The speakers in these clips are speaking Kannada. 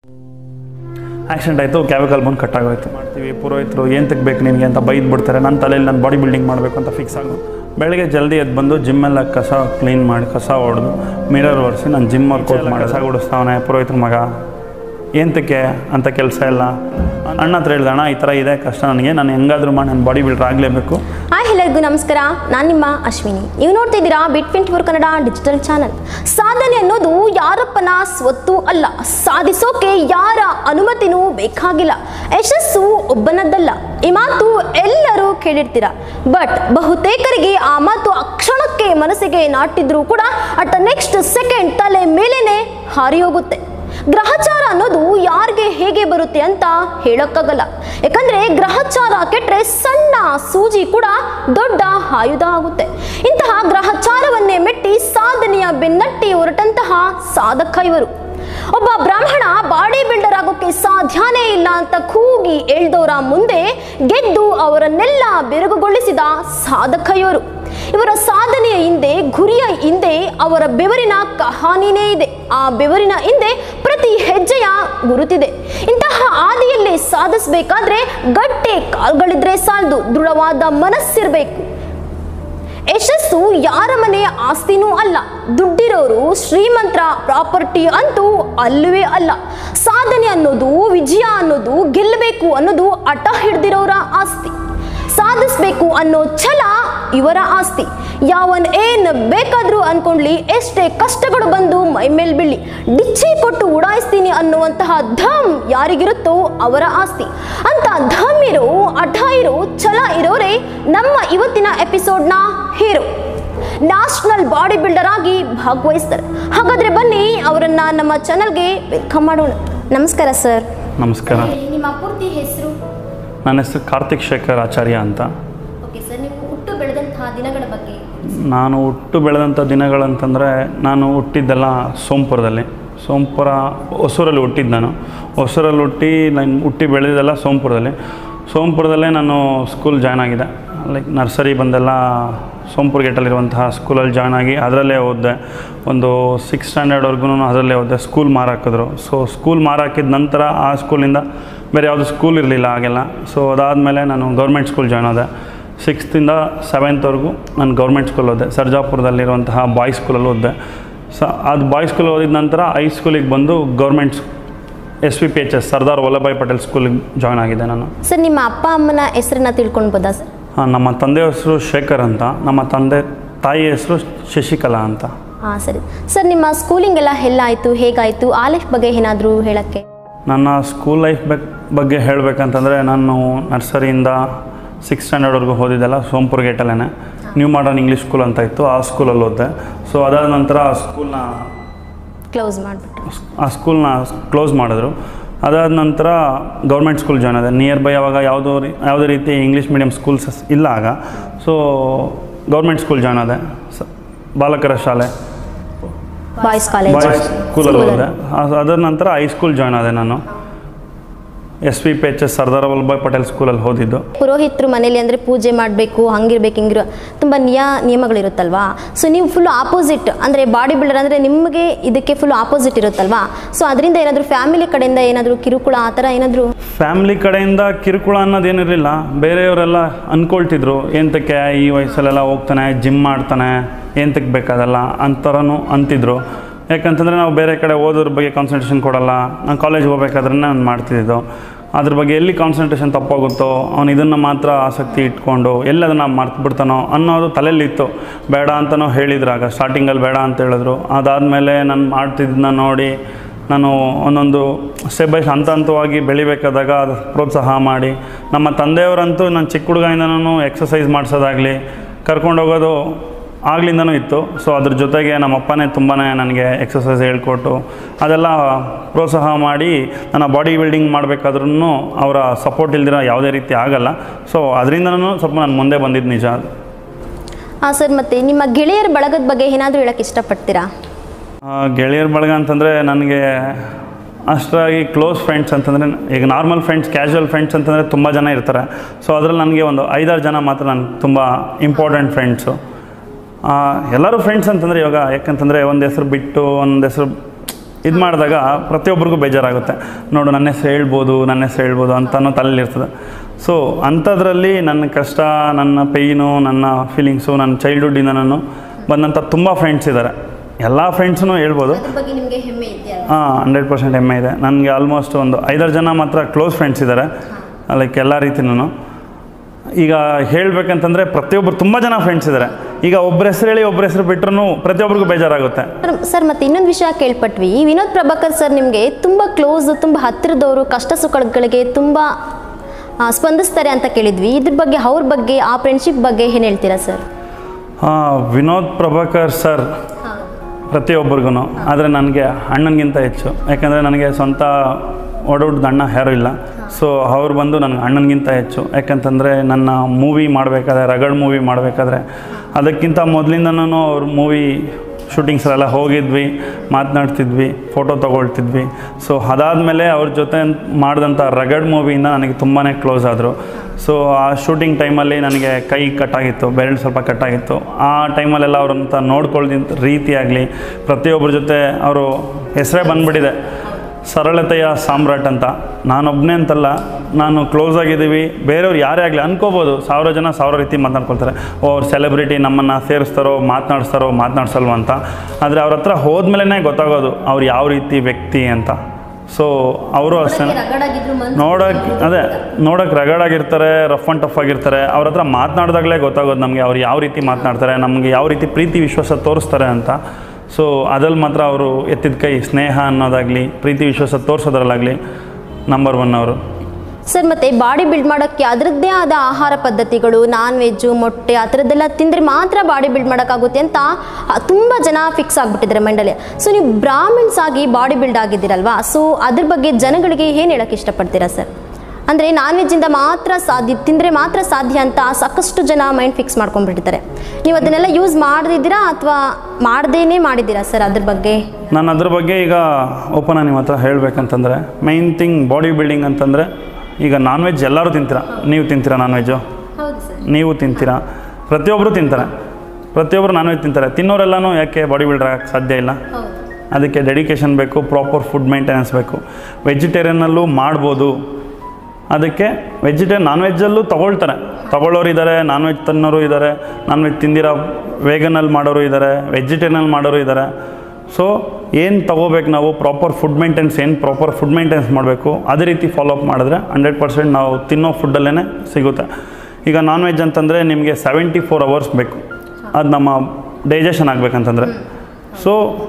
ಆಕ್ಸಿಡೆಂಟ್ ಆಯಿತು ಕ್ಯಾವಿಕಲ್ ಬಂದು ಕಟ್ಟಾಗೋಯ್ತು ಮಾಡ್ತೀವಿ ಪುರೋಹಿತರು ಏನು ತೆಗ್ಬೇಕು ನಿನಗೆ ಅಂತ ಬೈದು ಬಿಡ್ತಾರೆ ನನ್ನ ತಲೆಯಲ್ಲಿ ನಾನು ಬಾಡಿ ಬಿಲ್ಡಿಂಗ್ ಮಾಡಬೇಕು ಅಂತ ಫಿಕ್ಸ್ ಆಗು ಬೆಳಗ್ಗೆ ಜಲ್ದಿ ಎದ್ದು ಬಂದು ಜಿಮ್ಮೆಲ್ಲ ಕಸ ಕ್ಲೀನ್ ಮಾಡಿ ಕಸ ಹೊಡೆದು ಮಿರರ್ ಒರೆಸಿ ನಾನು ಜಿಮ್ ವರ್ಕೌಟ್ ಮಾಡಿ ಕಸ ಗುಡಿಸ್ತಾವನೆ ಪುರೋಹಿತರ ಮಗ ಏಂತಕ್ಕೆ ಅಂತ ಕೆಲಸ ಇಲ್ಲ ಅಣ್ಣ ಹತ್ರ ಹೇಳ್ದೆ ಅಣ್ಣ ಈ ಥರ ಇದೆ ಕಷ್ಟ ನನಗೆ ನಾನು ಹೆಂಗಾದ್ರೂ ಮಾಡಿ ನಾನು ಬಾಡಿ ಬಿಲ್ಡರ್ ಆಗಲೇಬೇಕು ಹಾಯ್ ಎಲ್ಲರಿಗೂ ನಮಸ್ಕಾರ ನಾನು ನಿಮ್ಮ ಅಶ್ವಿನಿ ನೀವು ನೋಡ್ತಿದ್ದೀರಾ bit twenty four Kannada digital channel ಸಾಧನೆ ಅನ್ನೋದು ಯಾರಪ್ಪನ ಸ್ವತ್ತು ಅಲ್ಲ ಸಾಧಿಸೋಕೆ ಯಾರ ಅನುಮತಿನೂ ಬೇಕಾಗಿಲ್ಲ ಯಶಸ್ಸು ಒಬ್ಬನದ್ದಲ್ಲ ಈ ಮಾತು ಎಲ್ಲರೂ ಕೇಳಿರ್ತೀರ ಬಟ್ ಬಹುತೇಕರಿಗೆ ಆ ಮಾತು ಅಕ್ಷಣಕ್ಕೆ ಮನಸ್ಸಿಗೆ ನಾಟಿದ್ರೂ ಕೂಡ ಅಟ್ ದ ನೆಕ್ಸ್ಟ್ ಸೆಕೆಂಡ್ ತಲೆ ಮೇಲೇನೆ ಹಾರಿ ಹೋಗುತ್ತೆ ಗ್ರಹಚಾರ ಅನ್ನೋದು ಯಾರಿಗೆ ಹೇಗೆ ಬರುತ್ತೆ ಅಂತ ಹೇಳಕ್ಕಾಗಲ್ಲ ಯಾಕಂದ್ರೆ ಗ್ರಹಚಾರ ಕೆಟ್ರೆ ಸಣ್ಣ ಸೂಜಿ ಕೂಡ ದೊಡ್ಡ ಆಯುಧ ಆಗುತ್ತೆ ಇಂತಹ ಗ್ರಹಚಾರವನ್ನೇ ಮೆಟ್ಟಿ ಸಾಧನೆಯ ಬೆನ್ನಟ್ಟಿ ಹೊರಟಂತಹ ಸಾಧಕ ಇವರು ಒಬ್ಬ ಬ್ರಾಹ್ಮಣ ಬಾಡಿ ಬಿಲ್ಡರ್ ಆಗೋಕೆ ಸಾಧ್ಯನೇ ಇಲ್ಲ ಅಂತ ಕೂಗಿ ಎಳ್ದವರ ಮುಂದೆ ಗೆದ್ದು ಅವರನ್ನೆಲ್ಲ ಬೆರಗುಗೊಳಿಸಿದ ಸಾಧಕ ಇವರು ಇವರ ಸಾಧನೆಯ ಹಿಂದೆ ಗುರಿಯ ಹಿಂದೆ ಅವರ ಬೆವರಿನ ಕಹಾನಿನೇ ಇದೆ ಆ ಬೆವರಿನ ಹಿಂದೆ ಪ್ರತಿ ಹೆಜ್ಜೆಯ ಗುರುತಿದೆ ಇಂತಹ ಆದಿಯಲ್ಲಿ ಸಾಧಿಸಬೇಕಾದ್ರೆ ಗಟ್ಟಿ ಕಾಲ್ಗಳಿದ್ರೆ ಸಾಲದು ದೃಢವಾದ ಮನಸ್ಸಿರಬೇಕು ಯಶಸ್ಸು ಯಾರ ಮನೆಯ ಆಸ್ತಿನೂ ಅಲ್ಲ ದುಡ್ಡಿರೋರು ಶ್ರೀಮಂತರ ಪ್ರಾಪರ್ಟಿ ಅಂತೂ ಅಲ್ಲವೇ ಅಲ್ಲ ಸಾಧನೆ ಅನ್ನೋದು ವಿಜಯ ಅನ್ನೋದು ಗೆಲ್ಲಬೇಕು ಅನ್ನೋದು ಹಠ ಹಿಡ್ದಿರೋರ ಆಸ್ತಿ ಸಾಧಿಸ್ಬೇಕು ಅನ್ನೋ ಛಲ ಇವರ ಆಸ್ತಿ ಯಾವನ್ ಏನ್ ಬೇಕಾದ್ರೂ ಅನ್ಕೊಂಡ್ಲಿ ಎಷ್ಟೇ ಕಷ್ಟಗಳು ಬಂದು ಮೈ ಮೇಲ್ ಬೀಳಿ ಡಿಚ್ಚಿ ಕೊಟ್ಟು ಉಡಾಯಿಸ್ತೀನಿ ಅನ್ನುವಂತಹ ಧಮ್ ಯಾರಿಗಿರುತ್ತೋ ಅವರ ಆಸ್ತಿ ಅಂತ ಧಮ್ ಇರೋ ಹಠ ಇರೋ ಛಲ ಇರೋರೇ ನಮ್ಮ ಇವತ್ತಿನ ಎಪಿಸೋಡ್ನ ಹೀರೋ ನ್ಯಾಷನಲ್ ಬಾಡಿ ಬಿಲ್ಡರ್ ಆಗಿ ಭಾಗವಹಿಸ್ತಾರೆ ಹಾಗಾದ್ರೆ ಬನ್ನಿ ಅವರನ್ನ ನಮ್ಮ ಚಾನಲ್ಗೆ ವೆಲ್ಕಮ್ ಮಾಡೋಣ ನಮಸ್ಕಾರ ಸರ್ ನಮಸ್ಕಾರ ನಿಮ್ಮ ಪೂರ್ತಿ ಹೆಸರು ನನ್ನ ಹೆಸರು ಕಾರ್ತಿಕ್ ಶೇಖರ್ ಆಚಾರ್ಯ ಅಂತ ಓಕೆ ಸರ್ ನೀವು ಹುಟ್ಟು ಬೆಳೆದಂತಹ ದಿನಗಳ ಬಗ್ಗೆ ನಾನು ಹುಟ್ಟು ಬೆಳೆದಂಥ ದಿನಗಳಂತಂದರೆ ನಾನು ಹುಟ್ಟಿದ್ದೆಲ್ಲ ಸೋಂಪುರದಲ್ಲಿ ಸೋಂಪುರ ಹೊಸೂರಲ್ಲಿ ಹುಟ್ಟಿದ್ದು ನಾನು ಹೊಸೂರಲ್ಲಿ ಹುಟ್ಟಿ ನಾನು ಹುಟ್ಟಿ ಬೆಳೆದಿದ್ದೆಲ್ಲ ಸೋಂಪುರದಲ್ಲಿ ಸೋಂಪುರದಲ್ಲೇ ನಾನು ಸ್ಕೂಲ್ ಜಾಯ್ನ್ ಆಗಿದೆ ಲೈಕ್ ನರ್ಸರಿ ಬಂದೆಲ್ಲ ಸೋಂಪುರ ಗೇಟಲ್ಲಿರುವಂತಹ ಸ್ಕೂಲಲ್ಲಿ ಜಾಯ್ನ್ ಆಗಿ ಅದರಲ್ಲೇ ಓದಿದೆ ಒಂದು ಸಿಕ್ಸ್ ಸ್ಟ್ಯಾಂಡರ್ಡ್ವರೆಗೂ ಅದರಲ್ಲೇ ಓದಿದೆ ಸ್ಕೂಲ್ ಮಾರಾಕಿದ್ರು ಸೊ ಸ್ಕೂಲ್ ಮಾರಾಕಿದ ನಂತರ ಆ ಸ್ಕೂಲಿಂದ ಬೇರೆ ಯಾವುದು ಸ್ಕೂಲ್ ಇರಲಿಲ್ಲ ಆಗೆಲ್ಲ ಸೊ ಅದಾದಮೇಲೆ ನಾನು ಗೌರ್ಮೆಂಟ್ ಸ್ಕೂಲ್ ಜಾಯ್ನ್ ಆದೆ ಸಿಕ್ಸ್ತಿಂದ ಸೆವೆಂತ್ವರೆಗೂ ನಾನು ಗೌರ್ಮೆಂಟ್ ಸ್ಕೂಲ್ ಓದಿದೆ ಸರ್ಜಾಪುರದಲ್ಲಿರುವಂತಹ ಬಾಯ್ಸ್ ಸ್ಕೂಲಲ್ಲಿ ಓದಿದೆ ಸ ಅದು ಬಾಯ್ಸ್ ಸ್ಕೂಲ್ ಓದಿದ ನಂತರ ಹೈಸ್ಕೂಲಿಗೆ ಬಂದು government S V P H S Sardar Vallabhbhai Patel ಸ್ಕೂಲಿಗೆ ಜಾಯ್ನ್ ಆಗಿದೆ ನಾನು ಸರ್ ನಿಮ್ಮ ಅಪ್ಪ ಅಮ್ಮನ ಹೆಸರನ್ನ ತಿಳ್ಕೊಳ್ಬೋದಾ ಸರ್ ಹಾಂ ನಮ್ಮ ತಂದೆ ಹೆಸರು ಶೇಖರ್ ಅಂತ ನಮ್ಮ ತಂದೆ ತಾಯಿ ಹೆಸರು ಶಶಿಕಲಾ ಅಂತ ಹಾಂ ಸರಿ ಸರ್ ನಿಮ್ಮ ಸ್ಕೂಲಿಂಗ್ ಎಲ್ಲ ಎಲ್ಲಾಯಿತು ಹೇಗಾಯಿತು ಆ ಲೈಫ್ ಬಗ್ಗೆ ಏನಾದರೂ ಹೇಳೋಕ್ಕೆ ನನ್ನ ಸ್ಕೂಲ್ ಲೈಫ್ ಬಗ್ ಬಗ್ಗೆ ಹೇಳಬೇಕಂತಂದರೆ ನಾನು ನರ್ಸರಿಯಿಂದ ಸಿಕ್ಸ್ ಸ್ಟ್ಯಾಂಡರ್ಡ್ವರೆಗೂ ಓದಿದ್ದೆಲ್ಲ ಸೋಂಪುರ ಗೇಟಲ್ಲೇ ನ್ಯೂ ಮಾಡರ್ನ್ ಇಂಗ್ಲೀಷ್ ಸ್ಕೂಲ್ ಅಂತ ಇತ್ತು ಆ ಸ್ಕೂಲಲ್ಲಿ ಓದಿದೆ ಸೊ ಅದಾದ ನಂತರ ಆ ಸ್ಕೂಲ್ನ ಕ್ಲೋಸ್ ಮಾಡಿಬಿಟ್ಟು ಆ ಸ್ಕೂಲ್ನ ಕ್ಲೋಸ್ ಮಾಡಿದ್ರು ಅದಾದ ನಂತರ ಗೌರ್ಮೆಂಟ್ ಸ್ಕೂಲ್ ಜಾಯ್ನ್ ಆದೆ ನಿಯರ್ ಬೈ ಅವಾಗ ಯಾವುದೋ ರೀ ಯಾವುದೇ ರೀತಿ ಇಂಗ್ಲೀಷ್ ಮೀಡಿಯಮ್ ಸ್ಕೂಲ್ಸ್ ಇಲ್ಲ ಆಗ ಸೊ ಗೌರ್ಮೆಂಟ್ ಸ್ಕೂಲ್ ಜಾಯ್ನ್ ಆದೆ ಸ ಬಾಲಕರ ಶಾಲೆ ಬಾಯ್ಸ್ ಕಾಲೇಜ್ ಬಾಯ್ಸ್ ಸ್ಕೂಲಲ್ಲಿ ಹೋದೆ ಅದರ ನಂತರ ಹೈಸ್ಕೂಲ್ ಜಾಯ್ನ್ ಆದೆ ನಾನು S V P H S Sardar Vallabhbhai Patel ಸ್ಕೂಲಲ್ಲಿ ಓದಿದ್ದು ಪುರೋಹಿತರು ಮನೇಲಿ ಅಂದರೆ ಪೂಜೆ ಮಾಡಬೇಕು ಹಂಗಿರ್ಬೇಕು ಹಿಂಗಿರೋ ತುಂಬ ನಿಯ ನಿಯಮಗಳಿರುತ್ತಲ್ವಾ ಸೊ ನೀವು ಫುಲ್ ಆಪೋಸಿಟ್ ಅಂದರೆ ಬಾಡಿ ಬಿಲ್ಡರ್ ಅಂದರೆ ನಿಮಗೆ ಇದಕ್ಕೆ ಫುಲ್ ಆಪೋಸಿಟ್ ಇರುತ್ತಲ್ವಾ ಸೊ ಅದರಿಂದ ಏನಾದರೂ ಫ್ಯಾಮಿಲಿ ಕಡೆಯಿಂದ ಏನಾದರೂ ಕಿರುಕುಳ ಆ ಥರ ಏನಾದರೂ ಫ್ಯಾಮ್ಲಿ ಕಡೆಯಿಂದ ಕಿರುಕುಳ ಅನ್ನೋದೇನಿರಲಿಲ್ಲ ಬೇರೆಯವರೆಲ್ಲ ಅಂದ್ಕೊಳ್ತಿದ್ರು ಏಂತಕ್ಕೆ ಈ ವಯಸ್ಸಲ್ಲೆಲ್ಲ ಹೋಗ್ತಾನೆ ಜಿಮ್ ಮಾಡ್ತಾನೆ ಏಂತಕ್ಕೆ ಬೇಕಾದಲ್ಲ ಅಂಥರನು ಅಂತಿದ್ರು ಯಾಕಂತಂದರೆ ನಾವು ಬೇರೆ ಕಡೆ ಓದೋದ್ರ ಬಗ್ಗೆ ಕಾನ್ಸಂಟ್ರೇಷನ್ ಕೊಡಲ್ಲ ನಾನು ಕಾಲೇಜ್ ಹೋಗ್ಬೇಕಾದ್ರೆ ನಾನು ಮಾಡ್ತಿದ್ದು ಅದ್ರ ಬಗ್ಗೆ ಎಲ್ಲಿ ಕಾನ್ಸಂಟ್ರೇಷನ್ ತಪ್ಪೋಗುತ್ತೋ ಅವ್ನು ಇದನ್ನು ಮಾತ್ರ ಆಸಕ್ತಿ ಇಟ್ಕೊಂಡು ಎಲ್ಲಿ ಅದನ್ನು ಮರ್ತು ಬಿಡ್ತಾನೋ ಅನ್ನೋದು ತಲೆಯಲ್ಲಿತ್ತು ಬೇಡ ಅಂತಲೂ ಹೇಳಿದ್ರಾಗ ಸ್ಟಾರ್ಟಿಂಗಲ್ಲಿ ಬೇಡ ಅಂತ ಹೇಳಿದ್ರು ಅದಾದಮೇಲೆ ನಾನು ಮಾಡ್ತಿದ್ದನ್ನ ನೋಡಿ ನಾನು ಒಂದೊಂದು ಸ್ಟೆಪ್ ಬೈ ಹಂತ ಹಂತವಾಗಿ ಬೆಳಿಬೇಕಾದಾಗ ಅದು ಪ್ರೋತ್ಸಾಹ ಮಾಡಿ ನಮ್ಮ ತಂದೆಯವರಂತೂ ನಾನು ಚಿಕ್ಕ ಹುಡುಗದಿಂದನೂ ಎಕ್ಸಸೈಸ್ ಮಾಡಿಸೋದಾಗಲಿ ಕರ್ಕೊಂಡೋಗೋದು ಆಗ್ಲಿಂದನೂ ಇತ್ತು ಸೊ ಅದ್ರ ಜೊತೆಗೆ ನಮ್ಮ ಅಪ್ಪನೇ ತುಂಬಾ ನನಗೆ ಎಕ್ಸಸೈಸ್ ಹೇಳ್ಕೊಟ್ಟು ಅದೆಲ್ಲ ಪ್ರೋತ್ಸಾಹ ಮಾಡಿ ನನ್ನ ಬಾಡಿ ಬಿಲ್ಡಿಂಗ್ ಮಾಡಬೇಕಾದ್ರೂ ಅವರ ಸಪೋರ್ಟ್ ಇಲ್ದಿರೋ ಯಾವುದೇ ರೀತಿ ಆಗಲ್ಲ ಸೊ ಅದರಿಂದನೂ ಸ್ವಲ್ಪ ನಾನು ಮುಂದೆ ಬಂದಿದ್ದು ನಿಜ ಅದು ಹಾಂ ಸರ್ ಮತ್ತು ನಿಮ್ಮ ಗೆಳೆಯರ ಬಳಗದ ಬಗ್ಗೆ ಏನಾದರೂ ಹೇಳೋಕ್ಕೆ ಇಷ್ಟಪಡ್ತೀರಾ ಆ, ಗೆಳೆಯರ ಬಳಗ ಅಂತಂದರೆ ನನಗೆ ಅಷ್ಟಾಗಿ ಕ್ಲೋಸ್ ಫ್ರೆಂಡ್ಸ್ ಅಂತಂದರೆ ಈಗ ನಾರ್ಮಲ್ ಫ್ರೆಂಡ್ಸ್ ಕ್ಯಾಶುವಲ್ ಫ್ರೆಂಡ್ಸ್ ಅಂತಂದರೆ ತುಂಬ ಜನ ಇರ್ತಾರೆ ಸೊ ಅದರಲ್ಲಿ ನನಗೆ ಒಂದು ಐದಾರು ಜನ ಮಾತ್ರ ನನಗೆ ತುಂಬ ಇಂಪಾರ್ಟೆಂಟ್ ಫ್ರೆಂಡ್ಸು ಎಲ್ಲರೂ ಫ್ರೆಂಡ್ಸ್ ಅಂತಂದರೆ ಇವಾಗ ಯಾಕಂತಂದರೆ ಒಂದು ಹೆಸರು ಬಿಟ್ಟು ಒಂದು ಹೆಸರು ಇದು ಮಾಡಿದಾಗ ಪ್ರತಿಯೊಬ್ಬರಿಗೂ ಬೇಜಾರಾಗುತ್ತೆ ನೋಡು ನನ್ನ ಹೆಸರು ಹೇಳ್ಬೋದು ನನ್ನ ಹೆಸರು ಹೇಳ್ಬೋದು ಅಂತನೂ ತಲೆಯಲ್ಲಿರ್ತದೆ ಸೊ ಅಂಥದ್ರಲ್ಲಿ ನನ್ನ ಕಷ್ಟ ನನ್ನ ಪೇಯ್ನು ನನ್ನ ಫೀಲಿಂಗ್ಸು ನನ್ನ ಚೈಲ್ಡ್ಹುಡ್ಡಿಂದ ನಾನು ಬಂದಂಥ ತುಂಬ ಫ್ರೆಂಡ್ಸ್ ಇದ್ದಾರೆ ಎಲ್ಲ ಫ್ರೆಂಡ್ಸೂ ಹೇಳ್ಬೋದು ಅದ್ರ ಬಗ್ಗೆ ನಿಮಗೆ ಹೆಮ್ಮೆ ಇದೆಯಲ್ಲ ಹಾಂ ಹಂಡ್ರೆಡ್ ಪರ್ಸೆಂಟ್ ಹೆಮ್ಮೆ ಇದೆ ನನಗೆ ಆಲ್ಮೋಸ್ಟ್ ಒಂದು ಐದಾರು ಜನ ಮಾತ್ರ ಕ್ಲೋಸ್ ಫ್ರೆಂಡ್ಸ್ ಇದ್ದಾರೆ ಲೈಕ್ ಎಲ್ಲ ರೀತಿನೂ ಈಗ ಹೇಳಬೇಕಂತಂದರೆ ಪ್ರತಿಯೊಬ್ಬರು ತುಂಬ ಜನ ಫ್ರೆಂಡ್ಸ್ ಇದ್ದಾರೆ ಈಗ ಒಬ್ಬರ ಹೆಸರು ಹೇಳಿ ಒಬ್ಬರ ಹೆಸರು ಬಿಟ್ರೂ ಪ್ರತಿಯೊಬ್ಬರಿಗೂ ಬೇಜಾರಾಗುತ್ತೆ ಸರ್- ಸರ್ ಮತ್ತೆ ಇನ್ನೊಂದು ವಿಷಯ ಕೇಳ್ಪಟ್ವಿ ವಿನೋದ್ ಪ್ರಭಾಕರ್ ಸರ್ ನಿಮಗೆ ತುಂಬ ಕ್ಲೋಸ್ ತುಂಬ ಹತ್ತಿರದವರು ಕಷ್ಟ ಸುಖಗಳಿಗೆ ತುಂಬ ಆ, ಸ್ಪಂದಿಸ್ತಾರೆ ಅಂತ ಕೇಳಿದ್ವಿ ಇದ್ರ ಬಗ್ಗೆ ಅವ್ರ ಬಗ್ಗೆ ಆ ಫ್ರೆಂಡ್ಶಿಪ್ ಬಗ್ಗೆ ಏನು ಹೇಳ್ತೀರಾ ಸರ್ ಹಾಂ ವಿನೋದ್ ಪ್ರಭಾಕರ್ ಸರ್ ಪ್ರತಿಯೊಬ್ಬರಿಗೂ ಆದರೆ ನನಗೆ ಅಣ್ಣನಿಗಿಂತ ಹೆಚ್ಚು ಯಾಕಂದರೆ ನನಗೆ ಸ್ವಂತ ಒಡಹುಡ್ದ ಅಣ್ಣ ಯಾರೂ ಇಲ್ಲ ಸೊ ಅವ್ರು ಬಂದು ನನಗೆ ಅಣ್ಣನಿಗಿಂತ ಹೆಚ್ಚು ಯಾಕಂತಂದರೆ ನನ್ನ ಮೂವಿ ಮಾಡಬೇಕಾದ್ರೆ ರಗಡ್ ಮೂವಿ ಮಾಡಬೇಕಾದ್ರೆ ಅದಕ್ಕಿಂತ ಮೊದಲಿಂದನೂ ಅವ್ರ ಮೂವಿ ಶೂಟಿಂಗ್ಸಲ್ಲೆಲ್ಲ ಹೋಗಿದ್ವಿ ಮಾತನಾಡ್ತಿದ್ವಿ ಫೋಟೋ ತೊಗೊಳ್ತಿದ್ವಿ ಸೊ ಅದಾದಮೇಲೆ ಅವ್ರ ಜೊತೆ ಮಾಡಿದಂಥ ರಗಡ್ ಮೂವಿಯಿಂದ ನನಗೆ ತುಂಬಾ ಕ್ಲೋಸ್ ಆದರು ಸೊ ಆ ಶೂಟಿಂಗ್ ಟೈಮಲ್ಲಿ ನನಗೆ ಕೈ ಕಟ್ಟಾಗಿತ್ತು ಬೆರಳು ಸ್ವಲ್ಪ ಕಟ್ಟಾಗಿತ್ತು ಆ ಟೈಮಲ್ಲೆಲ್ಲ ಅವ್ರಂತ ನೋಡ್ಕೊಳ್ದಿದ್ದ ರೀತಿ ಆಗಲಿ ಪ್ರತಿಯೊಬ್ಬರ ಜೊತೆ ಅವರು ಹೆಸರೇ ಬಂದ್ಬಿಟ್ಟಿದೆ ಸರಳತೆಯ ಸಾಮ್ರಾಟ್ ಅಂತ ನಾನೊಬ್ಬನೇ ಅಂತಲ್ಲ ನಾನು ಕ್ಲೋಸ್ ಆಗಿದ್ದೀವಿ ಬೇರೆಯವ್ರು ಯಾರೇ ಆಗಲಿ ಅನ್ಕೋಬೋದು ಸಾವಿರ ಜನ ಸಾವಿರ ರೀತಿ ಮಾತನಾಡ್ಕೊಳ್ತಾರೆ ಓ ಅವ್ರು ಸೆಲೆಬ್ರಿಟಿ ನಮ್ಮನ್ನು ಸೇರಿಸ್ತಾರೋ ಮಾತನಾಡಿಸ್ತಾರೋ ಮಾತನಾಡ್ಸಲ್ವ ಅಂತ ಆದರೆ ಅವ್ರ ಹತ್ರ ಹೋದ್ಮೇಲೆ ಗೊತ್ತಾಗೋದು ಅವ್ರು ಯಾವ ರೀತಿ ವ್ಯಕ್ತಿ ಅಂತ ಸೊ ಅವರು ಅಷ್ಟೇ ನೋಡೋಕೆ ಅದೇ ನೋಡೋಕೆ ರಗಡಾಗಿರ್ತಾರೆ ರಫ್ ಆ್ಯಂಡ್ ಟಫ್ ಆಗಿರ್ತಾರೆ ಅವ್ರ ಹತ್ರ ಮಾತನಾಡಿದಾಗಲೇ ಗೊತ್ತಾಗೋದು ನಮಗೆ ಅವ್ರು ಯಾವ ರೀತಿ ಮಾತನಾಡ್ತಾರೆ ನಮಗೆ ಯಾವ ರೀತಿ ಪ್ರೀತಿ ವಿಶ್ವಾಸ ತೋರಿಸ್ತಾರೆ ಅಂತ ಸೊ ಅದ್ರಲ್ಲಿ ಮಾತ್ರ ಅವರು ಎತ್ತಿದ ಕೈ ಸ್ನೇಹ ಅನ್ನೋದಾಗಲಿ ಪ್ರೀತಿ ವಿಶ್ವಾಸ ತೋರಿಸೋದ್ರಲ್ಲಾಗಲಿ ನಂಬರ್ ಒನ್ ಅವರು ಸರ್ ಮತ್ತೆ ಬಾಡಿ ಬಿಲ್ಡ್ ಮಾಡೋಕ್ಕೆ ಅದರದ್ದೇ ಆದ ಆಹಾರ ಪದ್ಧತಿಗಳು ನಾನ್ ವೆಜ್ಜು ಮೊಟ್ಟೆ ಆ ಥರದ್ದೆಲ್ಲ ತಿಂದರೆ ಮಾತ್ರ ಬಾಡಿ ಬಿಲ್ಡ್ ಮಾಡೋಕ್ಕಾಗುತ್ತೆ ಅಂತ ಆ, ತುಂಬ ಜನ ಫಿಕ್ಸ್ ಆಗಿಬಿಟ್ಟಿದ್ದಾರೆ ಮೈಂಡಲ್ಲಿ ಸೊ ನೀವು ಬ್ರಾಹ್ಮಿಣ್ಸ್ ಆಗಿ ಬಾಡಿ ಬಿಲ್ಡ್ ಆಗಿದ್ದೀರಲ್ವಾ ಸೊ ಅದ್ರ ಬಗ್ಗೆ ಜನಗಳಿಗೆ ಏನು ಹೇಳೋಕ್ಕೆ ಇಷ್ಟಪಡ್ತೀರಾ ಸರ್ ಅಂದರೆ ನಾನ್ ವೆಜ್ಜಿಂದ ಮಾತ್ರ ಸಾಧ್ಯ ತಿಂದರೆ ಮಾತ್ರ ಸಾಧ್ಯ ಅಂತ ಸಾಕಷ್ಟು ಜನ ಮೈಂಡ್ ಫಿಕ್ಸ್ ಮಾಡ್ಕೊಂಡ್ಬಿಟ್ಟಿದ್ದಾರೆ ನೀವು ಅದನ್ನೆಲ್ಲ ಯೂಸ್ ಮಾಡದಿದ್ದೀರಾ ಅಥವಾ ಮಾಡ್ದೇನೆ ಮಾಡಿದ್ದೀರಾ ಸರ್ ಅದ್ರ ಬಗ್ಗೆ ನಾನು ಅದ್ರ ಬಗ್ಗೆ ಈಗ ಓಪನ್ ನಿಮ್ಮ ಹತ್ರ ಹೇಳಬೇಕಂತಂದರೆ ಮೈನ್ ಥಿಂಗ್ ಬಾಡಿ ಬಿಲ್ಡಿಂಗ್ ಅಂತಂದರೆ ಈಗ ನಾನ್ ವೆಜ್ ಎಲ್ಲರೂ ತಿಂತೀರಾ ನೀವು ತಿಂತೀರಾ ನಾನ್ ವೆಜ್ಜು ಹೌದು ಸರ್ ನೀವು ತಿಂತೀರಾ ಪ್ರತಿಯೊಬ್ಬರು ತಿಂತಾರೆ ಪ್ರತಿಯೊಬ್ಬರು ನಾನ್ ವೆಜ್ ತಿಂತಾರೆ ತಿನ್ನೋರೆಲ್ಲನೂ ಯಾಕೆ ಬಾಡಿ ಬಿಲ್ಡರ್ ಆಗಕ್ಕೆ ಸಾಧ್ಯ ಇಲ್ಲ ಹೌದು ಅದಕ್ಕೆ ಡೆಡಿಕೇಶನ್ ಬೇಕು ಪ್ರಾಪರ್ ಫುಡ್ ಮೇಂಟೆನೆನ್ಸ್ ಬೇಕು ವೆಜಿಟೇರಿಯನ್ನಲ್ಲೂ ಮಾಡ್ಬೋದು ಅದಕ್ಕೆ ವೆಜಿಟೇರಿಯನ್ ನಾನ್ ವೆಜ್ಜಲ್ಲೂ ತೊಗೊಳ್ತಾರೆ ತೊಗೊಳ್ಳೋರು ಇದ್ದಾರೆ ನಾನ್ ವೆಜ್ ತಿನ್ನೋರು ಇದ್ದಾರೆ ನಾನ್ ವೆಜ್ ತಿಂದಿರೋ ವೇಗನಲ್ಲಿ ಮಾಡೋರು ಇದ್ದಾರೆ ವೆಜಿಟೇರಿಯನ್ ಮಾಡೋರು ಇದ್ದಾರೆ ಸೊ ಏನು ತೊಗೋಬೇಕು ನಾವು ಪ್ರಾಪರ್ ಫುಡ್ ಮೇಂಟೆನ್ಸ್ ಏನು ಪ್ರಾಪರ್ ಫುಡ್ ಮೇಂಟೆನ್ಸ್ ಮಾಡಬೇಕು ಅದೇ ರೀತಿ ಫಾಲೋ ಅಪ್ ಮಾಡಿದ್ರೆ ಹಂಡ್ರೆಡ್ ಪರ್ಸೆಂಟ್ ನಾವು ತಿನ್ನೋ ಫುಡ್ಡಲ್ಲೇ ಸಿಗುತ್ತೆ ಈಗ ನಾನ್ ವೆಜ್ ಅಂತಂದರೆ ನಿಮಗೆ ಸೆವೆಂಟಿ ಫೋರ್ ಅವರ್ಸ್ ಬೇಕು ಅದು ನಮ್ಮ ಡೈಜೆಷನ್ ಆಗಬೇಕಂತಂದರೆ ಸೊ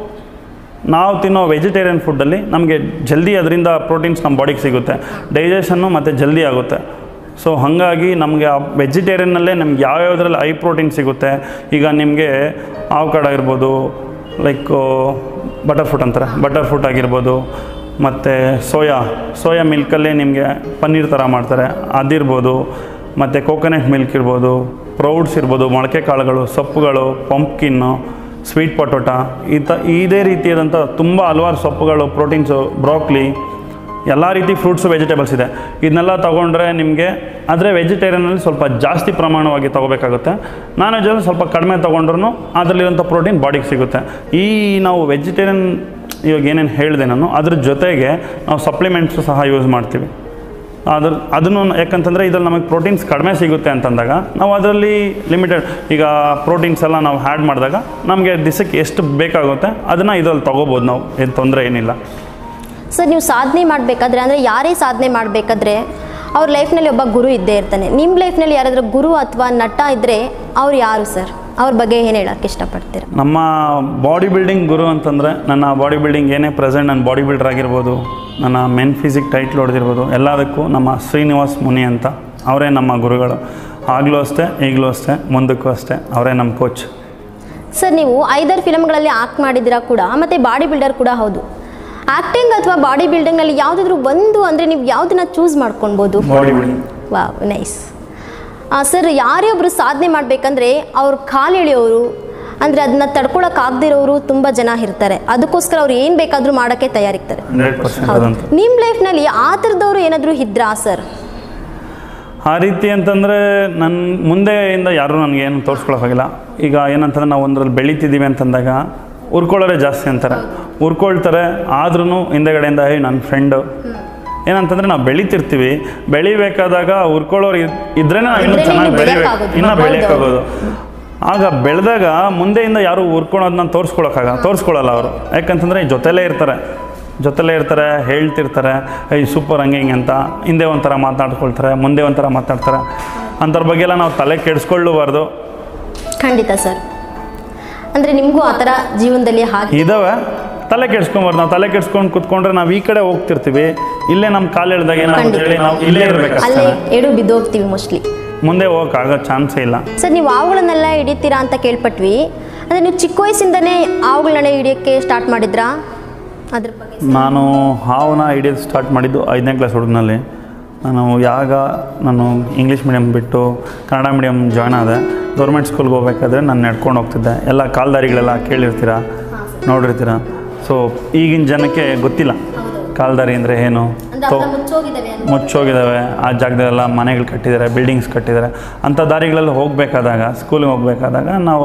ನಾವು ತಿನ್ನೋ ವೆಜಿಟೇರಿಯನ್ ಫುಡ್ಡಲ್ಲಿ ನಮಗೆ ಜಲ್ದಿ ಅದರಿಂದ ಪ್ರೋಟೀನ್ಸ್ ನಮ್ಮ ಬಾಡಿಗೆ ಸಿಗುತ್ತೆ ಡೈಜೆಷನ್ನು ಮತ್ತು ಜಲ್ದಿ ಆಗುತ್ತೆ ಸೊ ಹಾಗಾಗಿ ನಮಗೆ ಆ ವೆಜಿಟೇರಿಯನ್ನಲ್ಲೇ ನಮ್ಗೆ ಯಾವ್ಯಾವುದ್ರಲ್ಲಿ ಹೈ ಪ್ರೋಟೀನ್ ಸಿಗುತ್ತೆ ಈಗ ನಿಮಗೆ ಆವಕಾಡ್ ಆಗಿರ್ಬೋದು ಲೈಕ್ ಬಟರ್ ಫ್ರೂಟ್ ಅಂತಾರೆ ಬಟರ್ ಫ್ರೂಟ್ ಆಗಿರ್ಬೋದು ಮತ್ತು ಸೋಯಾ ಸೋಯಾ ಮಿಲ್ಕಲ್ಲೇ ನಿಮಗೆ ಪನ್ನೀರ್ ಥರ ಮಾಡ್ತಾರೆ ಅದಿರ್ಬೋದು ಮತ್ತು ಕೋಕೋನಟ್ ಮಿಲ್ಕ್ ಇರ್ಬೋದು ಪ್ರೌಡ್ಸ್ ಇರ್ಬೋದು ಮೊಳಕೆ ಕಾಳುಗಳು ಸೊಪ್ಪುಗಳು ಪಂಪ್ಕಿನ್ನು ಸ್ವೀಟ್ ಪೊಟೋಟ ಈ ತ ಇದೇ ರೀತಿಯಾದಂಥ ತುಂಬ ಹಲವಾರು ಸೊಪ್ಪುಗಳು ಪ್ರೋಟೀನ್ಸು ಬ್ರೋಕ್ಲಿ ಎಲ್ಲ ರೀತಿ ಫ್ರೂಟ್ಸು ವೆಜಿಟೇಬಲ್ಸ್ ಇದೆ ಇದನ್ನೆಲ್ಲ ತೊಗೊಂಡ್ರೆ ನಿಮಗೆ ಆದರೆ ವೆಜಿಟೇರಿಯನಲ್ಲಿ ಸ್ವಲ್ಪ ಜಾಸ್ತಿ ಪ್ರಮಾಣವಾಗಿ ತೊಗೋಬೇಕಾಗುತ್ತೆ ನಾನ್ ವೆಜ್ಜಲ್ಲಿ ಸ್ವಲ್ಪ ಕಡಿಮೆ ತೊಗೊಂಡ್ರು ಅದರಲ್ಲಿರೋಂಥ ಪ್ರೋಟೀನ್ ಬಾಡಿಗೆ ಸಿಗುತ್ತೆ ಈ ನಾವು ವೆಜಿಟೇರಿಯನ್ ಇವಾಗ ಏನೇನು ಹೇಳಿದೆ ನಾನು ಅದ್ರ ಜೊತೆಗೆ ನಾವು ಸಪ್ಲಿಮೆಂಟ್ಸು ಸಹ ಯೂಸ್ ಮಾಡ್ತೀವಿ ಅದ್ರ ಅದನ್ನು ಯಾಕಂತಂದರೆ ಇದ್ರಲ್ಲಿ ನಮಗೆ ಪ್ರೋಟೀನ್ಸ್ ಕಡಿಮೆ ಸಿಗುತ್ತೆ ಅಂತಂದಾಗ ನಾವು ಅದರಲ್ಲಿ ಲಿಮಿಟೆಡ್ ಈಗ ಪ್ರೋಟೀನ್ಸ್ ಎಲ್ಲ ನಾವು ಹ್ಯಾಡ್ ಮಾಡಿದಾಗ ನಮಗೆ ದಿಸಕ್ಕೆ ಎಷ್ಟು ಬೇಕಾಗುತ್ತೆ ಅದನ್ನು ಇದರಲ್ಲಿ ತೊಗೋಬೋದು ನಾವು ಏನು ತೊಂದರೆ ಏನಿಲ್ಲ ಸರ್ ನೀವು ಸಾಧನೆ ಮಾಡಬೇಕಾದ್ರೆ ಅಂದರೆ ಯಾರೇ ಸಾಧನೆ ಮಾಡಬೇಕಾದ್ರೆ ಅವ್ರ ಲೈಫ್ನಲ್ಲಿ ಒಬ್ಬ ಗುರು ಇದ್ದೇ ಇರ್ತಾನೆ ನಿಮ್ಮ ಲೈಫ್ನಲ್ಲಿ ಯಾರಾದರೂ ಗುರು ಅಥವಾ ನಟ ಇದ್ದರೆ ಅವ್ರು ಯಾರು ಸರ್ ಅವ್ರ ಬಗ್ಗೆ ಏನು ಹೇಳೋಕ್ಕೆ ಇಷ್ಟಪಡ್ತೀರಾ ನಮ್ಮ ಬಾಡಿ ಬಿಲ್ಡಿಂಗ್ ಗುರು ಅಂತಂದರೆ ನನ್ನ ಬಾಡಿ ಬಿಲ್ಡಿಂಗ್ ಏನೇ ಪ್ರೆಸೆಂಟ್ ನನ್ನ ಬಾಡಿ ಬಿಲ್ಡರ್ ಆಗಿರ್ಬೋದು ನನ್ನ ಮೆನ್ ಫಿಸಿಕ್ ಟೈಟ್ಲ್ ಹೊಡೆದಿರ್ಬೋದು ಎಲ್ಲದಕ್ಕೂ ನಮ್ಮ ಶ್ರೀನಿವಾಸ್ ಮುನಿ ಅಂತ ಅವರೇ ನಮ್ಮ ಗುರುಗಳು ಆಗಲೂ ಅಷ್ಟೇ ಈಗಲೂ ಅಷ್ಟೇ ಮುಂದಕ್ಕೂ ಅಷ್ಟೇ ಅವರೇ ನಮ್ಮ ಕೋಚ್ ಸರ್ ನೀವು ಐದಾರು ಫಿಲಮ್ಗಳಲ್ಲಿ ಆ್ಯಕ್ಟ್ ಮಾಡಿದ್ದೀರಾ ಕೂಡ ಮತ್ತು ಬಾಡಿ ಬಿಲ್ಡರ್ ಕೂಡ ಹೌದು ಆ್ಯಕ್ಟಿಂಗ್ ಅಥವಾ ಬಾಡಿ ಬಿಲ್ಡಿಂಗ್ನಲ್ಲಿ ಯಾವುದಾದ್ರೂ ಒಂದು ಅಂದರೆ ನೀವು ಯಾವುದನ್ನ ಚೂಸ್ ಮಾಡ್ಕೊಳ್ಬೋದು body building wow nice sir ಯಾರೇ ಒಬ್ಬರು ಸಾಧನೆ ಮಾಡಬೇಕಂದ್ರೆ ಅವ್ರ ಕಾಲು ಎಳೆಯೋರು ಅಂದರೆ ಅದನ್ನ ತಡ್ಕೊಳಕ್ಕಾಗದಿರೋರು ತುಂಬ ಜನ ಇರ್ತಾರೆ ಅದಕ್ಕೋಸ್ಕರ ಅವ್ರು ಏನು ಬೇಕಾದರೂ ಮಾಡೋಕ್ಕೆ ತಯಾರಿರ್ತಾರೆ ಹಂಡ್ರೆಡ್ ಪರ್ಸೆಂಟ್ ಅದಂತ ನಿಮ್ಮ ಲೈಫ್ನಲ್ಲಿ ಆ ಥರದವ್ರು ಏನಾದರೂ ಇದ್ರಾ ಸರ್ ಆ ರೀತಿ ಅಂತಂದರೆ ನನ್ನ ಮುಂದೆಯಿಂದ ಯಾರೂ ನನಗೇನು ತೋರಿಸ್ಕೊಳಕ್ಕಾಗಿಲ್ಲ ಈಗ ಏನಂತಂದ್ರೆ ನಾವು ಒಂದ್ರಲ್ಲಿ ಬೆಳೀತಿದ್ದೀವಿ ಅಂತಂದಾಗ ಉರ್ಕೊಳ್ಳೋರೇ ಜಾಸ್ತಿ ಅಂತಾರೆ ಉರ್ಕೊಳ್ತಾರೆ ಆದ್ರೂ ಹಿಂದೆಗಡೆಯಿಂದ ಏ ನನ್ನ ಫ್ರೆಂಡು ಏನಂತಂದ್ರೆ ನಾವು ಬೆಳಿತಿರ್ತೀವಿ ಬೆಳಿಬೇಕಾದಾಗ ಉರ್ಕೊಳ್ಳೋರು ಇದ್- ಇದ್ರೇನೆ ನಾವು ಇನ್ನೂ ಇದ್ರೇನೆ ಚೆನ್ನಾಗಿ ಇನ್ನು ಬೆಳಿಬೇಕು ಬೆಳೆಯಕ್ಕಾಗೋದು. ಇನ್ನೂ ಹೌದು. ಬೆಳೆಯೋಕ್ಕಾಗೋದು ಆಗ ಬೆಳೆದಾಗ ಮುಂದೆಯಿಂದ ಯಾರು ಉರ್ಕೊಳೋದನ್ನ ತೋರಿಸ್ಕೊಳಕ್ಕಾಗ ತೋರಿಸ್ಕೊಳಲ್ಲ ಅವರು ಯಾಕಂತಂದ್ರೆ ಈ ಜೊತೆಲೇ ಇರ್ತಾರೆ ಜೊತೆಲೇ ಇರ್ತಾರೆ ಹೇಳ್ತಿರ್ತಾರೆ ಈ ಸೂಪರ್ ಹಂಗೆ ಹಿಂಗೆ ಅಂತ ಹಿಂದೆ ಒಂಥರ ಮಾತಾಡ್ಕೊಳ್ತಾರೆ ಮುಂದೆ ಒಂಥರ ಮಾತಾಡ್ತಾರೆ ಅಂಥವ್ರ ಬಗ್ಗೆ ಎಲ್ಲ ನಾವು ತಲೆ ಕೆಡಿಸ್ಕೊಳ್ಳಬಾರ್ದು ಖಂಡಿತ ಸರ್ ಅಂದರೆ ನಿಮಗೂ ಆ ಥರ ಜೀವನದಲ್ಲಿ ಹಾಗೆ ಇದಾವೆ ತಲೆ ಕೆಡ್ಸ್ಕೊಂಬಾರ್ದು ನಾವು ತಲೆ ಕೆಡ್ಸ್ಕೊಂಡು ಕುತ್ಕೊಂಡ್ರೆ ನಾವು ಈ ಕಡೆ ಹೋಗ್ತಿರ್ತೀವಿ ಇಲ್ಲೇ ನಮ್ಮ ಕಾಲು ಎಳ್ದಾಗ ಏನಾಗುತ್ತೆ ಹೇಳಿ ನಾವು ಇಲ್ಲೇ ಇರ್ಬೇಕಷ್ಟೇ ಅಲ್ಲೇ ಎಡು ಬಿದ್ದೋಗ್ತೀವಿ ಮೋಸ್ಟ್ಲಿ ಮುಂದೆ ಹೋಗೋಕ್ಕಾಗೋ ಚಾನ್ಸೇ ಇಲ್ಲ ಸರ್ ನೀವು ಹಾವುಗಳನ್ನೆಲ್ಲ ಹಿಡಿತೀರಾ ಅಂತ ಕೇಳ್ಪಟ್ವಿ ಅಂದರೆ ನೀವು ಚಿಕ್ಕ ವಯಸ್ಸಿಂದನೇ ಹಾವುಗಳನ್ನೇ ಹಿಡಿಯೋಕ್ಕೆ ಸ್ಟಾರ್ಟ್ ಮಾಡಿದ್ರಾ ಅದ್ರ ಬಗ್ಗೆ ನಾನು ಹಾವನ್ನ ಹಿಡಿಯೋದು ಸ್ಟಾರ್ಟ್ ಮಾಡಿದ್ದು ಐದನೇ ಕ್ಲಾಸ್ ಹುಡುಗನಲ್ಲಿ ನಾನು ಯಾವಾಗ ನಾನು ಇಂಗ್ಲೀಷ್ ಮೀಡಿಯಮ್ ಬಿಟ್ಟು ಕನ್ನಡ ಮೀಡಿಯಮ್ ಜಾಯ್ನ್ ಆದೆ ಗೌರ್ಮೆಂಟ್ ಸ್ಕೂಲ್ಗೆ ಹೋಗ್ಬೇಕಾದ್ರೆ ನಾನು ನಡ್ಕೊಂಡು ಹೋಗ್ತಿದ್ದೆ ಎಲ್ಲ ಕಾಲ್ದಾರಿಗಳೆಲ್ಲ ಕೇಳಿರ್ತೀರ ನೋಡಿರ್ತೀರ ಸೊ ಈಗಿನ ಜನಕ್ಕೆ ಗೊತ್ತಿಲ್ಲ ಕಾಲ್ದಾರಿ ಅಂದರೆ ಏನು ತೋ ಮುಚ್ಚೋಗಿದ್ದಾವೆ ಆ ಜಾಗದಲ್ಲೆಲ್ಲ ಮನೆಗಳು ಕಟ್ಟಿದ್ದಾರೆ ಬಿಲ್ಡಿಂಗ್ಸ್ ಕಟ್ಟಿದ್ದಾರೆ ಅಂಥ ದಾರಿಗಳಲ್ಲಿ ಹೋಗಬೇಕಾದಾಗ ಸ್ಕೂಲಿಗೆ ಹೋಗಬೇಕಾದಾಗ ನಾವು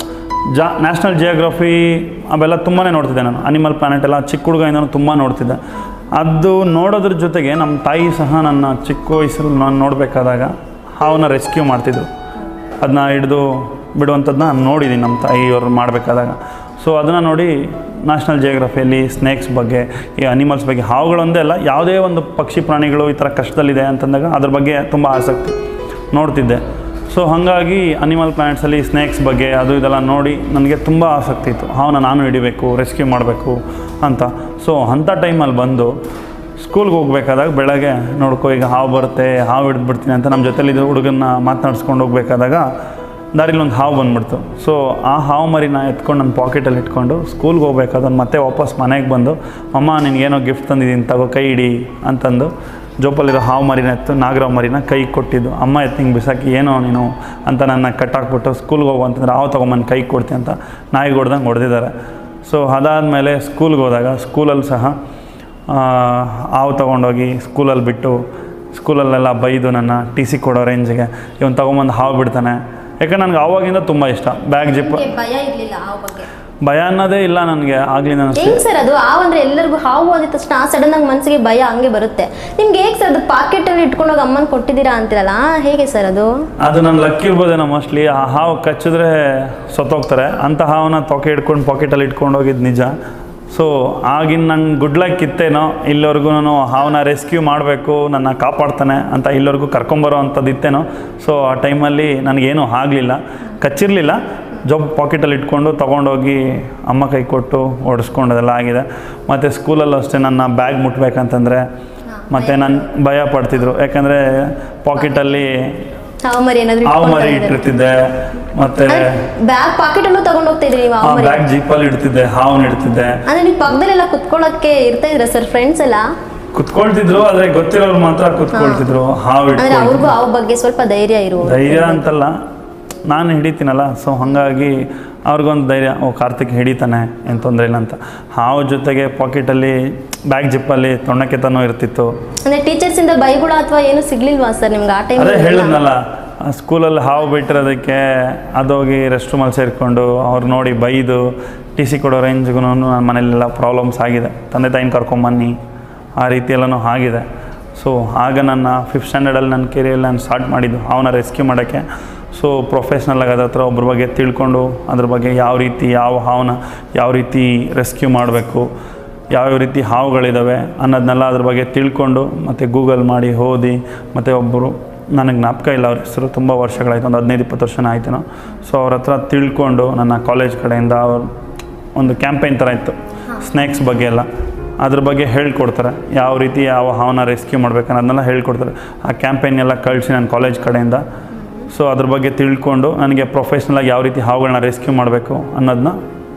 ಜಾ ನ್ಯಾಷನಲ್ ಜಿಯೋಗ್ರಫಿ ಅವೆಲ್ಲ ತುಂಬಾ ನೋಡ್ತಿದ್ದೆ ನಾನು ಅನಿಮಲ್ ಪ್ಲಾನೆಟ್ ಎಲ್ಲ ಚಿಕ್ಕ ಹುಡುಗದಿಂದನೂ ತುಂಬ ನೋಡ್ತಿದ್ದೆ ಅದು ನೋಡೋದ್ರ ಜೊತೆಗೆ ನಮ್ಮ ತಾಯಿ ಸಹ ನನ್ನ ಚಿಕ್ಕ ವಯಸ್ಸಲ್ಲಿ ನಾನು ನೋಡಬೇಕಾದಾಗ ಹಾವನ್ನ ರೆಸ್ಕ್ಯೂ ಮಾಡ್ತಿದ್ರು ಅದನ್ನ ಹಿಡಿದು ಬಿಡುವಂಥದ್ದನ್ನ ನಾನು ನೋಡಿದ್ದೀನಿ ನಮ್ಮ ತಾಯಿಯವರು ಮಾಡಬೇಕಾದಾಗ ಸೊ ಅದನ್ನು ನೋಡಿ ನ್ಯಾಷನಲ್ ಜಿಯೋಗ್ರಫಿಯಲ್ಲಿ ಸ್ನೇಕ್ಸ್ ಬಗ್ಗೆ ಈ ಅನಿಮಲ್ಸ್ ಬಗ್ಗೆ ಹಾವುಗಳೊಂದೇ ಅಲ್ಲ ಯಾವುದೇ ಒಂದು ಪಕ್ಷಿ ಪ್ರಾಣಿಗಳು ಈ ಥರ ಕಷ್ಟದಲ್ಲಿದೆ ಅಂತಂದಾಗ ಅದ್ರ ಬಗ್ಗೆ ತುಂಬ ಆಸಕ್ತಿ ನೋಡ್ತಿದ್ದೆ ಸೊ ಹಾಗಾಗಿ ಅನಿಮಲ್ ಪ್ಲಾನೆಟ್ಸಲ್ಲಿ ಸ್ನೇಕ್ಸ್ ಬಗ್ಗೆ ಅದು ಇದೆಲ್ಲ ನೋಡಿ ನನಗೆ ತುಂಬ ಆಸಕ್ತಿ ಇತ್ತು ಹಾವನ್ನ ನಾನು ಹಿಡಿಬೇಕು ರೆಸ್ಕ್ಯೂ ಮಾಡಬೇಕು ಅಂತ ಸೊ ಅಂಥ ಟೈಮಲ್ಲಿ ಬಂದು ಸ್ಕೂಲ್ಗೆ ಹೋಗ್ಬೇಕಾದಾಗ ಬೆಳಗ್ಗೆ ನೋಡ್ಕೊ ಈಗ ಹಾವು ಬರುತ್ತೆ ಹಾವು ಹಿಡಿದ್ಬಿಡ್ತೀನಿ ಅಂತ ನಮ್ಮ ಜೊತೆಲಿದ್ದ ಹುಡುಗನ್ನ ಮಾತನಾಡ್ಸ್ಕೊಂಡು ಹೋಗ್ಬೇಕಾದಾಗ ದಾರಿಲಿ ಒಂದು ಹಾವು ಬಂದ್ಬಿಡ್ತು ಸೊ ಆ ಹಾವು ಮರಿನ ಎತ್ಕೊಂಡು ನನ್ನ ಪಾಕೆಟಲ್ಲಿ ಇಟ್ಕೊಂಡು ಸ್ಕೂಲ್ಗೆ ಹೋಗ್ಬೇಕಾದ್ರೆ ಮತ್ತೆ ವಾಪಸ್ ಮನೆಗೆ ಬಂದು ಅಮ್ಮ ನಿನಗೇನೋ ಗಿಫ್ಟ್ ತಂದಿದ್ದೀನಿ ತಗೋ ಕೈ ಹಿಡಿ ಅಂತಂದು ಜೋಪಲ್ಲಿರೋ ಹಾವು ಮರಿನ ಎತ್ತು ನಾಗರಾವ್ ಮರಿನ ಕೈ ಕೊಟ್ಟಿದ್ದು ಅಮ್ಮ ಎತ್ತು ಹಿಂಗೆ ಬಿಸಾಕಿ ಏನೋ ನೀನು ಅಂತ ನನ್ನ ಕಟ್ಟಾಕ್ಬಿಟ್ಟು ಸ್ಕೂಲ್ಗೆ ಹೋಗು ಅಂತಂದ್ರೆ ಹಾವು ತೊಗೊಂಬಂದು ಕೈ ಕೊಡ್ತೀನಿ ಅಂತ ನಾಯಿಗೆ ಹೊಡ್ದಂಗೆ ಹೊಡೆದಿದ್ದಾರೆ ಸೊ ಅದಾದಮೇಲೆ ಸ್ಕೂಲ್ಗೆ ಹೋದಾಗ ಸ್ಕೂಲಲ್ಲಿ ಸಹ ಆ, ಹಾವು ತೊಗೊಂಡೋಗಿ ಸ್ಕೂಲಲ್ಲಿ ಬಿಟ್ಟು ಸ್ಕೂಲಲ್ಲೆಲ್ಲ ಬೈದು ನನ್ನ ಟಿ ಸಿ ಕೊಡೋ ರೇಂಜ್ಗೆ ಇವನು ತೊಗೊಂಬಂದು ಹಾವು ಬಿಡ್ತಾನೆ ಯಾಕಂದ್ರೆ ನನಗೆ ಆವಾಗಿಂದ ತುಂಬ ಇಷ್ಟ ಬ್ಯಾಗ್ ಜಿಪ್ ಭಯ ಇರಲಿಲ್ಲ ಹಾವು ಬಗ್ಗೆ ಭಯ ಅನ್ನೋದೇ ಇಲ್ಲ ನನಗೆ ಆಗ್ಲಿಂದ ಅನಿಸ್ತು ಹೆಂಗ್ ಸರ್ ಅದು ಹಾವು ಅಂದ್ರೆ ಎಲ್ಲರಿಗೂ ಹಾವು ಅಂದ ತಕ್ಷಣ ಸಡನ್ ಆಗಿ ಮನಸ್ಸಿಗೆ ಭಯ ಹಂಗೆ ಬರುತ್ತೆ ನಿಮ್ಗೆ ಹೇಗೆ ಸರ್ ಅದು ಪಾಕೆಟ್ ಅಲ್ಲಿ ಇಟ್ಕೊಂಡೋಗಿ ಅಮ್ಮನ್ ಕೊಟ್ಟಿದ್ದೀರಾ ಅಂತಿರಲ್ಲ ಹೇಗೆ ಸರ್ ಅದು ಅದು ನನ್ನ ಲಕ್ ಇರ್ಬೋದೇನೋ ಮೋಸ್ಟ್ಲಿ ಆ ಹಾವು ಕಚ್ಚಿದ್ರೆ ಸತ್ತೋಗ್ತಾರೆ ಅಂಥ ಹಾವನ್ನ ತೊಕೆ ಹಿಡ್ಕೊಂಡು ಪಾಕೆಟಲ್ಲಿ ಇಟ್ಕೊಂಡು ಹೋಗಿದ್ದು ನಿಜ ಸೊ ಆಗಿನ ನನ್ನ ಗುಡ್ ಲಕ್ ಇತ್ತೇನೋ ಇಲ್ಲಿವರೆಗೂ ನಾನು ಹಾವನ್ನ ರೆಸ್ಕ್ಯೂ ಮಾಡಬೇಕು ನನ್ನ ಕಾಪಾಡ್ತಾನೆ ಅಂತ ಇಲ್ಲಿವರೆಗೂ ಕರ್ಕೊಂಬರೋ ಅಂಥದ್ದು ಇತ್ತೇನೋ ಸೊ ಆ ಟೈಮಲ್ಲಿ ನನಗೇನೂ ಆಗಲಿಲ್ಲ ಕಚ್ಚಿರಲಿಲ್ಲ ಜಾಬ್ ಪಾಕೆಟಲ್ಲಿ ಇಟ್ಕೊಂಡು ತೊಗೊಂಡೋಗಿ ಅಮ್ಮ ಕೈ ಕೊಟ್ಟು ಓಡಿಸ್ಕೊಂಡದೆಲ್ಲ ಆಗಿದೆ ಮತ್ತು ಸ್ಕೂಲಲ್ಲೂ ಅಷ್ಟೇ ನನ್ನ ಬ್ಯಾಗ್ ಮುಟ್ಬೇಕಂತಂದರೆ ಮತ್ತು ನಾನು ಭಯ ಪಡ್ತಿದ್ರು ಯಾಕಂದರೆ ಪಾಕೆಟಲ್ಲಿ ಹಾವು ಮರಿ ಏನಾದ್ರು ಹಾವು ಮರಿ ಇಟ್ಟಿರ್ತಿದ್ದೆ ಮತ್ತೆ ಬ್ಯಾಗ್ ಪಾಕೆಟ್ ಅಲ್ಲೂ ತಗೊಂಡ್ ಹೋಗ್ತಾ ಇದ್ರಿ ನೀವು ಆ ಹಾವು ಮರಿ ಬ್ಯಾಗ್ ಜೀಪಲ್ಲಿ ಇಡ್ತಿದ್ದೆ ಹಾವನ್ನ ಇಡ್ತಿದ್ದೆ ಅಂದ್ರೆ ನೀವು ಪಕ್ಕದಲ್ಲೆಲ್ಲ ಕುತ್ಕೊಳ್ಳೋಕೆ ಇರ್ತಾ ಇದ್ರ ಸರ್ ಫ್ರೆಂಡ್ಸ್ ಎಲ್ಲ ಕುತ್ಕೊಳ್ತಿದ್ರು ಆದ್ರೆ ಗೊತ್ತಿರೋರು ಮಾತ್ರ ಕುತ್ಕೊಳ್ತಿದ್ರು ಹಾವು ಅಂದ್ರೆ ಇಟ್ಕೊಳ್ತಿದ್ರು ಅವ್ರಿಗೂ ಹಾವು ಬಗ್ಗೆ ಸ್ವಲ್ಪ ಧೈರ್ಯ ಇರುವ ಧೈರ್ಯ ಅಂತಲ್ಲ ನಾನು ಹಿಡಿತೀನಲ್ಲ ಸೊ ಹಾಗಾಗಿ ಅವ್ರಿಗೊಂದು ಧೈರ್ಯ ಓ ಕಾರ್ತಿಕ್ ಹಿಡಿತಾನೆ ಏನು ತೊಂದರೆ ಇಲ್ಲ ಅಂತ ಹಾವು ಜೊತೆಗೆ ಪಾಕೆಟಲ್ಲಿ ಬ್ಯಾಗ್ ಜಿಪ್ಪಲ್ಲಿ ತೊಣ್ಣಕ್ಕೆತನೂ ಇರ್ತಿತ್ತು ಅಂದ್ರೆ ಟೀಚರ್ಸ್ ಇಂದ ಬೈಗುಳ ಅಥವಾ ಏನು ಸಿಗ್ಲಿಲ್ವಾ ಸರ್ ನಿಮ್ಗೆ ಆ ಟೈಮ್ ಅದೇ ಹೇಳಿದ್ನಲ್ಲ ಆ ಸ್ಕೂಲಲ್ಲಿ ಹಾವು ಬಿಟ್ಟಿರೋದಕ್ಕೆ ಅದೋಗಿ ರೆಸ್ಟ್ ರೂಮಲ್ಲಿ ಸೇರಿಕೊಂಡು ಅವ್ರು ನೋಡಿ ಬೈದು ಟಿ ಸಿ ಕೊಡೋ ರೇಂಜ್ಗೂ ನನ್ನ ಮನೇಲೆಲ್ಲ ಪ್ರಾಬ್ಲಮ್ಸ್ ಆಗಿದೆ ತಂದೆ ತಾಯಿನ ಕರ್ಕೊಂಬನ್ನಿ ಆ ರೀತಿ ಎಲ್ಲನೂ ಆಗಿದೆ ಸೊ ಆಗ ನನ್ನ ಫಿಫ್ತ್ ಸ್ಟ್ಯಾಂಡರ್ಡಲ್ಲಿ ನನ್ನ ಕೆರಿಯಲ್ಲಿ ನಾನು ಸ್ಟಾರ್ಟ್ ಮಾಡಿದ್ದು ಅವನ ರೆಸ್ಕ್ಯೂ ಮಾಡೋಕ್ಕೆ ಸೊ ಪ್ರೊಫೆಷ್ನಲ್ಲಾಗಿ ಅದ್ರ ಹತ್ರ ಒಬ್ರ ಬಗ್ಗೆ ತಿಳ್ಕೊಂಡು ಅದ್ರ ಬಗ್ಗೆ ಯಾವ ರೀತಿ ಯಾವ ಹಾವನ್ನ ಯಾವ ರೀತಿ ರೆಸ್ಕ್ಯೂ ಮಾಡಬೇಕು ಯಾವ್ಯಾವ ರೀತಿ ಹಾವುಗಳಿದ್ದಾವೆ ಅನ್ನೋದನ್ನೆಲ್ಲ ಅದ್ರ ಬಗ್ಗೆ ತಿಳ್ಕೊಂಡು ಮತ್ತು ಗೂಗಲ್ ಮಾಡಿ ಓದಿ ಮತ್ತು ಒಬ್ಬರು ನನಗೆ ಜ್ಞಾಪಕ ಇಲ್ಲ ಅವ್ರ ಹೆಸರು ತುಂಬ ವರ್ಷಗಳಾಯ್ತು ಒಂದು ಹದಿನೈದು ಇಪ್ಪತ್ತು ವರ್ಷನೇ ಆಯ್ತೇನೋ ಸೊ ಅವ್ರ ಹತ್ರ ತಿಳ್ಕೊಂಡು ನನ್ನ ಕಾಲೇಜ್ ಕಡೆಯಿಂದ ಅವ್ರು ಒಂದು ಕ್ಯಾಂಪೇನ್ ಥರ ಇತ್ತು ಸ್ನ್ಯಾಕ್ಸ್ ಬಗ್ಗೆ ಎಲ್ಲ ಅದ್ರ ಬಗ್ಗೆ ಹೇಳ್ಕೊಡ್ತಾರೆ ಯಾವ ರೀತಿ ಯಾವ ಹಾವನ್ನ ರೆಸ್ಕ್ಯೂ ಮಾಡ್ಬೇಕು ಅನ್ನೋದನ್ನೆಲ್ಲ ಹೇಳ್ಕೊಡ್ತಾರೆ ಆ ಕ್ಯಾಂಪೇನ್ ಎಲ್ಲ ಕಳಿಸಿ ನನ್ನ ಕಾಲೇಜ್ ಕಡೆಯಿಂದ ಸೊ ಅದ್ರ ಬಗ್ಗೆ ತಿಳ್ಕೊಂಡು ನನಗೆ ಪ್ರೊಫೆಷ್ನಲಾಗಿ ಯಾವ ರೀತಿ ಹಾವುಗಳನ್ನ ರೆಸ್ಕ್ಯೂ ಮಾಡಬೇಕು ಅನ್ನೋದನ್ನ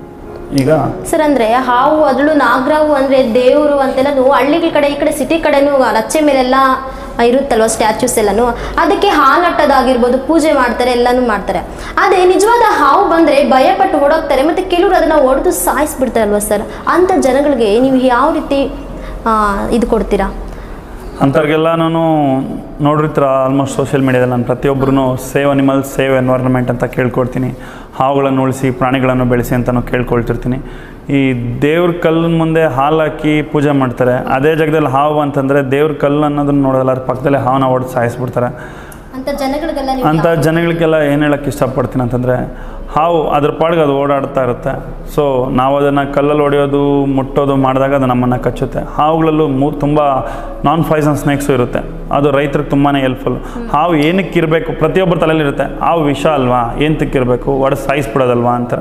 ಈಗ ಸರ್ ಅಂದ್ರೆ ಹಾವು ಅದರಲ್ಲೂ ನಾಗರಾವು ಅಂದ್ರೆ ದೇವರು ಅಂತೆಲ್ಲ ಹಳ್ಳಿಗಳ ಕಡೆ ಈ ಕಡೆ ಸಿಟಿ ಕಡೆನೂ ರಚ್ಚೆ ಮೇಲೆಲ್ಲ ಇರುತ್ತಲ್ವ ಸ್ಟ್ಯಾಚ್ಯೂಸ್ ಎಲ್ಲನೂ ಅದಕ್ಕೆ ಹಾಲಟ್ಟದಾಗಿರ್ಬೋದು ಪೂಜೆ ಮಾಡ್ತಾರೆ ಎಲ್ಲನೂ ಮಾಡ್ತಾರೆ ಅದೇ ನಿಜವಾದ ಹಾವು ಬಂದ್ರೆ ಭಯಪಟ್ಟು ಓಡೋಗ್ತಾರೆ ಮತ್ತೆ ಕೆಲವರು ಅದನ್ನ ಹೊಡೆದು ಸಾಯಿಸ್ಬಿಡ್ತಾರಲ್ವ ಸರ್ ಅಂತ ಜನಗಳಿಗೆ ನೀವು ಯಾವ ರೀತಿ ಆ, ಇದು ಕೊಡ್ತೀರಾ ಅಂಥವ್ರಿಗೆಲ್ಲ ನಾನು ನೋಡಿರ್ತೀರ ಆಲ್ಮೋಸ್ಟ್ ಸೋಷಿಯಲ್ ಮೀಡಿಯಾದಲ್ಲಿ ನಾನು ಪ್ರತಿಯೊಬ್ಬರೂ ಸೇವ್ ಅನಿಮಲ್ ಸೇವ್ ಎನ್ವೈರ್ನ್ಮೆಂಟ್ ಅಂತ ಕೇಳ್ಕೊಳ್ತೀನಿ ಹಾವುಗಳನ್ನು ಉಳಿಸಿ ಪ್ರಾಣಿಗಳನ್ನು ಬೆಳೆಸಿ ಅಂತಲೂ ಕೇಳ್ಕೊಳ್ತಿರ್ತೀನಿ ಈ ದೇವ್ರ ಕಲ್ಲಿನ ಮುಂದೆ ಹಾಲು ಹಾಕಿ ಪೂಜೆ ಮಾಡ್ತಾರೆ ಅದೇ ಜಾಗದಲ್ಲಿ ಹಾವು ಅಂತಂದರೆ ದೇವ್ರ ಕಲ್ಲು ಅನ್ನೋದನ್ನ ನೋಡೋದಲ್ಲ ಅದ್ರ ಪಕ್ಕದಲ್ಲೇ ಹಾವನ್ನ ಹೊಡೆದು ಸಾಯಿಸ್ಬಿಡ್ತಾರೆ ಅಂತ ಜನಗಳಿಗೆಲ್ಲ ಅಂಥ ಜನಗಳಿಗೆಲ್ಲ ಏನು ಹೇಳೋಕ್ಕೆ ಇಷ್ಟಪಡ್ತೀನಿ ಅಂತಂದರೆ ಹಾವು ಅದ್ರ ಪಾಡಿಗೆ ಅದು ಓಡಾಡ್ತಾ ಇರುತ್ತೆ ಸೊ ನಾವು ಅದನ್ನು ಕಲ್ಲಲ್ಲಿ ಹೊಡೆಯೋದು ಮುಟ್ಟೋದು ಮಾಡಿದಾಗ ಅದು ನಮ್ಮನ್ನು ಕಚ್ಚುತ್ತೆ ಹಾವುಗಳಲ್ಲೂ ಮೂ ತುಂಬ ನಾನ್ ಪಾಯ್ಸನ್ ಸ್ನೇಕ್ಸು ಇರುತ್ತೆ ಅದು ರೈತರಿಗೆ ತುಂಬಾ ಹೆಲ್ಪ್ಫುಲ್ ಹಾವು ಏನಕ್ಕೆ ಇರಬೇಕು ಪ್ರತಿಯೊಬ್ಬರ ತಲೆಯಲ್ಲಿರುತ್ತೆ ಹಾವು ವಿಷ ಅಲ್ವಾ ಏನಕ್ಕಿರಬೇಕು ಹೊಡೆದು ಸಾಯಿಸ್ಬಿಡೋದಲ್ವಾ ಅಂತ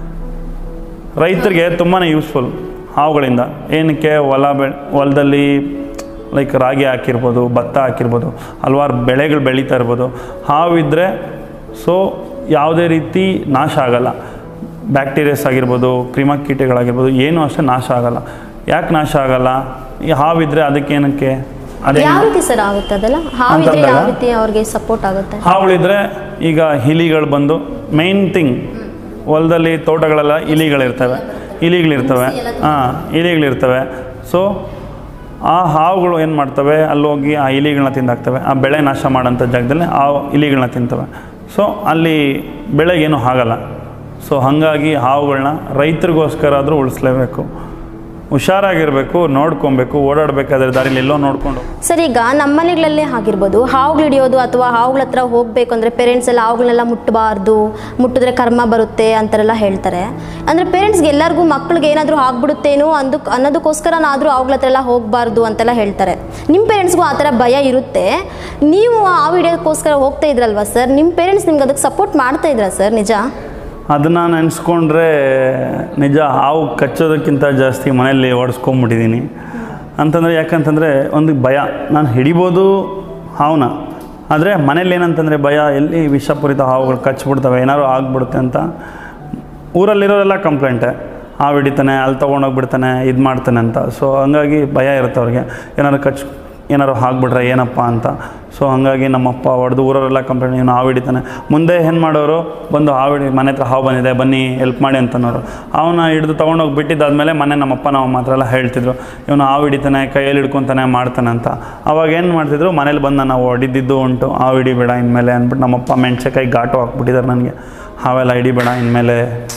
ರೈತರಿಗೆ ತುಂಬಾ ಯೂಸ್ಫುಲ್ ಹಾವುಗಳಿಂದ ಏನಕ್ಕೆ ಹೊಲ ಬೆ ಹೊಲದಲ್ಲಿ ಲೈಕ್ ರಾಗಿ ಹಾಕಿರ್ಬೋದು ಭತ್ತ ಹಾಕಿರ್ಬೋದು ಹಲವಾರು ಬೆಳೆಗಳು ಬೆಳೀತಾ ಇರ್ಬೋದು ಹಾವಿದ್ದರೆ ಸೊ ಯಾವುದೇ ರೀತಿ ನಾಶ ಆಗಲ್ಲ ಬ್ಯಾಕ್ಟೀರಿಯಾಸ್ ಆಗಿರ್ಬೋದು ಕ್ರಿಮಕೀಟಗಳಾಗಿರ್ಬೋದು ಏನೂ ಅಷ್ಟೇ ನಾಶ ಆಗಲ್ಲ ಯಾಕೆ ನಾಶ ಆಗಲ್ಲ ಈ ಹಾವಿದ್ರೆ ಅದಕ್ಕೇನಕ್ಕೆ ಅದೇ ಯಾವ ರೀತಿ ಸರ್ ಆಗುತ್ತೆ ಅದೆಲ್ಲ ಹಾವಿದ್ರೆ ಯಾವ ಅಂತಂದಾಗ? ರೀತಿ ಅವ್ರಿಗೆ ಸಪೋರ್ಟ್ ಆಗುತ್ತೆ ಹಾವುಗಳಿದ್ರೆ ಈಗ ಇಲಿಗಳು ಬಂದು ಮೇನ್ ಥಿಂಗ್ ಹೊಲದಲ್ಲಿ ತೋಟಗಳೆಲ್ಲ ಇಲಿಗಳಿರ್ತವೆ ಇಲಿಗಳಿರ್ತವೆ ಹಾಂ ಇಲಿಗಳಿರ್ತವೆ ಸೊ ಆ ಹಾವುಗಳು ಏನು ಮಾಡ್ತವೆ ಅಲ್ಲಿ ಹೋಗಿ ಆ ಇಲಿಗಳನ್ನ ತಿಂದಾಕ್ತವೆ ಆ ಬೆಳೆ ನಾಶ ಮಾಡೋಂಥ ಜಾಗದಲ್ಲಿ ಆ ಇಲಿಗಳನ್ನ ತಿಂತವೆ ಸೊ ಅಲ್ಲಿ ಬೆಳೆಗೇನು ಆಗಲ್ಲ ಸೊ ಹಾಗಾಗಿ ಹಾವುಗಳನ್ನ ರೈತರಿಗೋಸ್ಕರ ಆದರೂ ಉಳಿಸ್ಲೇಬೇಕು ಹುಷಾರಾಗಿರಬೇಕು ನೋಡ್ಕೊಬೇಕು ಓಡಾಡಬೇಕಾದ್ರೆ ದಾರಿಲಿ ಎಲ್ಲೋ ನೋಡಿಕೊಂಡು ಸರ್ ಈಗ ನಮ್ಮ ಮನೆಗಳಲ್ಲಿ ಆಗಿರ್ಬೋದು ಹಾವುಗಳು ಹಿಡಿಯೋದು ಅಥವಾ ಹಾವುಗಳ ಹತ್ರ ಹೋಗಬೇಕು ಅಂದರೆ ಪೇರೆಂಟ್ಸ್ ಎಲ್ಲ ಹಾವುಗಳನ್ನೆಲ್ಲ ಮುಟ್ಟಬಾರ್ದು ಮುಟ್ಟಿದ್ರೆ ಕರ್ಮ ಬರುತ್ತೆ ಅಂತಾರೆಲ್ಲ ಹೇಳ್ತಾರೆ ಅಂದರೆ ಪೇರೆಂಟ್ಸ್ಗೆ ಎಲ್ಲರಿಗೂ ಮಕ್ಳಿಗೆ ಏನಾದರೂ ಆಗ್ಬಿಡುತ್ತೇನೋ ಅಂದು ಅನ್ನೋದಕ್ಕೋಸ್ಕರನಾದರೂ ಹಾವುಗಳ ಹತ್ರ ಎಲ್ಲ ಹೋಗಬಾರ್ದು ಅಂತೆಲ್ಲ ಹೇಳ್ತಾರೆ ನಿಮ್ಮ ಪೇರೆಂಟ್ಸ್ಗೂ ಆ ಥರ ಭಯ ಇರುತ್ತೆ ನೀವು ಆ ವಿಡಿಯೋಕ್ಕೋಸ್ಕರ ಹೋಗ್ತಾ ಇದ್ರಲ್ವಾ ಸರ್ ನಿಮ್ಮ ಪೇರೆಂಟ್ಸ್ ನಿಮ್ಗೆ ಅದಕ್ಕೆ ಸಪೋರ್ಟ್ ಮಾಡ್ತಾ ಇದ್ರಾ ಸರ್ ನಿಜ ಅದನ್ನು ನೆನೆಸ್ಕೊಂಡ್ರೆ ನಿಜ ಹಾವು ಕಚ್ಚೋದಕ್ಕಿಂತ ಜಾಸ್ತಿ ಮನೆಯಲ್ಲಿ ಓಡಿಸ್ಕೊಂಬಿಟ್ಟಿದ್ದೀನಿ ಅಂತಂದರೆ ಯಾಕಂತಂದರೆ ಒಂದು ಭಯ ನಾನು ಹಿಡಿಬೋದು ಹಾವನ್ನ ಆದರೆ ಮನೇಲಿ ಏನಂತಂದರೆ ಭಯ ಎಲ್ಲಿ ವಿಷಪೂರಿತ ಹಾವುಗಳು ಕಚ್ಬಿಡ್ತವೆ ಏನಾದ್ರು ಆಗ್ಬಿಡುತ್ತೆ ಅಂತ ಊರಲ್ಲಿರೋರೆಲ್ಲ ಕಂಪ್ಲೇಂಟೆ ಹಾವು ಹಿಡಿತಾನೆ ಅಲ್ಲಿ ತೊಗೊಂಡೋಗ್ಬಿಡ್ತಾನೆ ಇದು ಮಾಡ್ತಾನೆ ಅಂತ ಸೊ ಹಂಗಾಗಿ ಭಯ ಇರುತ್ತೆ ಅವ್ರಿಗೆ ಏನಾದ್ರು ಕಚ್ ಏನಾದ್ರು ಹಾಕ್ಬಿಟ್ರೆ ಏನಪ್ಪ ಅಂತ ಸೊ ಹಾಗಾಗಿ ನಮ್ಮಪ್ಪ ಹೊಡೆದು ಊರವರೆಲ್ಲ ಕಂಪ್ಲೇಂಟ್ ಇವನು ಹಾವು ಹಿಡಿತಾನೆ ಮುಂದೆ ಏನು ಮಾಡೋರು ಬಂದು ಹಾವು ಹಿಡಿ ಮನೆ ಹತ್ರ ಹಾವು ಬಂದಿದೆ ಬನ್ನಿ ಹೆಲ್ಪ್ ಮಾಡಿ ಅಂತನೋರು ಅವನ್ನ ಹಿಡಿದು ತೊಗೊಂಡೋಗಿ ಬಿಟ್ಟಿದ್ದಾದಮೇಲೆ ಮನೆ ನಮ್ಮಪ್ಪ ನಮ್ಮ ಮಾತ್ರ ಎಲ್ಲ ಹೇಳ್ತಿದ್ರು ಇವನು ಹಾವು ಹಿಡಿತಾನೆ ಕೈಯಲ್ಲಿ ಹಿಡ್ಕೊತಾನೆ ಮಾಡ್ತಾನೆ ಅಂತ ಅವಾಗ ಏನು ಮಾಡ್ತಿದ್ರು ಮನೇಲಿ ಬಂದು ನಾವು ಹೊಡಿದಿದ್ದು ಉಂಟು ಹಾವು ಹಿಡಿಬೇಡ ಇನ್ಮೇಲೆ ಅಂದ್ಬಿಟ್ಟು ನಮ್ಮಪ್ಪ ಮೆಣಸೆಕಾಯಿ ಘಾಟು ಹಾಕ್ಬಿಟ್ಟಿದ್ದಾರೆ ನನಗೆ ಹಾವೆಲ್ಲ ಹಿಡಿಬೇಡ ಇನ್ಮೇಲೆ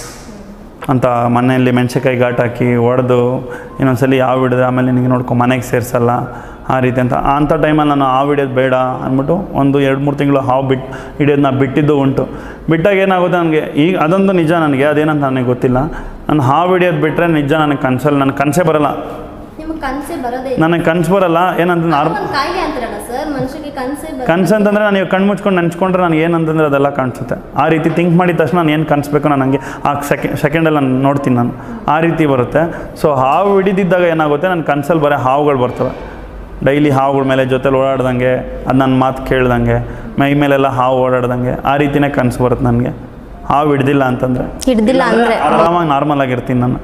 ಅಂತ ಮನೆಯಲ್ಲಿ ಮೆಣಸಿನ್ಕಾಯಿ ಘಾಟ್ ಹಾಕಿ ಹೊಡೆದು ಇನ್ನೊಂದ್ಸಲಿ ಹಾವು ಹಿಡಿದ್ರೆ ಆಮೇಲೆ ನಿನಗೆ ನೋಡ್ಕೊ ಮನೆಗೆ ಸೇರಿಸಲ್ಲ ಆ ರೀತಿ ಅಂತ ಅಂಥ ಟೈಮಲ್ಲಿ ನಾನು ಹಾವು ಹಿಡಿಯೋದು ಬೇಡ ಅಂದ್ಬಿಟ್ಟು ಒಂದು ಎರಡು ಮೂರು ತಿಂಗಳು ಹಾವು ಬಿಟ್ಟು ಹಿಡಿಯೋದನ್ನ ಬಿಟ್ಟಿದ್ದು ಉಂಟು ಬಿಟ್ಟಾಗ ಏನಾಗುತ್ತೆ ನನಗೆ ಈಗ ಅದೊಂದು ನಿಜ ನನಗೆ ಅದೇನಂತ ನನಗೆ ಗೊತ್ತಿಲ್ಲ ನಾನು ಹಾವು ಹಿಡಿಯೋದು ಬಿಟ್ಟರೆ ನಿಜ ನನಗೆ ಕನ್ಸಲ್ಲಿ ನನಗೆ ಕನಸೇ ಬರಲ್ಲ ನಿಮಗೆ ಕನಸೇ ಬರೋದೇ ನನಗೆ ಕನಸು ಬರಲ್ಲ ಏನಂತ ನಾರ್ಮ್ ಕಾಯಿಲೆ ಅಂತಾರಲ್ಲ ಸರ್ ಮನುಷ್ಯಗೆ ಕನಸೇ ಕನ್ಸು ಅಂತಂದರೆ ನಾನು ಇವಾಗ ಕಣ್ಣು ಮುಚ್ಕೊಂಡು ನೆನ್ಸ್ಕೊಂಡ್ರೆ ನನಗೆ ಏನಂತಂದ್ರೆ ಅದೆಲ್ಲ ಕಾಣಿಸುತ್ತೆ ಆ ರೀತಿ ಥಿಂಕ್ ಮಾಡಿದ ತಕ್ಷಣ ನಾನು ಏನು ಕನ್ಸ್ಬೇಕು ನಾನು ನನಗೆ ಆ ಸೆಕೆ ಸೆಕೆಂಡಲ್ಲಿ ನಾನು ನೋಡ್ತೀನಿ ನಾನು ಆ ರೀತಿ ಬರುತ್ತೆ ಸೊ ಹಾವು ಹಿಡಿದಿದ್ದಾಗ ಏನಾಗುತ್ತೆ ನನ್ನ ಕನ್ಸಲ್ಲಿ ಬರೋ ಹಾವುಗಳು ಬರ್ತವೆ ಡೈಲಿ ಹಾವುಗಳ ಮೇಲೆ ಜೊತೆಲಿ ಓಡಾಡ್ದಂಗೆ ಅದು ನನ್ನ ಮಾತು ಕೇಳ್ದಂಗೆ ಮೈ ಮೇಲೆಲ್ಲ ಹಾವು ಓಡಾಡ್ದಂಗೆ ಆ ರೀತಿನೇ ಕನಸು ಬರುತ್ತೆ ನನಗೆ ಹಾವು ಹಿಡ್ದಿಲ್ಲ ಅಂತಂದರೆ ಹಿಡ್ದಿಲ್ಲ ಅಂದರೆ ಆರಾಮಾಗಿ ನಾರ್ಮಲ್ ಆಗಿರ್ತೀನಿ ನಾನು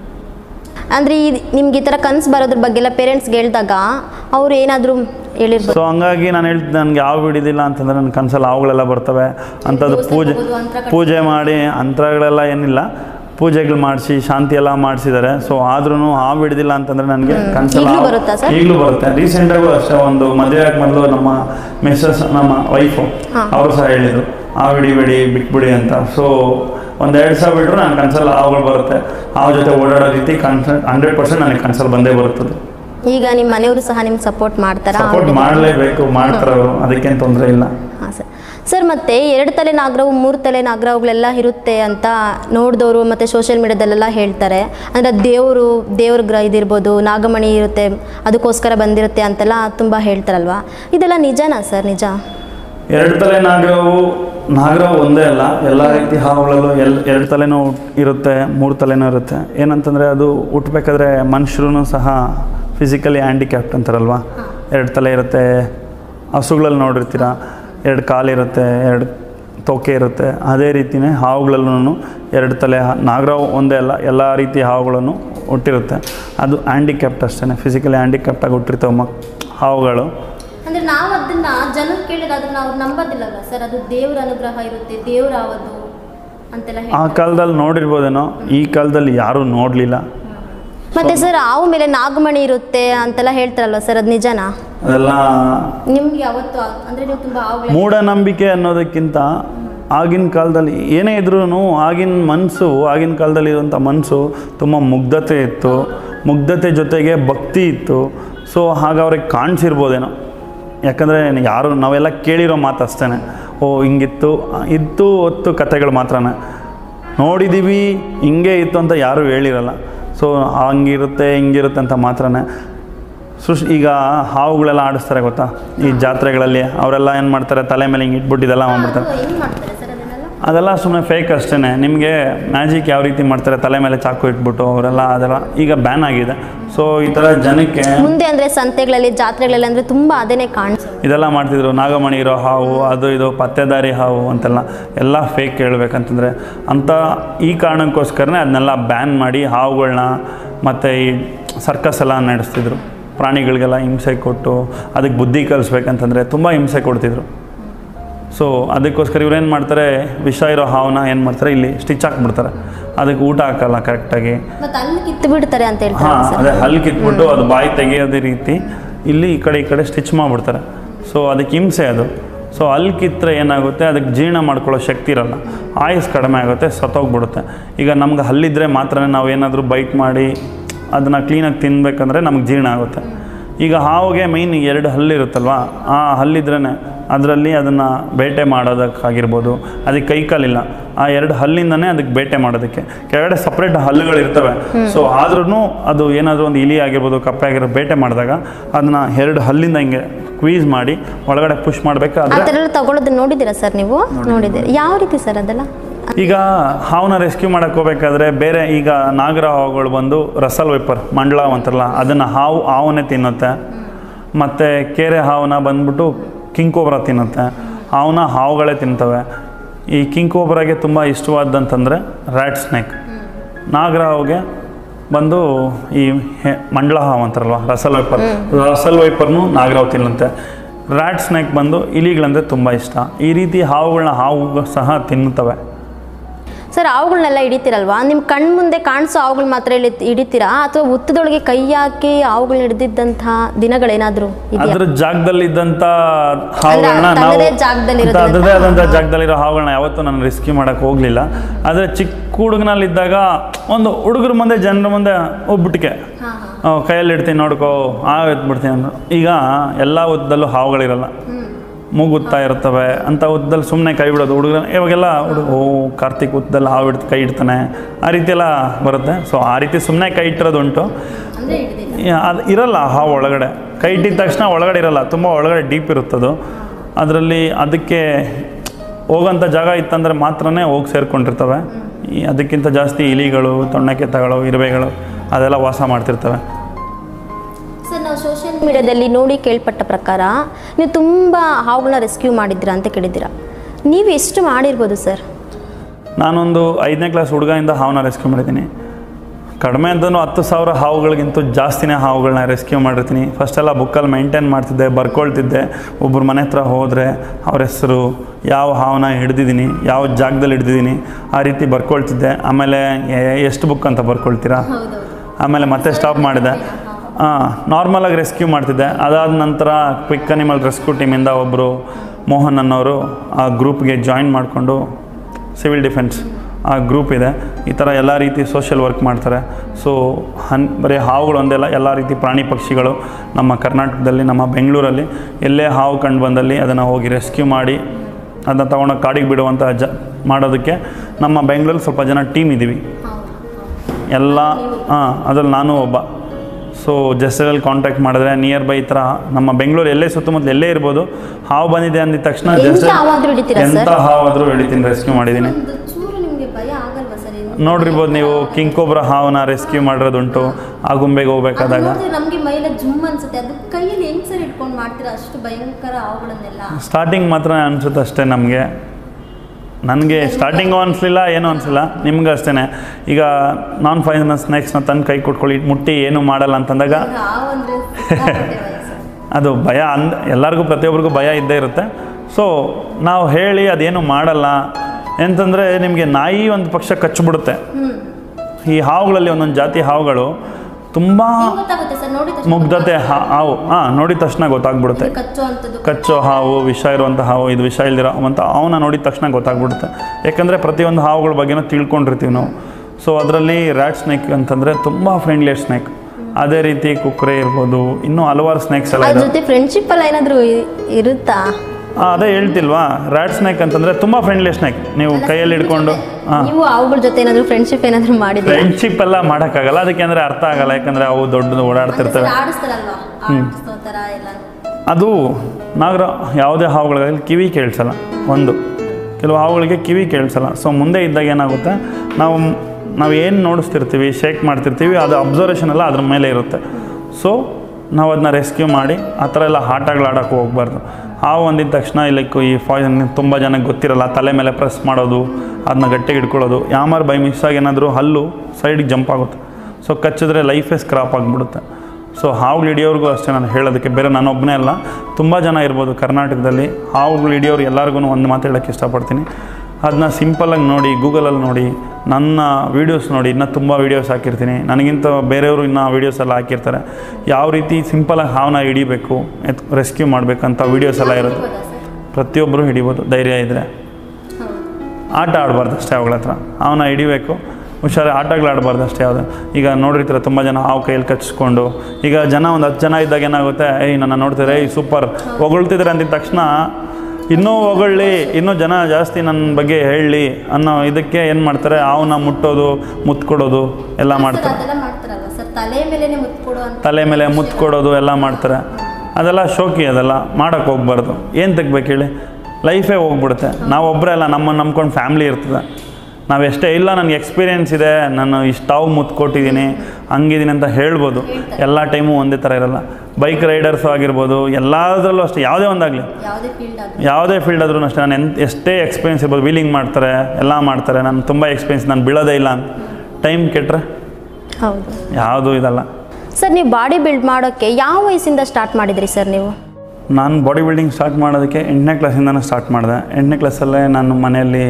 ಅಂದರೆ ಈ ನಿಮ್ಗೆ ಈ ಥರ ಕನಸು ಬರೋದ್ರ ಬಗ್ಗೆ ಎಲ್ಲ ಪೇರೆಂಟ್ಸ್ಗೆ ಹೇಳಿದಾಗ ಅವ್ರು ಏನಾದರೂ ಹೇಳಿರ್ಬೋದು ಸೊ ಹಂಗಾಗಿ ನಾನು ಹೇಳ್ತೀನಿ ನನಗೆ ಹಾವು ಹಿಡಿದಿಲ್ಲ ಅಂತಂದರೆ ನನ್ನ ಕನಸಲ್ಲಿ ಹಾವುಗಳೆಲ್ಲ ಬರ್ತವೆ ಅಂಥದ್ದು ಪೂಜೆ ಪೂಜೆ ಮಾಡಿ ಅಂಥಗಳೆಲ್ಲ ಏನಿಲ್ಲ ಪೂಜೆಗಳು ಮಾಡಿಸಿ ಶಾಂತಿ ಎಲ್ಲ ಮಾಡಿಸಿದ್ದಾರೆ ಸೊ ಆದ್ರೂ ಹಾವು ಹಿಡಿದಿಲ್ಲ ಅಂತಂದರೆ ನನಗೆ ಕನಸಲ್ಲ ಈಗ್ಲೂ ಬರುತ್ತಾ sir? ಈಗಲೂ ಬರುತ್ತೆ ರೀಸೆಂಟಾಗೂ ಅಷ್ಟೇ ಒಂದು ಮದುವೆ ಆಗಿ ಮೊದಲು ನಮ್ಮ ಮಿಸ್ಸಸ್ ನಮ್ಮ ವೈಫು ಅವರು ಸಹ ಹೇಳಿದರು ಹಾವು ಹಿಡಿಬೇಡಿ ಬಿಟ್ಬಿಡಿ ಅಂತ ಸೊ ಒಂದು ಎರಡು ಸಾವಿರ ಬಿಟ್ಟರು ನಾನು ಕನಸಲ್ಲಿ ಹಾವುಗಳು ಬರುತ್ತೆ ಹಾವು ಜೊತೆ ಓಡಾಡೋ ರೀತಿ ಕನ್ಸ ಹಂಡ್ರೆಡ್ ಪರ್ಸೆಂಟ್ ನನಗೆ ಕನಸಲ್ಲಿ ಬಂದೇ ಬರುತ್ತದೆ ಈಗ ನಿಮ್ಮ ಮನೆಯವರು ಸಹ ನಿಮ್ಗೆ ಸಪೋರ್ಟ್ ಮಾಡ್ತಾರಾ ಸಪೋರ್ಟ್ ಮಾಡಲೇಬೇಕು ಮಾಡ್ತಾರೆ ಅವರು ಅದಕ್ಕೇನು ತೊಂದರೆ ಇಲ್ಲ ಹಾಂ ಸರ್ ಸರ್ ಮತ್ತೆ ಎರಡು ತಲೆ ನಾಗರವು ಮೂರು ತಲೆ ನಾಗರವುಗಳೆಲ್ಲ ಇರುತ್ತೆ ಅಂತ ನೋಡಿದವರು ಮತ್ತು ಸೋಷಿಯಲ್ ಮೀಡ್ಯಾದಲ್ಲೆಲ್ಲ ಹೇಳ್ತಾರೆ ಅಂದರೆ ದೇವರು ದೇವ್ರ ಗ್ರಹ ಇದಿರ್ಬೋದು ನಾಗಮಣಿ ಇರುತ್ತೆ ಅದಕ್ಕೋಸ್ಕರ ಬಂದಿರುತ್ತೆ ಅಂತೆಲ್ಲ ತುಂಬ ಹೇಳ್ತಾರಲ್ವಾ ಇದೆಲ್ಲ ನಿಜನಾ ಸರ್ ನಿಜ ಎರಡು ತಲೆ ನಾಗರವು ನಾಗರವು ಒಂದೇ ಅಲ್ಲ ಎಲ್ಲ ರೀತಿ ಹಾವುಗಳಲ್ಲೂ ಎಲ್ ಎರಡು ತಲೆನೂ ಇರುತ್ತೆ ಮೂರು ತಲೆನೂ ಇರುತ್ತೆ ಏನಂತಂದರೆ ಅದು ಹುಟ್ಟಬೇಕಾದ್ರೆ ಮನುಷ್ಯರು ಸಹ ಫಿಸಿಕಲಿ ಹ್ಯಾಂಡಿಕ್ಯಾಪ್ಟ್ ಅಂತಾರಲ್ವ ಎರಡು ತಲೆ ಇರುತ್ತೆ ಹಸುಗಳಲ್ಲಿ ನೋಡಿರ್ತೀರ ಎರಡು ಕಾಲಿರುತ್ತೆ ಎರಡು ತೊಕೆ ಇರುತ್ತೆ ಅದೇ ರೀತಿಯೇ ಹಾವುಗಳಲ್ಲೂ ಎರಡು ತಲೆ ಹಾ- ನಾಗರಾವು ಒಂದೇ ಅಲ್ಲ ಎಲ್ಲ ರೀತಿ ಹಾವುಗಳನ್ನು ಹುಟ್ಟಿರುತ್ತೆ ಅದು ಹ್ಯಾಂಡಿಕ್ಯಾಪ್ಟ್ ಅಷ್ಟೇ ಫಿಸಿಕಲಿ ಹ್ಯಾಂಡಿಕ್ಯಾಪ್ಟಾಗಿ ಹುಟ್ಟಿರ್ತವೆ ಮಕ್ ಹಾವುಗಳು ಅಂದರೆ ನಾವು ಅದನ್ನ ಜನರು ಕೇಳಿದ್ರೆ ಅದನ್ನ ಅವ್ರು ನಂಬೋದಿಲ್ಲಲ್ಲ ಸರ್ ಅದು ದೇವ್ರ ಅನುಗ್ರಹ ಇರುತ್ತೆ ದೇವ್ರ ಆವದು ಅಂತೆಲ್ಲ ಆ ಕಾಲದಲ್ಲಿ ನೋಡಿರ್ಬೋದೇನೋ ಈ ಕಾಲದಲ್ಲಿ ಯಾರೂ ನೋಡಲಿಲ್ಲ ಮತ್ತೆ ಸರ್ ಹಾವು ಮೇಲೆ ನಾಗಮಣಿ ಇರುತ್ತೆ ಅಂತೆಲ್ಲ ಹೇಳ್ತಾರಲ್ವ ಸರ್ ಅದು ನಿಜನಾ ಅದೆಲ್ಲ ನಿಮ್ಗೆ ಯಾವತ್ತು ಅಂದ್ರೆ ನೀವು ತುಂಬಾ ಹಾವುಗಳ ಮೂಢನಂಬಿಕೆ ಅನ್ನೋದಕ್ಕಿಂತ ಆಗಿನ ಕಾಲದಲ್ಲಿ ಏನೇ ಇದ್ರೂ ಆಗಿನ ಮನಸ್ಸು ಆಗಿನ ಕಾಲದಲ್ಲಿ ಇರುವಂಥ ಮನಸ್ಸು ತುಂಬ ಮುಗ್ಧತೆ ಇತ್ತು ಮುಗ್ಧತೆ ಜೊತೆಗೆ ಭಕ್ತಿ ಇತ್ತು ಸೊ ಹಾಗೆ ಅವ್ರಿಗೆ ಕಾಣಿಸಿರ್ಬೋದೇನೋ ಯಾಕಂದರೆ ಯಾರು ನಾವೆಲ್ಲ ಕೇಳಿರೋ ಮಾತು ಅಷ್ಟೇ ಓ ಹಿಂಗಿತ್ತು ಇತ್ತು ಹೊತ್ತು ಕಥೆಗಳು ಮಾತ್ರನೇ ನೋಡಿದ್ದೀವಿ ಹಿಂಗೆ ಇತ್ತು ಅಂತ ಯಾರೂ ಹೇಳಿರಲ್ಲ ಸೊ ಹಂಗಿರುತ್ತೆ ಹಿಂಗಿರುತ್ತೆ ಅಂತ ಮಾತ್ರನೇ ಸೃಷ್ಟಿ ಈಗ ಹಾವುಗಳೆಲ್ಲ ಆಡಿಸ್ತಾರೆ ಗೊತ್ತಾ ಈ ಜಾತ್ರೆಗಳಲ್ಲಿ ಅವರೆಲ್ಲ ಏನು ಮಾಡ್ತಾರೆ ತಲೆ ಮೇಲೆ ಹಿಂಗೆ ಇಟ್ಬಿಟ್ಟು ಇದೆಲ್ಲ ಮಾಡ್ಬಿಡ್ತಾರೆ ಹೆಂಗ್ ಮಾಡ್ತಾರೆ ಸರ್ ಅದನ್ನೆಲ್ಲ ಅದೆಲ್ಲ ಸುಮ್ಮನೆ ಫೇಕ್ ಅಷ್ಟೇ ನಿಮಗೆ ಮ್ಯಾಜಿಕ್ ಯಾವ ರೀತಿ ಮಾಡ್ತಾರೆ ತಲೆ ಮೇಲೆ ಚಾಕು ಇಟ್ಬಿಟ್ಟು ಅವರೆಲ್ಲ ಅದೆಲ್ಲ ಈಗ ಬ್ಯಾನ್ ಆಗಿದೆ ಸೊ ಈ ಥರ ಜನಕ್ಕೆ ಮುಂದೆ ಅಂದ್ರೆ ಸಂತೆಗಳಲ್ಲಿ ಜಾತ್ರೆಗಳಲ್ಲಿ ಅಂದ್ರೆ ತುಂಬಾ ಅದೇನೆ ಕಾಣಿಸುತ್ತೆ ಇದೆಲ್ಲ ಮಾಡ್ತಿದ್ರು ನಾಗಮಣಿ ಇರೋ ಹಾವು ಅದು ಇದು ಪತ್ತೆದಾರಿ ಹಾವು ಅಂತೆಲ್ಲ ಎಲ್ಲ ಫೇಕ್ ಹೇಳ್ಬೇಕಂತಂದರೆ ಅಂತ ಈ ಕಾರಣಕ್ಕೋಸ್ಕರನೇ ಅದನ್ನೆಲ್ಲ ಬ್ಯಾನ್ ಮಾಡಿ ಹಾವುಗಳನ್ನ ಮತ್ತು ಈ ಸರ್ಕಸ್ ಎಲ್ಲ ನಡೆಸ್ತಿದ್ರು ಪ್ರಾಣಿಗಳಿಗೆಲ್ಲ ಹಿಂಸೆ ಕೊಟ್ಟು ಅದಕ್ಕೆ ಬುದ್ಧಿ ಕಲಿಸ್ಬೇಕಂತಂದರೆ ತುಂಬ ಹಿಂಸೆ ಕೊಡ್ತಿದ್ರು ಸೊ ಅದಕ್ಕೋಸ್ಕರ ಇವ್ರು ಏನು ಮಾಡ್ತಾರೆ ವಿಷ ಇರೋ ಹಾವನ್ನ ಏನು ಮಾಡ್ತಾರೆ ಇಲ್ಲಿ ಸ್ಟಿಚ್ ಹಾಕ್ಬಿಡ್ತಾರೆ ಅದಕ್ಕೆ ಊಟ ಹಾಕಲ್ಲ ಕರೆಕ್ಟಾಗಿ ಮತ್ತೆ ಅಲ್ಲಿ ಕಿತ್ತು ಬಿಡ್ತಾರೆ ಅಂತ ಹೇಳ್ತಾರೆ ಹಾಂ ಸರ್ ಅದೇ ಹಲ್ಲು ಕಿತ್ಬಿಟ್ಟು ಅದು ಬಾಯಿ ತೆಗೆಯೋದೇ ರೀತಿ ಇಲ್ಲಿ ಈ ಕಡೆ ಈ ಕಡೆ ಸ್ಟಿಚ್ ಮಾಡಿಬಿಡ್ತಾರೆ ಸೊ ಅದಕ್ಕೆ ಹಿಂಸೆ ಅದು ಸೊ ಅಲ್ಲಿ ಕಿತ್ತರೆ ಏನಾಗುತ್ತೆ ಅದಕ್ಕೆ ಜೀರ್ಣ ಮಾಡ್ಕೊಳ್ಳೋ ಶಕ್ತಿ ಇರಲ್ಲ ಆಯುಸ್ ಕಡಿಮೆ ಆಗುತ್ತೆ ಸತ್ತೋಗ್ಬಿಡುತ್ತೆ ಈಗ ನಮ್ಗೆ ಹಲ್ಲಿದ್ರೆ ಮಾತ್ರ ನಾವು ಏನಾದರೂ ಬೈಟ್ ಮಾಡಿ ಅದನ್ನು ಕ್ಲೀನಾಗಿ ತಿನ್ನಬೇಕಂದ್ರೆ ನಮ್ಗೆ ಜೀರ್ಣ ಆಗುತ್ತೆ ಈಗ ಹಾವಿಗೆ ಮೈನ್ ಎರಡು ಹಲ್ಲಿರುತ್ತಲ್ವ ಆ ಹಲ್ಲಿದ್ರೇ ಅದರಲ್ಲಿ ಅದನ್ನು ಬೇಟೆ ಮಾಡೋದಕ್ಕಾಗಿರ್ಬೋದು ಅದಕ್ಕೆ ಕೈ ಕಾಲಿಲ್ಲ ಆ ಎರಡು ಹಲ್ಲಿಂದನೇ ಅದಕ್ಕೆ ಬೇಟೆ ಮಾಡೋದಕ್ಕೆ ಕೆಳಗಡೆ ಸಪ್ರೇಟ್ ಹಲ್ಲುಗಳು ಇರ್ತವೆ ಸೊ ಆದ್ರೂ ಅದು ಏನಾದರೂ ಒಂದು ಇಲಿ ಆಗಿರ್ಬೋದು ಕಪ್ಪೆ ಆಗಿರ್ಬೋದು ಬೇಟೆ ಮಾಡಿದಾಗ ಅದನ್ನ ಎರಡು ಹಲ್ಲಿಂದ ಹಿಂಗೆ ಕ್ವೀಸ್ ಮಾಡಿ ಒಳಗಡೆ ಪುಷ್ ಆ ಮಾಡಬೇಕಾದ್ರೆ ಥರ ಎಲ್ಲ ತಗೊಳ್ಳೋದು ನೋಡಿದ್ದೀರಾ ಸರ್ ನೀವು ನೋಡಿದ್ದೀರಿ ಯಾವ ರೀತಿ ಸರ್ ಅದೆಲ್ಲ ಈಗ ಹಾವನ್ನ ರೆಸ್ಕ್ಯೂ ಮಾಡಕ್ಕೆ ಹೋಗ್ಬೇಕಾದ್ರೆ ಬೇರೆ ಈಗ ನಾಗರ ಹಾವುಗಳು ಬಂದು ರಸಲ್ ವೈಪರ್ ಮಂಡಳ ಅಂತಾರಲ್ಲ ಅದನ್ನು ಹಾವು ಹಾವನ್ನೇ ತಿನ್ನುತ್ತೆ ಮತ್ತು ಕೆರೆ ಹಾವನ್ನ ಬಂದ್ಬಿಟ್ಟು ಕಿಂಕೋಬ್ರ ತಿನ್ನುತ್ತೆ ಹಾವನ್ನ ಹಾವುಗಳೇ ತಿಂತವೆ ಈ ಕಿಂಕೋಬ್ರಾಗೆ ತುಂಬ ಇಷ್ಟವಾದಂತಂದರೆ ರ್ಯಾಟ್ ಸ್ನೇಕ್ ನಾಗರ ಹಾವಿಗೆ ಬಂದು ಈ ಹೆ- ಮಂಡಳ ಹಾವು ಅಂತಾರಲ್ವ ರಸಲ್ ವೈಪರ್ ರಸಲ್ ವೈಪರ್ನು ನಾಗರಾವ್ ತಿನ್ನುತ್ತೆ ರ್ಯಾಟ್ ಸ್ನೇಕ್ ಬಂದು ಇಲಿಗಳಂದರೆ ತುಂಬ ಇಷ್ಟ ಈ ರೀತಿ ಹಾವುಗಳನ್ನ ಹಾವು ಸಹ ತಿನ್ನುತ್ತವೆ ಸರ್ ಹಾವುಗಳನ್ನೆಲ್ಲ ಹಿಡಿತೀರಲ್ವಾ ನಿಮ್ಮ ಕಣ್ ಮುಂದೆ ಕಾಣಿಸೋ ಹಾವುಗಳು ಮಾತ್ರ ಹಿಡಿ ಹಿಡಿತೀರಾ ಅಥವಾ ಹುತ್ತದೊಳಗೆ ಕೈ ಹಾಕಿ ಹಾವುಗಳನ್ನ ಹಿಡಿದಿದ್ದಂತಹ ದಿನಗಳೇನಾದರೂ ಇದೆಯಾ ಅದ್ರ ಜಾಗದಲ್ಲಿ ಇದ್ದಂತ ಹಾವುಗಳನ್ನ ಅಲ್ಲ, ನಾವು ತನ್ನದೇ ಜಾಗದಲ್ಲಿ ಅಂತ ಇರೋದನ್ನ- ಅದರದೇ ಆದಂಥ ಜಾಗದಲ್ಲಿರೋ ಹಾವುಗಳನ್ನ ಯಾವತ್ತೂ ನಾನು ರೆಸ್ಕ್ಯೂ ಮಾಡಕ್ಕೆ ಹೋಗಲಿಲ್ಲ ಆದರೆ ಚಿಕ್ಕ ಹುಡುಗನಲ್ಲಿದ್ದಾಗ ಒಂದು ಹುಡುಗರ ಮುಂದೆ ಜನರ ಮುಂದೆ ಒಬ್ಬಟ್ಟಿಗೆ ಕೈಯಲ್ಲಿ ಇಡ್ತೀನಿ ನೋಡ್ಕೋ ಆ ಎತ್ಬಿಡ್ತೀನಿ ಅಂದ್ರು ಈಗ ಎಲ್ಲ ಉದ್ದಲ್ಲೂ ಹಾವುಗಳಿರಲ್ಲ ಮೂಗುತ್ತಾ ಇರ್ತವೆ ಅಂತ ಉದ್ದಲ್ಲಿ ಸುಮ್ಮನೆ ಕೈ ಬಿಡೋದು ಹುಡುಗರ ಇವಾಗೆಲ್ಲ ಹುಡುಗ ಓ ಕಾರ್ತಿಕ್ ಉದ್ದಲ್ಲಿ ಹಾವು ಇಡ್ತು ಕೈ ಇಡ್ತಾನೆ ಆ ರೀತಿ ಎಲ್ಲ ಬರುತ್ತೆ ಸೊ ಆ ರೀತಿ ಸುಮ್ಮನೆ ಕೈ ಇಟ್ಟಿರೋದು ಉಂಟು ಅದು ಇರಲ್ಲ ಹಾವು ಒಳಗಡೆ ಕೈ ಇಟ್ಟಿದ ತಕ್ಷಣ ಒಳಗಡೆ ಇರಲ್ಲ ತುಂಬ ಒಳಗಡೆ ಡೀಪ್ ಇರುತ್ತದು ಅದರಲ್ಲಿ ಅದಕ್ಕೆ ಹೋಗೋಂಥ ಜಾಗ ಇತ್ತಂದರೆ ಮಾತ್ರನೇ ಹೋಗಿ ಸೇರ್ಕೊಂಡಿರ್ತವೆ ಈ ಅದಕ್ಕಿಂತ ಜಾಸ್ತಿ ಇಲಿಗಳು ತೊಣ್ಣೆಕೆತ್ತಗಳು ಇರುವೆಗಳು ಅದೆಲ್ಲ ವಾಸ ಮಾಡ್ತಿರ್ತವೆ ಸರ್ ನಾವು ಸೋಷಿಯಲ್ ಮೀಡಿಯಾದಲ್ಲಿ ನೋಡಿ ಕೇಳ್ಪಟ್ಟ ಪ್ರಕಾರ ನೀವು ತುಂಬ ಹಾವುಗಳನ್ನ ರೆಸ್ಕ್ಯೂ ಮಾಡಿದ್ದೀರಾ ಅಂತ ಕೇಳಿದ್ದೀರಾ ನೀವು ಎಷ್ಟು ಮಾಡಿರ್ಬೋದು ಸರ್ ನಾನೊಂದು ಐದನೇ ಕ್ಲಾಸ್ ಹುಡುಗನಿಂದ ಹಾವನ್ನ ರೆಸ್ಕ್ಯೂ ಮಾಡಿದ್ದೀನಿ ಕಡಿಮೆ ಅಂತಲೂ ಹತ್ತು ಸಾವಿರ ಹಾವುಗಳಿಗಿಂತ ಜಾಸ್ತಿನೇ ಹಾವುಗಳನ್ನ ರೆಸ್ಕ್ಯೂ ಮಾಡಿರ್ತೀನಿ ಫಸ್ಟೆಲ್ಲ ಬುಕ್ಕಲ್ಲಿ ಮೇಂಟೈನ್ ಮಾಡ್ತಿದ್ದೆ ಬರ್ಕೊಳ್ತಿದ್ದೆ ಒಬ್ಬರ ಮನೆ ಹತ್ರ ಹೋದರೆ ಅವ್ರ ಹೆಸರು ಯಾವ ಹಾವನ್ನ ಹಿಡ್ದಿದ್ದೀನಿ ಯಾವ ಜಾಗದಲ್ಲಿ ಹಿಡ್ದಿದ್ದೀನಿ ಆ ರೀತಿ ಬರ್ಕೊಳ್ತಿದ್ದೆ ಆಮೇಲೆ ಎ- ಎಷ್ಟು ಬುಕ್ ಅಂತ ಬರ್ಕೊಳ್ತೀರಾ ಆಮೇಲೆ ಮತ್ತೆ ಸ್ಟಾಪ್ ಮಾಡಿದೆ ಹಾಂ ನಾರ್ಮಲಾಗಿ ರೆಸ್ಕ್ಯೂ ಮಾಡ್ತಿದ್ದೆ ಅದಾದ ನಂತರ ಕ್ವಿಕ್ ಅನಿಮಲ್ ರೆಸ್ಕ್ಯೂ ಟೀಮಿಂದ ಒಬ್ಬರು ಮೋಹನ್ ಅನ್ನೋರು ಆ ಗ್ರೂಪ್ಗೆ ಜಾಯಿನ್ ಮಾಡಿಕೊಂಡು ಸಿವಿಲ್ ಡಿಫೆನ್ಸ್ ಆ ಗ್ರೂಪ್ ಇದೆ ಈ ಥರ ಎಲ್ಲ ರೀತಿ ಸೋಷಿಯಲ್ ವರ್ಕ್ ಮಾಡ್ತಾರೆ ಸೊ ಹನ್ ಬರೀ ಹಾವುಗಳು ಒಂದೆಲ್ಲ ಎಲ್ಲ ರೀತಿ ಪ್ರಾಣಿ ಪಕ್ಷಿಗಳು ನಮ್ಮ ಕರ್ನಾಟಕದಲ್ಲಿ ನಮ್ಮ ಬೆಂಗಳೂರಲ್ಲಿ ಎಲ್ಲೇ ಹಾವು ಕಂಡು ಬಂದಲ್ಲಿ ಅದನ್ನು ಹೋಗಿ ರೆಸ್ಕ್ಯೂ ಮಾಡಿ ಅದನ್ನು ತೊಗೊಂಡೋಗಿ ಕಾಡಿಗೆ ಬಿಡುವಂಥ ಜ ಮಾಡೋದಕ್ಕೆ ನಮ್ಮ ಬೆಂಗಳೂರಲ್ಲಿ ಸ್ವಲ್ಪ ಜನ ಟೀಮ್ ಇದ್ದೀವಿ ಎಲ್ಲ ಹಾಂ ಅದ್ರಲ್ಲಿ ನಾನು ಒಬ್ಬ ಸೊ ಜಸ್ಟಲ್ಲಿ ಕಾಂಟ್ಯಾಕ್ಟ್ ಮಾಡಿದ್ರೆ ನಿಯರ್ ಬೈ ಈ ಥರ ನಮ್ಮ ಬೆಂಗಳೂರು ಎಲ್ಲೇ ಸುತ್ತಮುತ್ತಲು ಎಲ್ಲೇ ಇರ್ಬೋದು ಹಾವು ಬಂದಿದೆ ಅಂದಿದ ತಕ್ಷಣ ಎಂಥ ಜಸ್ಟ್ ಹಾವಾದ್ರೂ ಹಿಡಿತೀರಾ ಎಂಥ ಸರ್ ಹಾವಾದರೂ ಹಿಡಿತೀನಿ ರೆಸ್ಕ್ಯೂ ಮಾಡಿದ್ದೀನಿ ಚೂರು ನಿಮಗೆ ಭಯ ಆಗಲ್ವಾ ಸರ್ ನೋಡಿರ್ಬೋದು ನೀವು ಕಿಂಗ್ಕೋಬ್ರ ಹಾವನ್ನ ರೆಸ್ಕ್ಯೂ ಮಾಡಿರೋದುಂಟು ಆ ಗುಂಬೆಗೆ ಹೋಗ್ಬೇಕಾದಾಗ ನಮಗೆ ಮೈಲ ಜುಮ್ ಅನ್ಸುತ್ತೆ ಅದು ಕೈಯಲ್ಲಿ ಹೆಂಗ್ ಸರ್ ಇಟ್ಕೊಂಡು ಮಾಡ್ತೀರಾ ಅಷ್ಟು ಭಯಂಕರ ಹಾವುಗಳನ್ನೆಲ್ಲ ಸ್ಟಾರ್ಟಿಂಗ್ ಮಾತ್ರ ಅನಿಸುತ್ತೆ ಅಷ್ಟೇ ನಮಗೆ ನನಗೆ ಸ್ಟಾರ್ಟಿಂಗು ಅನಿಸ್ಲಿಲ್ಲ ಏನೂ ಅನಿಸಿಲ್ಲ ನಿಮ್ಗೆ ಅಷ್ಟೇ ಈಗ ನಾನ್ ಫೈನಲ್ ಸ್ನ್ಯಾಕ್ಸ್ನ ತಂದು ಕೈ ಕೊಟ್ಕೊಳ್ಳಿ ಮುಟ್ಟಿ ಏನೂ ಮಾಡಲ್ಲ ಅಂತಂದಾಗ ಹಾವು ಅಂದ್ರೆ ಅದು ಭಯ ಅಂದ್ ಎಲ್ಲರಿಗೂ ಪ್ರತಿಯೊಬ್ಬರಿಗೂ ಭಯ ಇದ್ದೇ ಇರುತ್ತೆ ಸೊ ನಾವು ಹೇಳಿ ಅದೇನು ಮಾಡಲ್ಲ ಎಂತಂದರೆ ನಿಮಗೆ ನಾಯಿ ಒಂದು ಪಕ್ಷ ಕಚ್ಚಿಬಿಡುತ್ತೆ ಈ ಹಾವುಗಳಲ್ಲಿ ಒಂದೊಂದು ಜಾತಿ ಹಾವುಗಳು ತುಂಬ ಗೊತ್ತಾಗುತ್ತೆ ಸರ್ ನೋಡಿ ಮುಗ್ಧತೆ ಹಾ- ಹಾವು ಹಾಂ ನೋಡಿದ ತಕ್ಷಣ ಗೊತ್ತಾಗ್ಬಿಡುತ್ತೆ ಕಚ್ಚೋ ಅಂಥದ್ದು ಕಚ್ಚೋ ಹಾವು ವಿಷ ಇರುವಂಥ ಹಾವು ಇದು ವಿಷ ಇಲ್ದಿರೋ ಅಂತ ಅವನ್ನ ನೋಡಿದ ತಕ್ಷಣ ಗೊತ್ತಾಗ್ಬಿಡುತ್ತೆ ಯಾಕಂದರೆ ಪ್ರತಿಯೊಂದು ಹಾವುಗಳ ಬಗ್ಗೆನೂ ತಿಳ್ಕೊಂಡಿರ್ತೀವಿ ನಾವು ಸೊ ಅದರಲ್ಲಿ ರ್ಯಾಟ್ ಸ್ನೇಕ್ ಅಂತಂದರೆ ತುಂಬ ಫ್ರೆಂಡ್ಲಿ ಸ್ನೇಕ್ ಅದೇ ರೀತಿ ಕುಕ್ಕರೆ ಇರ್ಬೋದು ಇನ್ನೂ ಹಲವಾರು ಸ್ನೇಕ್ಸ್ ಎಲ್ಲ ಅದ್ರ ಇದೆ ಜೊತೆ ಫ್ರೆಂಡ್ಶಿಪ್ ಎಲ್ಲ ಏನಾದರೂ ಇರುತ್ತಾ ಆ, ಅದೇ ಹೇಳ್ತಿಲ್ವಾ ರ್ಯಾಟ್ ಸ್ನೇಕ್ ಅಂತಂದರೆ ತುಂಬ ಫ್ರೆಂಡ್ಲಿ ಸ್ನೇಕ್ ನೀವು ಕೈಯಲ್ಲಿ ಹಿಡ್ಕೊಂಡು ಹಾಂ ನೀವು ಅವುಗಳ ಜೊತೆ ಏನಾದರೂ ಫ್ರೆಂಡ್ಶಿಪ್ ಏನಾದರೂ ಮಾಡಿದ್ರೆ ಫ್ರೆಂಡ್ಶಿಪ್ ಎಲ್ಲ ಮಾಡೋಕ್ಕಾಗಲ್ಲ ಅದಕ್ಕೆ ಅಂದರೆ ಅರ್ಥ ಆಗಲ್ಲ ಯಾಕಂದರೆ ಅವು ದೊಡ್ಡದು ಓಡಾಡ್ತಿರ್ತವೆ ಆಡಿಸ್ತಾರಲ್ವಾ ಆಡಿಸೋ ಥರ ಎಲ್ಲ ಅದು ನಾಗರ ಯಾವುದೇ ಹಾವುಗಳಿಗಾಗಲಿ ಕಿವಿ ಕೇಳಿಸಲ್ಲ ಒಂದು ಕೆಲವು ಹಾವುಗಳಿಗೆ ಕಿವಿ ಕೇಳಿಸಲ್ಲ ಸೊ ಮುಂದೆ ಇದ್ದಾಗ ಏನಾಗುತ್ತೆ ನಾವು ನಾವು ಏನು ನೋಡಿಸ್ತಿರ್ತೀವಿ ಶೇಕ್ ಮಾಡ್ತಿರ್ತೀವಿ ಅದು ಅಬ್ಸರ್ವೇಷನ್ ಎಲ್ಲ ಅದ್ರ ಮೇಲೆ ಇರುತ್ತೆ ಸೊ ನಾವು ಅದನ್ನ ರೆಸ್ಕ್ಯೂ ಮಾಡಿ ಆ ಥರ ಎಲ್ಲ ಆಟಗಳು ಆಡೋಕ್ಕೆ ಹೋಗ್ಬಾರ್ದು ಹಾವು ಅಂದಿದ ತಕ್ಷಣ ಲೈಕ್ ಈ ಪಾಯ್ಸನ್ ತುಂಬ ಜನಕ್ಕೆ ಗೊತ್ತಿರಲ್ಲ ತಲೆ ಮೇಲೆ ಪ್ರೆಸ್ ಮಾಡೋದು ಅದನ್ನ ಗಟ್ಟಿಗೆ ಇಟ್ಕೊಳ್ಳೋದು ಯಾಮಾರು ಬೈ ಮಿಸ್ ಆಗಿ ಏನಾದರೂ ಹಲ್ಲು ಸೈಡಿಗೆ ಜಂಪ್ ಆಗುತ್ತೆ ಸೊ ಕಚ್ಚಿದ್ರೆ ಲೈಫೇ ಸ್ಕ್ರಾಪ್ ಆಗಿಬಿಡುತ್ತೆ ಸೊ ಹಾವುಗಳು ಹಿಡಿಯೋರ್ಗೂ ಅಷ್ಟೇ ನಾನು ಹೇಳೋದಕ್ಕೆ ಬೇರೆ ನಾನೊಬ್ಬನೇ ಅಲ್ಲ ತುಂಬ ಜನ ಇರ್ಬೋದು ಕರ್ನಾಟಕದಲ್ಲಿ ಹಾವುಗಳು ಹಿಡಿಯೋರು ಎಲ್ಲರಿಗೂ ಒಂದು ಮಾತು ಹೇಳೋಕ್ಕೆ ಇಷ್ಟಪಡ್ತೀನಿ ಅದನ್ನ ಸಿಂಪಲಾಗಿ ನೋಡಿ ಗೂಗಲಲ್ಲಿ ನೋಡಿ ನನ್ನ ವೀಡಿಯೋಸ್ ನೋಡಿ ಇನ್ನೂ ತುಂಬ ವೀಡಿಯೋಸ್ ಹಾಕಿರ್ತೀನಿ ನನಗಿಂತ ಬೇರೆಯವರು ಇನ್ನೂ ವೀಡಿಯೋಸ್ ಎಲ್ಲ ಹಾಕಿರ್ತಾರೆ ಯಾವ ರೀತಿ ಸಿಂಪಲಾಗಿ ಹಾವನ್ನ ಹಿಡಿಬೇಕು ಎತ್ ರೆಸ್ಕ್ಯೂ ಮಾಡಬೇಕಂತ ವೀಡಿಯೋಸ್ ಎಲ್ಲ ಇರುತ್ತೆ ಪ್ರತಿಯೊಬ್ಬರು ಹಿಡಿಬೋದು ಧೈರ್ಯ ಇದ್ದರೆ ಆಟ ಆಡಬಾರ್ದು ಅಷ್ಟೇ ಅವುಗಳ ಹತ್ರ ಅವನ್ನ ಹಿಡಿಬೇಕು ಹುಷಾರು ಆಟಗಳು ಆಡಬಾರ್ದು ಅಷ್ಟೇ ಯಾವುದು ಈಗ ನೋಡಿರ್ತೀರ ತುಂಬ ಜನ ಹಾವು ಕೈಯಲ್ಲಿ ಕಚ್ಕೊಂಡು ಈಗ ಜನ ಒಂದು ಹತ್ತು ಜನ ಇದ್ದಾಗ ಏನಾಗುತ್ತೆ ಏಯ್ ನನ್ನ ನೋಡ್ತಾರೆ ಏಯ್ ಸೂಪರ್ ಹೊಗಳ್ತಿದ್ದಾರೆ ಅಂದಿದ ತಕ್ಷಣ ಇನ್ನೂ ಹೊಗಳ್ಳಿ ಇನ್ನೂ ಜನ ಜಾಸ್ತಿ ನನ್ನ ಬಗ್ಗೆ ಹೇಳಲಿ ಅನ್ನೋ ಇದಕ್ಕೆ ಏನು ಮಾಡ್ತಾರೆ ಹಾವನ್ನ ಮುಟ್ಟೋದು ಮುತ್ತು ಕೊಡೋದು ಎಲ್ಲ ಮಾಡ್ತಾರೆ ಅದೆಲ್ಲ ಮಾಡ್ತಾರಲ್ವಾ ಸರ್ ತಲೆ ಮೇಲೆನೆ ಮುತ್ಕೊಡು ಅಂತ ತಲೆ ಮೇಲೆ ಮುತ್ತು ಕೊಡೋದು ಎಲ್ಲ ಮಾಡ್ತಾರೆ ಅದೆಲ್ಲ ಶೋಕಿ ಅದೆಲ್ಲ ಮಾಡೋಕ್ಕೆ ಹೋಗ್ಬಾರ್ದು ಏನು ತೆಗ್ಬೇಕು ಹೇಳಿ ಲೈಫೇ ಹೋಗ್ಬಿಡುತ್ತೆ ನಾವೊಬ್ಬರೇ ಅಲ್ಲ ನಮ್ಮನ್ನು ನಂಬ್ಕೊಂಡು ಫ್ಯಾಮ್ಲಿ ಇರ್ತದೆ ನಾವು ಎಷ್ಟೇ ಇಲ್ಲ ನನಗೆ ಎಕ್ಸ್ಪೀರಿಯೆನ್ಸ್ ಇದೆ ನಾನು ಇಷ್ಟಾವು ಮುತ್ತು ಕೊಟ್ಟಿದ್ದೀನಿ ಹಂಗಿದ್ದೀನಿ ಅಂತ ಹೇಳ್ಬೋದು ಎಲ್ಲ ಟೈಮು ಒಂದೇ ಥರ ಇರಲ್ಲ ಬೈಕ್ ರೈಡರ್ಸು ಆಗಿರ್ಬೋದು ಎಲ್ಲದರಲ್ಲೂ ಅಷ್ಟೇ ಯಾವುದೇ ಒಂದಾಗಲಿ ಯಾವುದೇ ಫೀಲ್ಡ್ ಆದ್ರೂ ಯಾವುದೇ ಫೀಲ್ಡ್ ಆದ್ರೂ ಅಷ್ಟೇ ನಾನು ಎಂತ ಎಷ್ಟೇ ಎಕ್ಸ್ಪೀರಿಯೆನ್ಸ್ ಇರ್ಬೋದು ವೀಲಿಂಗ್ ಮಾಡ್ತಾರೆ ಎಲ್ಲ ಮಾಡ್ತಾರೆ ನಾನು ತುಂಬ ಎಕ್ಸ್ಪೀರಿಯೆನ್ಸ್ ನಾನು ಬೀಳೋದೇ ಇಲ್ಲ ಅಂತ ಟೈಮ್ ಕೆಟ್ಟರೆ ಹೌದು ಯಾವುದೂ ಇದಲ್ಲ ಸರ್ ನೀವು ಬಾಡಿ ಬಿಲ್ಡ್ ಮಾಡೋಕ್ಕೆ ಯಾವ ವಯಸ್ಸಿಂದ ಸ್ಟಾರ್ಟ್ ಮಾಡಿದ್ರಿ ಸರ್ ನೀವು ನಾನು ಬಾಡಿ ಬಿಲ್ಡಿಂಗ್ ಸ್ಟಾರ್ಟ್ ಮಾಡೋದಕ್ಕೆ ಎಂಟನೇ ಕ್ಲಾಸಿಂದನೇ ಸ್ಟಾರ್ಟ್ ಮಾಡಿದೆ ಎಂಟನೇ ಕ್ಲಾಸಲ್ಲೇ ನಾನು ಮನೆಯಲ್ಲಿ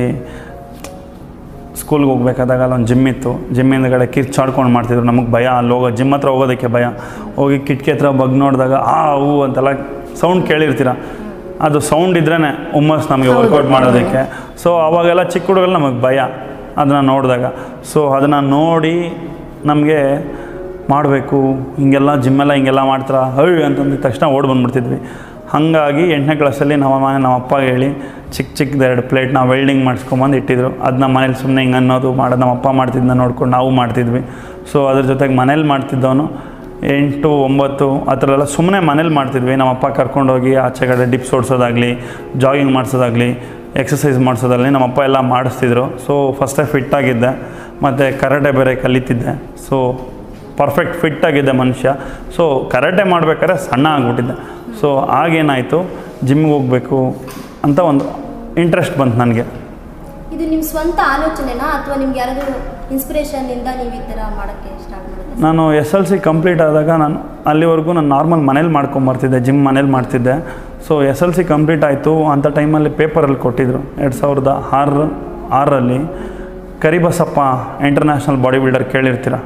ಸ್ಕೂಲ್ಗೆ ಹೋಗ್ಬೇಕಾದಾಗ ಅಲ್ಲೊಂದು ಜಿಮ್ ಇತ್ತು ಜಿಮ್ ಹಿಂದ್ಗಡೆ ಕಿರ್ಚಾಡ್ಕೊಂಡು ಮಾಡ್ತಿದ್ರು ನಮಗೆ ಭಯ ಅಲ್ಲಿ ಹೋಗೋ ಜಿಮ್ ಹತ್ರ ಹೋಗೋದಕ್ಕೆ ಭಯ ಹೋಗಿ ಕಿಟಕಿ ಹತ್ರ ಬಗ್ ನೋಡಿದಾಗ ಆ ಹೂ ಅಂತೆಲ್ಲ ಸೌಂಡ್ ಕೇಳಿರ್ತೀರ ಅದು ಸೌಂಡ್ ಇದ್ರೇ ಹುಮ್ಮಸ್ ನಮಗೆ ವರ್ಕೌಟ್ ಮಾಡೋದಕ್ಕೆ ಸೊ ಅವಾಗೆಲ್ಲ ಚಿಕ್ಕ ಹುಡುಗರು ನಮಗೆ ಭಯ ಅದನ್ನು ನೋಡಿದಾಗ ಸೊ ಅದನ್ನು ನೋಡಿ ನಮಗೆ ಮಾಡಬೇಕು ಹಿಂಗೆಲ್ಲ ಜಿಮ್ಮೆಲ್ಲ ಹಿಂಗೆಲ್ಲ ಮಾಡ್ತಾರ ಹಳ್ ಅಂತಂದಿದ ತಕ್ಷಣ ಓಡ್ ಬಂದ್ಬಿಡ್ತಿದ್ವಿ ಹಾಗಾಗಿ ಎಂಟನೇ ಕ್ಲಾಸಲ್ಲಿ ನಮ್ಮ ಮನೆ ನಮ್ಮ ಅಪ್ಪ ಹೇಳಿ ಚಿಕ್ಕ ಚಿಕ್ಕದು ಎರಡು ಪ್ಲೇಟ್ನ ವೆಲ್ಡಿಂಗ್ ಮಾಡಿಸ್ಕೊಂಬಂದು ಇಟ್ಟಿದ್ರು ಅದನ್ನ ಮನೇಲಿ ಸುಮ್ಮನೆ ಹಿಂಗೆ ಅನ್ನೋದು ಮಾಡೋದು ನಮ್ಮ ಅಪ್ಪ ಮಾಡ್ತಿದ್ದ ನೋಡ್ಕೊಂಡು ನಾವು ಮಾಡ್ತಿದ್ವಿ ಸೊ ಅದ್ರ ಜೊತೆಗೆ ಮನೇಲಿ ಮಾಡ್ತಿದ್ದವನು ಎಂಟು ಒಂಬತ್ತು ಆ ಥರ ಎಲ್ಲ ಸುಮ್ಮನೆ ಮನೇಲಿ ಮಾಡ್ತಿದ್ವಿ ನಮ್ಮ ಅಪ್ಪ ಕರ್ಕೊಂಡೋಗಿ ಆಚೆ ಕಡೆ ಡಿಪ್ಸ್ ಓಡಿಸೋದಾಗಲಿ ಜಾಗಿಂಗ್ ಮಾಡಿಸೋದಾಗಲಿ ಎಕ್ಸಸೈಸ್ ಮಾಡಿಸೋದಾಗಲಿ ನಮ್ಮ ಅಪ್ಪ ಎಲ್ಲ ಮಾಡಿಸ್ತಿದ್ರು ಸೊ ಫಸ್ಟೇ ಫಿಟ್ ಆಗಿದ್ದೆ ಮತ್ತು ಕರಾಟೆ ಬೇರೆ ಕಲಿತಿದ್ದೆ ಸೊ ಪರ್ಫೆಕ್ಟ್ ಫಿಟ್ ಆಗಿದ್ದೆ ಮನುಷ್ಯ ಸೊ ಕರಾಟೆ ಮಾಡ್ಬೇಕಾದ್ರೆ ಸಣ್ಣ ಆಗಿಬಿಟ್ಟಿದ್ದೆ ಸೊ ಆಗೇನಾಯಿತು ಜಿಮ್ಗೆ ಹೋಗಬೇಕು ಅಂತ ಒಂದು ಇಂಟ್ರೆಸ್ಟ್ ಬಂತು ನನಗೆ ಇದು ನಿಮ್ಮ ಸ್ವಂತ ಆಲೋಚನೆನಾ ಅಥವಾ ನಿಮ್ಗೆ ಯಾರಾದರೂ ಇನ್ಸ್ಪಿರೇಷನ್ನಿಂದ ನೀವು ಈ ಥರ ಮಾಡೋಕ್ಕೆ ಸ್ಟಾರ್ಟ್ ಮಾಡಿದ್ರೆ ನಾನು ಎಸ್ ಎಲ್ ಸಿ ಕಂಪ್ಲೀಟ್ ಆದಾಗ ನಾನು ಅಲ್ಲಿವರೆಗೂ ನಾನು ನಾರ್ಮಲ್ ಮನೇಲಿ ಮಾಡ್ಕೊಂಬರ್ತಿದ್ದೆ ಜಿಮ್ ಮನೇಲಿ ಮಾಡ್ತಿದ್ದೆ so S L C complete ಆಯಿತು ಅಂಥ ಟೈಮಲ್ಲಿ ಪೇಪರಲ್ಲಿ ಕೊಟ್ಟಿದ್ದರು ಎರಡು ಸಾವಿರದ ಆರು ಆರರಲ್ಲಿ ಕರಿಬಸಪ್ಪ ಇಂಟರ್ನ್ಯಾಷನಲ್ ಬಾಡಿ ಬಿಲ್ಡರ್ ಕೇಳಿರ್ತೀರ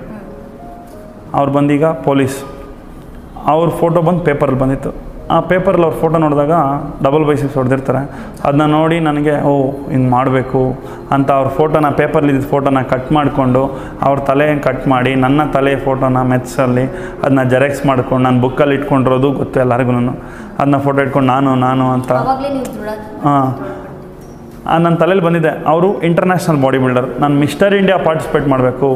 ಅವ್ರು ಬಂದೀಗ ಪೊಲೀಸ್ ಅವ್ರ ಫೋಟೋ ಬಂದು ಪೇಪರಲ್ಲಿ ಬಂದಿತ್ತು ಆ ಪೇಪರಲ್ಲಿ ಅವ್ರ ಫೋಟೋ ನೋಡಿದಾಗ ಡಬಲ್ ಬೈಸಿಪ್ಸ್ ಹೊಡೆದಿರ್ತಾರೆ ಅದನ್ನ ನೋಡಿ ನನಗೆ ಓ ಹಿಂಗೆ ಮಾಡಬೇಕು ಅಂತ ಅವ್ರ ಫೋಟೋನ ಪೇಪರ್ಲಿದ್ದ ಫೋಟೋನ ಕಟ್ ಮಾಡಿಕೊಂಡು ಅವ್ರ ತಲೆ ಕಟ್ ಮಾಡಿ ನನ್ನ ತಲೆ ಫೋಟೋನ ಮೆತ್ಸಲ್ಲಿ ಅದನ್ನ ಜೆರಾಕ್ಸ್ ಮಾಡ್ಕೊಂಡು ನಾನು ಬುಕ್ಕಲ್ಲಿ ಇಟ್ಕೊಂಡಿರೋದು ಗೊತ್ತು ಎಲ್ಲರಿಗೂ ಅದನ್ನ ಫೋಟೋ ಇಟ್ಕೊಂಡು ನಾನು ನಾನು ಅಂತ ಅವಾಗಲೇ ನೀವು ದೃಢ ಹಾಂ ನನ್ನ ತಲೆಯಲ್ಲಿ ಬಂದಿದೆ ಅವರು ಇಂಟರ್ನ್ಯಾಷನಲ್ ಬಾಡಿ ಬಿಲ್ಡರ್ ನಾನು ಮಿಸ್ಟರ್ ಇಂಡಿಯಾ ಪಾರ್ಟಿಸಿಪೇಟ್ ಮಾಡಬೇಕು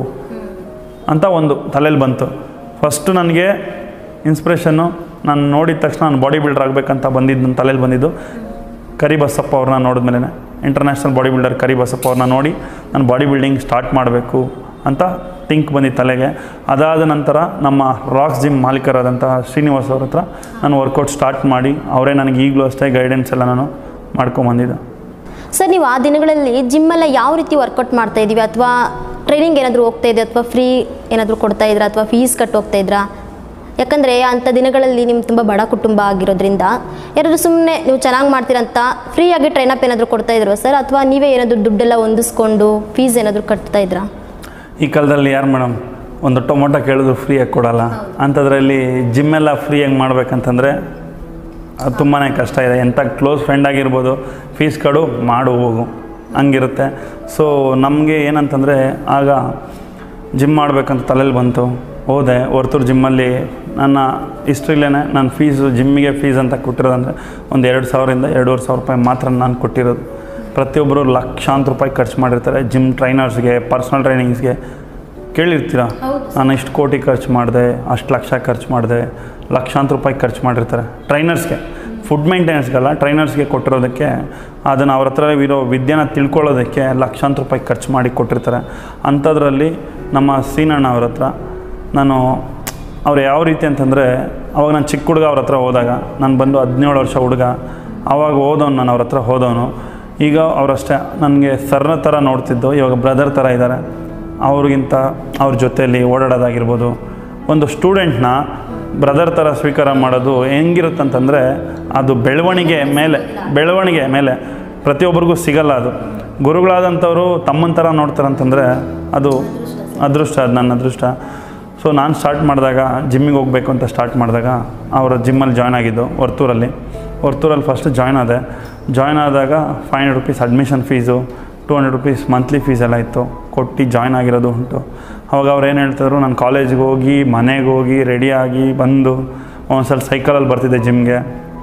ಅಂತ ಒಂದು ತಲೆಯಲ್ಲಿ ಬಂತು ಫಸ್ಟು ನನಗೆ ಇನ್ಸ್ಪಿರೇಷನ್ನು ನಾನು ನೋಡಿದ ತಕ್ಷಣ ನಾನು ಬಾಡಿ ಬಿಲ್ಡರ್ ಆಗಬೇಕಂತ ಬಂದಿದ್ದು ನನ್ನ ತಲೆಯಲ್ಲಿ ಬಂದಿದ್ದು ಕರಿ ಬಸಪ್ಪ ಅವ್ರನ್ನ ನೋಡಿದ್ಮೇಲೆ international body builder Kari Basappa ಅವ್ರನ್ನ ನೋಡಿ ನಾನು ಬಾಡಿ ಬಿಲ್ಡಿಂಗ್ ಸ್ಟಾರ್ಟ್ ಮಾಡಬೇಕು ಅಂತ ಥಿಂಕ್ ಬಂದಿದ್ದು ತಲೆಗೆ ಅದಾದ ನಂತರ ನಮ್ಮ ರಾಕ್ಸ್ ಜಿಮ್ ಮಾಲೀಕರಾದಂತಹ ಶ್ರೀನಿವಾಸ್ ಅವ್ರ ಹತ್ರ ನಾನು ವರ್ಕೌಟ್ ಸ್ಟಾರ್ಟ್ ಮಾಡಿ ಅವರೇ ನನಗೆ ಈಗಲೂ ಅಷ್ಟೇ ಗೈಡೆನ್ಸ್ ಎಲ್ಲ ನಾನು ಮಾಡ್ಕೊಂಬಂದಿದ್ದೆ ಸರ್ ನೀವು ಆ ದಿನಗಳಲ್ಲಿ ಜಿಮ್ಮೆಲ್ಲ ಯಾವ ರೀತಿ ವರ್ಕೌಟ್ ಮಾಡ್ತಾ ಇದ್ದೀವಿ ಅಥವಾ ಟ್ರೈನಿಂಗ್ ಏನಾದರೂ ಹೋಗ್ತಾ ಇದೆ ಅಥವಾ ಫ್ರೀ ಏನಾದರೂ ಕೊಡ್ತಾ ಇದ್ರಾ ಅಥವಾ ಫೀಸ್ ಕಟ್ಟು ಹೋಗ್ತಾ ಇದ್ರಾ ಯಾಕಂದರೆ ಅಂಥ ದಿನಗಳಲ್ಲಿ ನಿಮ್ಮ ತುಂಬ ಬಡ ಕುಟುಂಬ ಆಗಿರೋದ್ರಿಂದ ಯಾರಾದರೂ ಸುಮ್ಮನೆ ನೀವು ಚೆನ್ನಾಗಿ ಮಾಡ್ತೀರಂತ ಫ್ರೀಯಾಗಿ ಟ್ರೈನಪ್ ಏನಾದರೂ ಕೊಡ್ತಾ ಇದ್ರು ಸರ್ ಅಥವಾ ನೀವೇ ಏನಾದರೂ ದುಡ್ಡೆಲ್ಲ ಹೊಂದಿಸ್ಕೊಂಡು ಫೀಸ್ ಏನಾದರೂ ಕಟ್ತಾ ಇದ್ರಾ ಈ ಕಾಲದಲ್ಲಿ ಯಾರು ಮೇಡಮ್ ಒಂದು ಟೊಮೊಟೊ ಕೇಳಿದ್ರು ಫ್ರೀಯಾಗಿ ಕೊಡಲ್ಲ ಅಂಥದ್ರಲ್ಲಿ ಜಿಮ್ಮೆಲ್ಲ ಫ್ರೀಯಾಗಿ ಮಾಡ್ಬೇಕಂತಂದರೆ ಅದು ತುಂಬಾ ಕಷ್ಟ ಇದೆ ಎಂಥ ಕ್ಲೋಸ್ ಫ್ರೆಂಡ್ ಆಗಿರ್ಬೋದು ಫೀಸ್ ಕಡು ಮಾಡು ಹೋಗು ಹಂಗಿರುತ್ತೆ ಸೊ ನಮಗೆ ಏನಂತಂದರೆ ಆಗ ಜಿಮ್ ಮಾಡಬೇಕಂತ ತಲೆಯಲ್ಲಿ ಬಂತು ಹೋದೆ ಹೊರ್ತೂರು ಜಿಮ್ಮಲ್ಲಿ ನನ್ನ ಹಿಸ್ಟ್ರಿಲೇ ನಾನು ಫೀಸು ಜಿಮ್ಮಿಗೆ ಫೀಸ್ ಅಂತ ಕೊಟ್ಟಿರೋದಂದರೆ ಒಂದು ಎರಡು ಸಾವಿರದಿಂದ ಎರಡೂವರೆ ಸಾವಿರ ರೂಪಾಯಿ ಮಾತ್ರ ನಾನು ಕೊಟ್ಟಿರೋದು ಪ್ರತಿಯೊಬ್ಬರು ಲಕ್ಷಾಂತರ ರೂಪಾಯಿ ಖರ್ಚು ಮಾಡಿರ್ತಾರೆ ಜಿಮ್ ಟ್ರೈನರ್ಸ್ಗೆ ಪರ್ಸ್ನಲ್ ಟ್ರೈನಿಂಗ್ಸ್ಗೆ ಕೇಳಿರ್ತೀರ ನಾನು ಇಷ್ಟು ಕೋಟಿ ಖರ್ಚು ಮಾಡಿದೆ ಅಷ್ಟು ಲಕ್ಷ ಖರ್ಚು ಮಾಡಿದೆ ಲಕ್ಷಾಂತರ ರೂಪಾಯಿ ಖರ್ಚು ಮಾಡಿರ್ತಾರೆ ಟ್ರೈನರ್ಸ್ಗೆ ಫುಡ್ ಮೇಂಟೆನೆನ್ಸ್ಗಲ್ಲ ಟ್ರೈನರ್ಸ್ಗೆ ಕೊಟ್ಟಿರೋದಕ್ಕೆ ಅದನ್ನು ಅವ್ರ ಹತ್ರ ಇರೋ ವಿದ್ಯೆನ ತಿಳ್ಕೊಳ್ಳೋದಕ್ಕೆ ಲಕ್ಷಾಂತರ ರೂಪಾಯಿ ಖರ್ಚು ಮಾಡಿ ಕೊಟ್ಟಿರ್ತಾರೆ ಅಂಥದ್ರಲ್ಲಿ ನಮ್ಮ ಸೀನಣ್ಣ ಅವ್ರ ಹತ್ರ ನಾನು ಅವ್ರು ಯಾವ ರೀತಿ ಅಂತಂದರೆ ಅವಾಗ ನಾನು ಚಿಕ್ಕ ಹುಡುಗ ಅವ್ರ ಹತ್ರ ಹೋದಾಗ ನಾನು ಬಂದು ಹದಿನೇಳು ವರ್ಷ ಹುಡುಗ ಆವಾಗ ಹೋದವನು ನಾನು ಅವ್ರ ಹತ್ರ ಹೋದವನು ಈಗ ಅವರಷ್ಟೇ ನನಗೆ ಸರ್ನ ಥರ ನೋಡ್ತಿದ್ದು ಇವಾಗ ಬ್ರದರ್ ಥರ ಇದ್ದಾರೆ ಅವ್ರಿಗಿಂತ ಅವ್ರ ಜೊತೆಯಲ್ಲಿ ಓಡಾಡೋದಾಗಿರ್ಬೋದು ಒಂದು ಸ್ಟೂಡೆಂಟ್ನ ಬ್ರದರ್ ಥರ ಸ್ವೀಕಾರ ಮಾಡೋದು ಹೆಂಗಿರುತ್ತಂತಂದರೆ ಅದು ಬೆಳವಣಿಗೆ ಮೇಲೆ ಬೆಳವಣಿಗೆ ಮೇಲೆ ಪ್ರತಿಯೊಬ್ಬರಿಗೂ ಸಿಗಲ್ಲ ಅದು ಗುರುಗಳಾದಂಥವರು ತಮ್ಮನ ಥರ ನೋಡ್ತಾರಂತಂದರೆ ಅದು ಅದೃಷ್ಟ ಅದು ನನ್ನ ಅದೃಷ್ಟ ಸೊ ನಾನು ಸ್ಟಾರ್ಟ್ ಮಾಡಿದಾಗ ಜಿಮ್ಮಿಗೆ ಹೋಗಬೇಕು ಅಂತ ಸ್ಟಾರ್ಟ್ ಮಾಡಿದಾಗ ಅವರ ಜಿಮ್ಮಲ್ಲಿ ಜಾಯ್ನ್ ಆಗಿದ್ದು ಹೊರ್ತೂರಲ್ಲಿ ಹೊರ್ತೂರಲ್ಲಿ ಫಸ್ಟ್ ಜಾಯ್ನ್ ಆದೆ ಜಾಯ್ನ್ ಆದಾಗ five hundred rupees admission fees two hundred rupees monthly fees ಎಲ್ಲ ಇತ್ತು ಕೊಟ್ಟು ಜಾಯ್ನ್ ಆಗಿರೋದು ಉಂಟು ಅವಾಗ ಅವ್ರು ಏನು ಹೇಳ್ತಿದ್ರು ನಾನು ಕಾಲೇಜ್ಗೆ ಹೋಗಿ ಮನೆಗೆ ಹೋಗಿ ರೆಡಿಯಾಗಿ ಬಂದು ಒಂದ್ಸಲ ಸೈಕಲಲ್ಲಿ ಬರ್ತಿದ್ದೆ ಜಿಮ್ಗೆ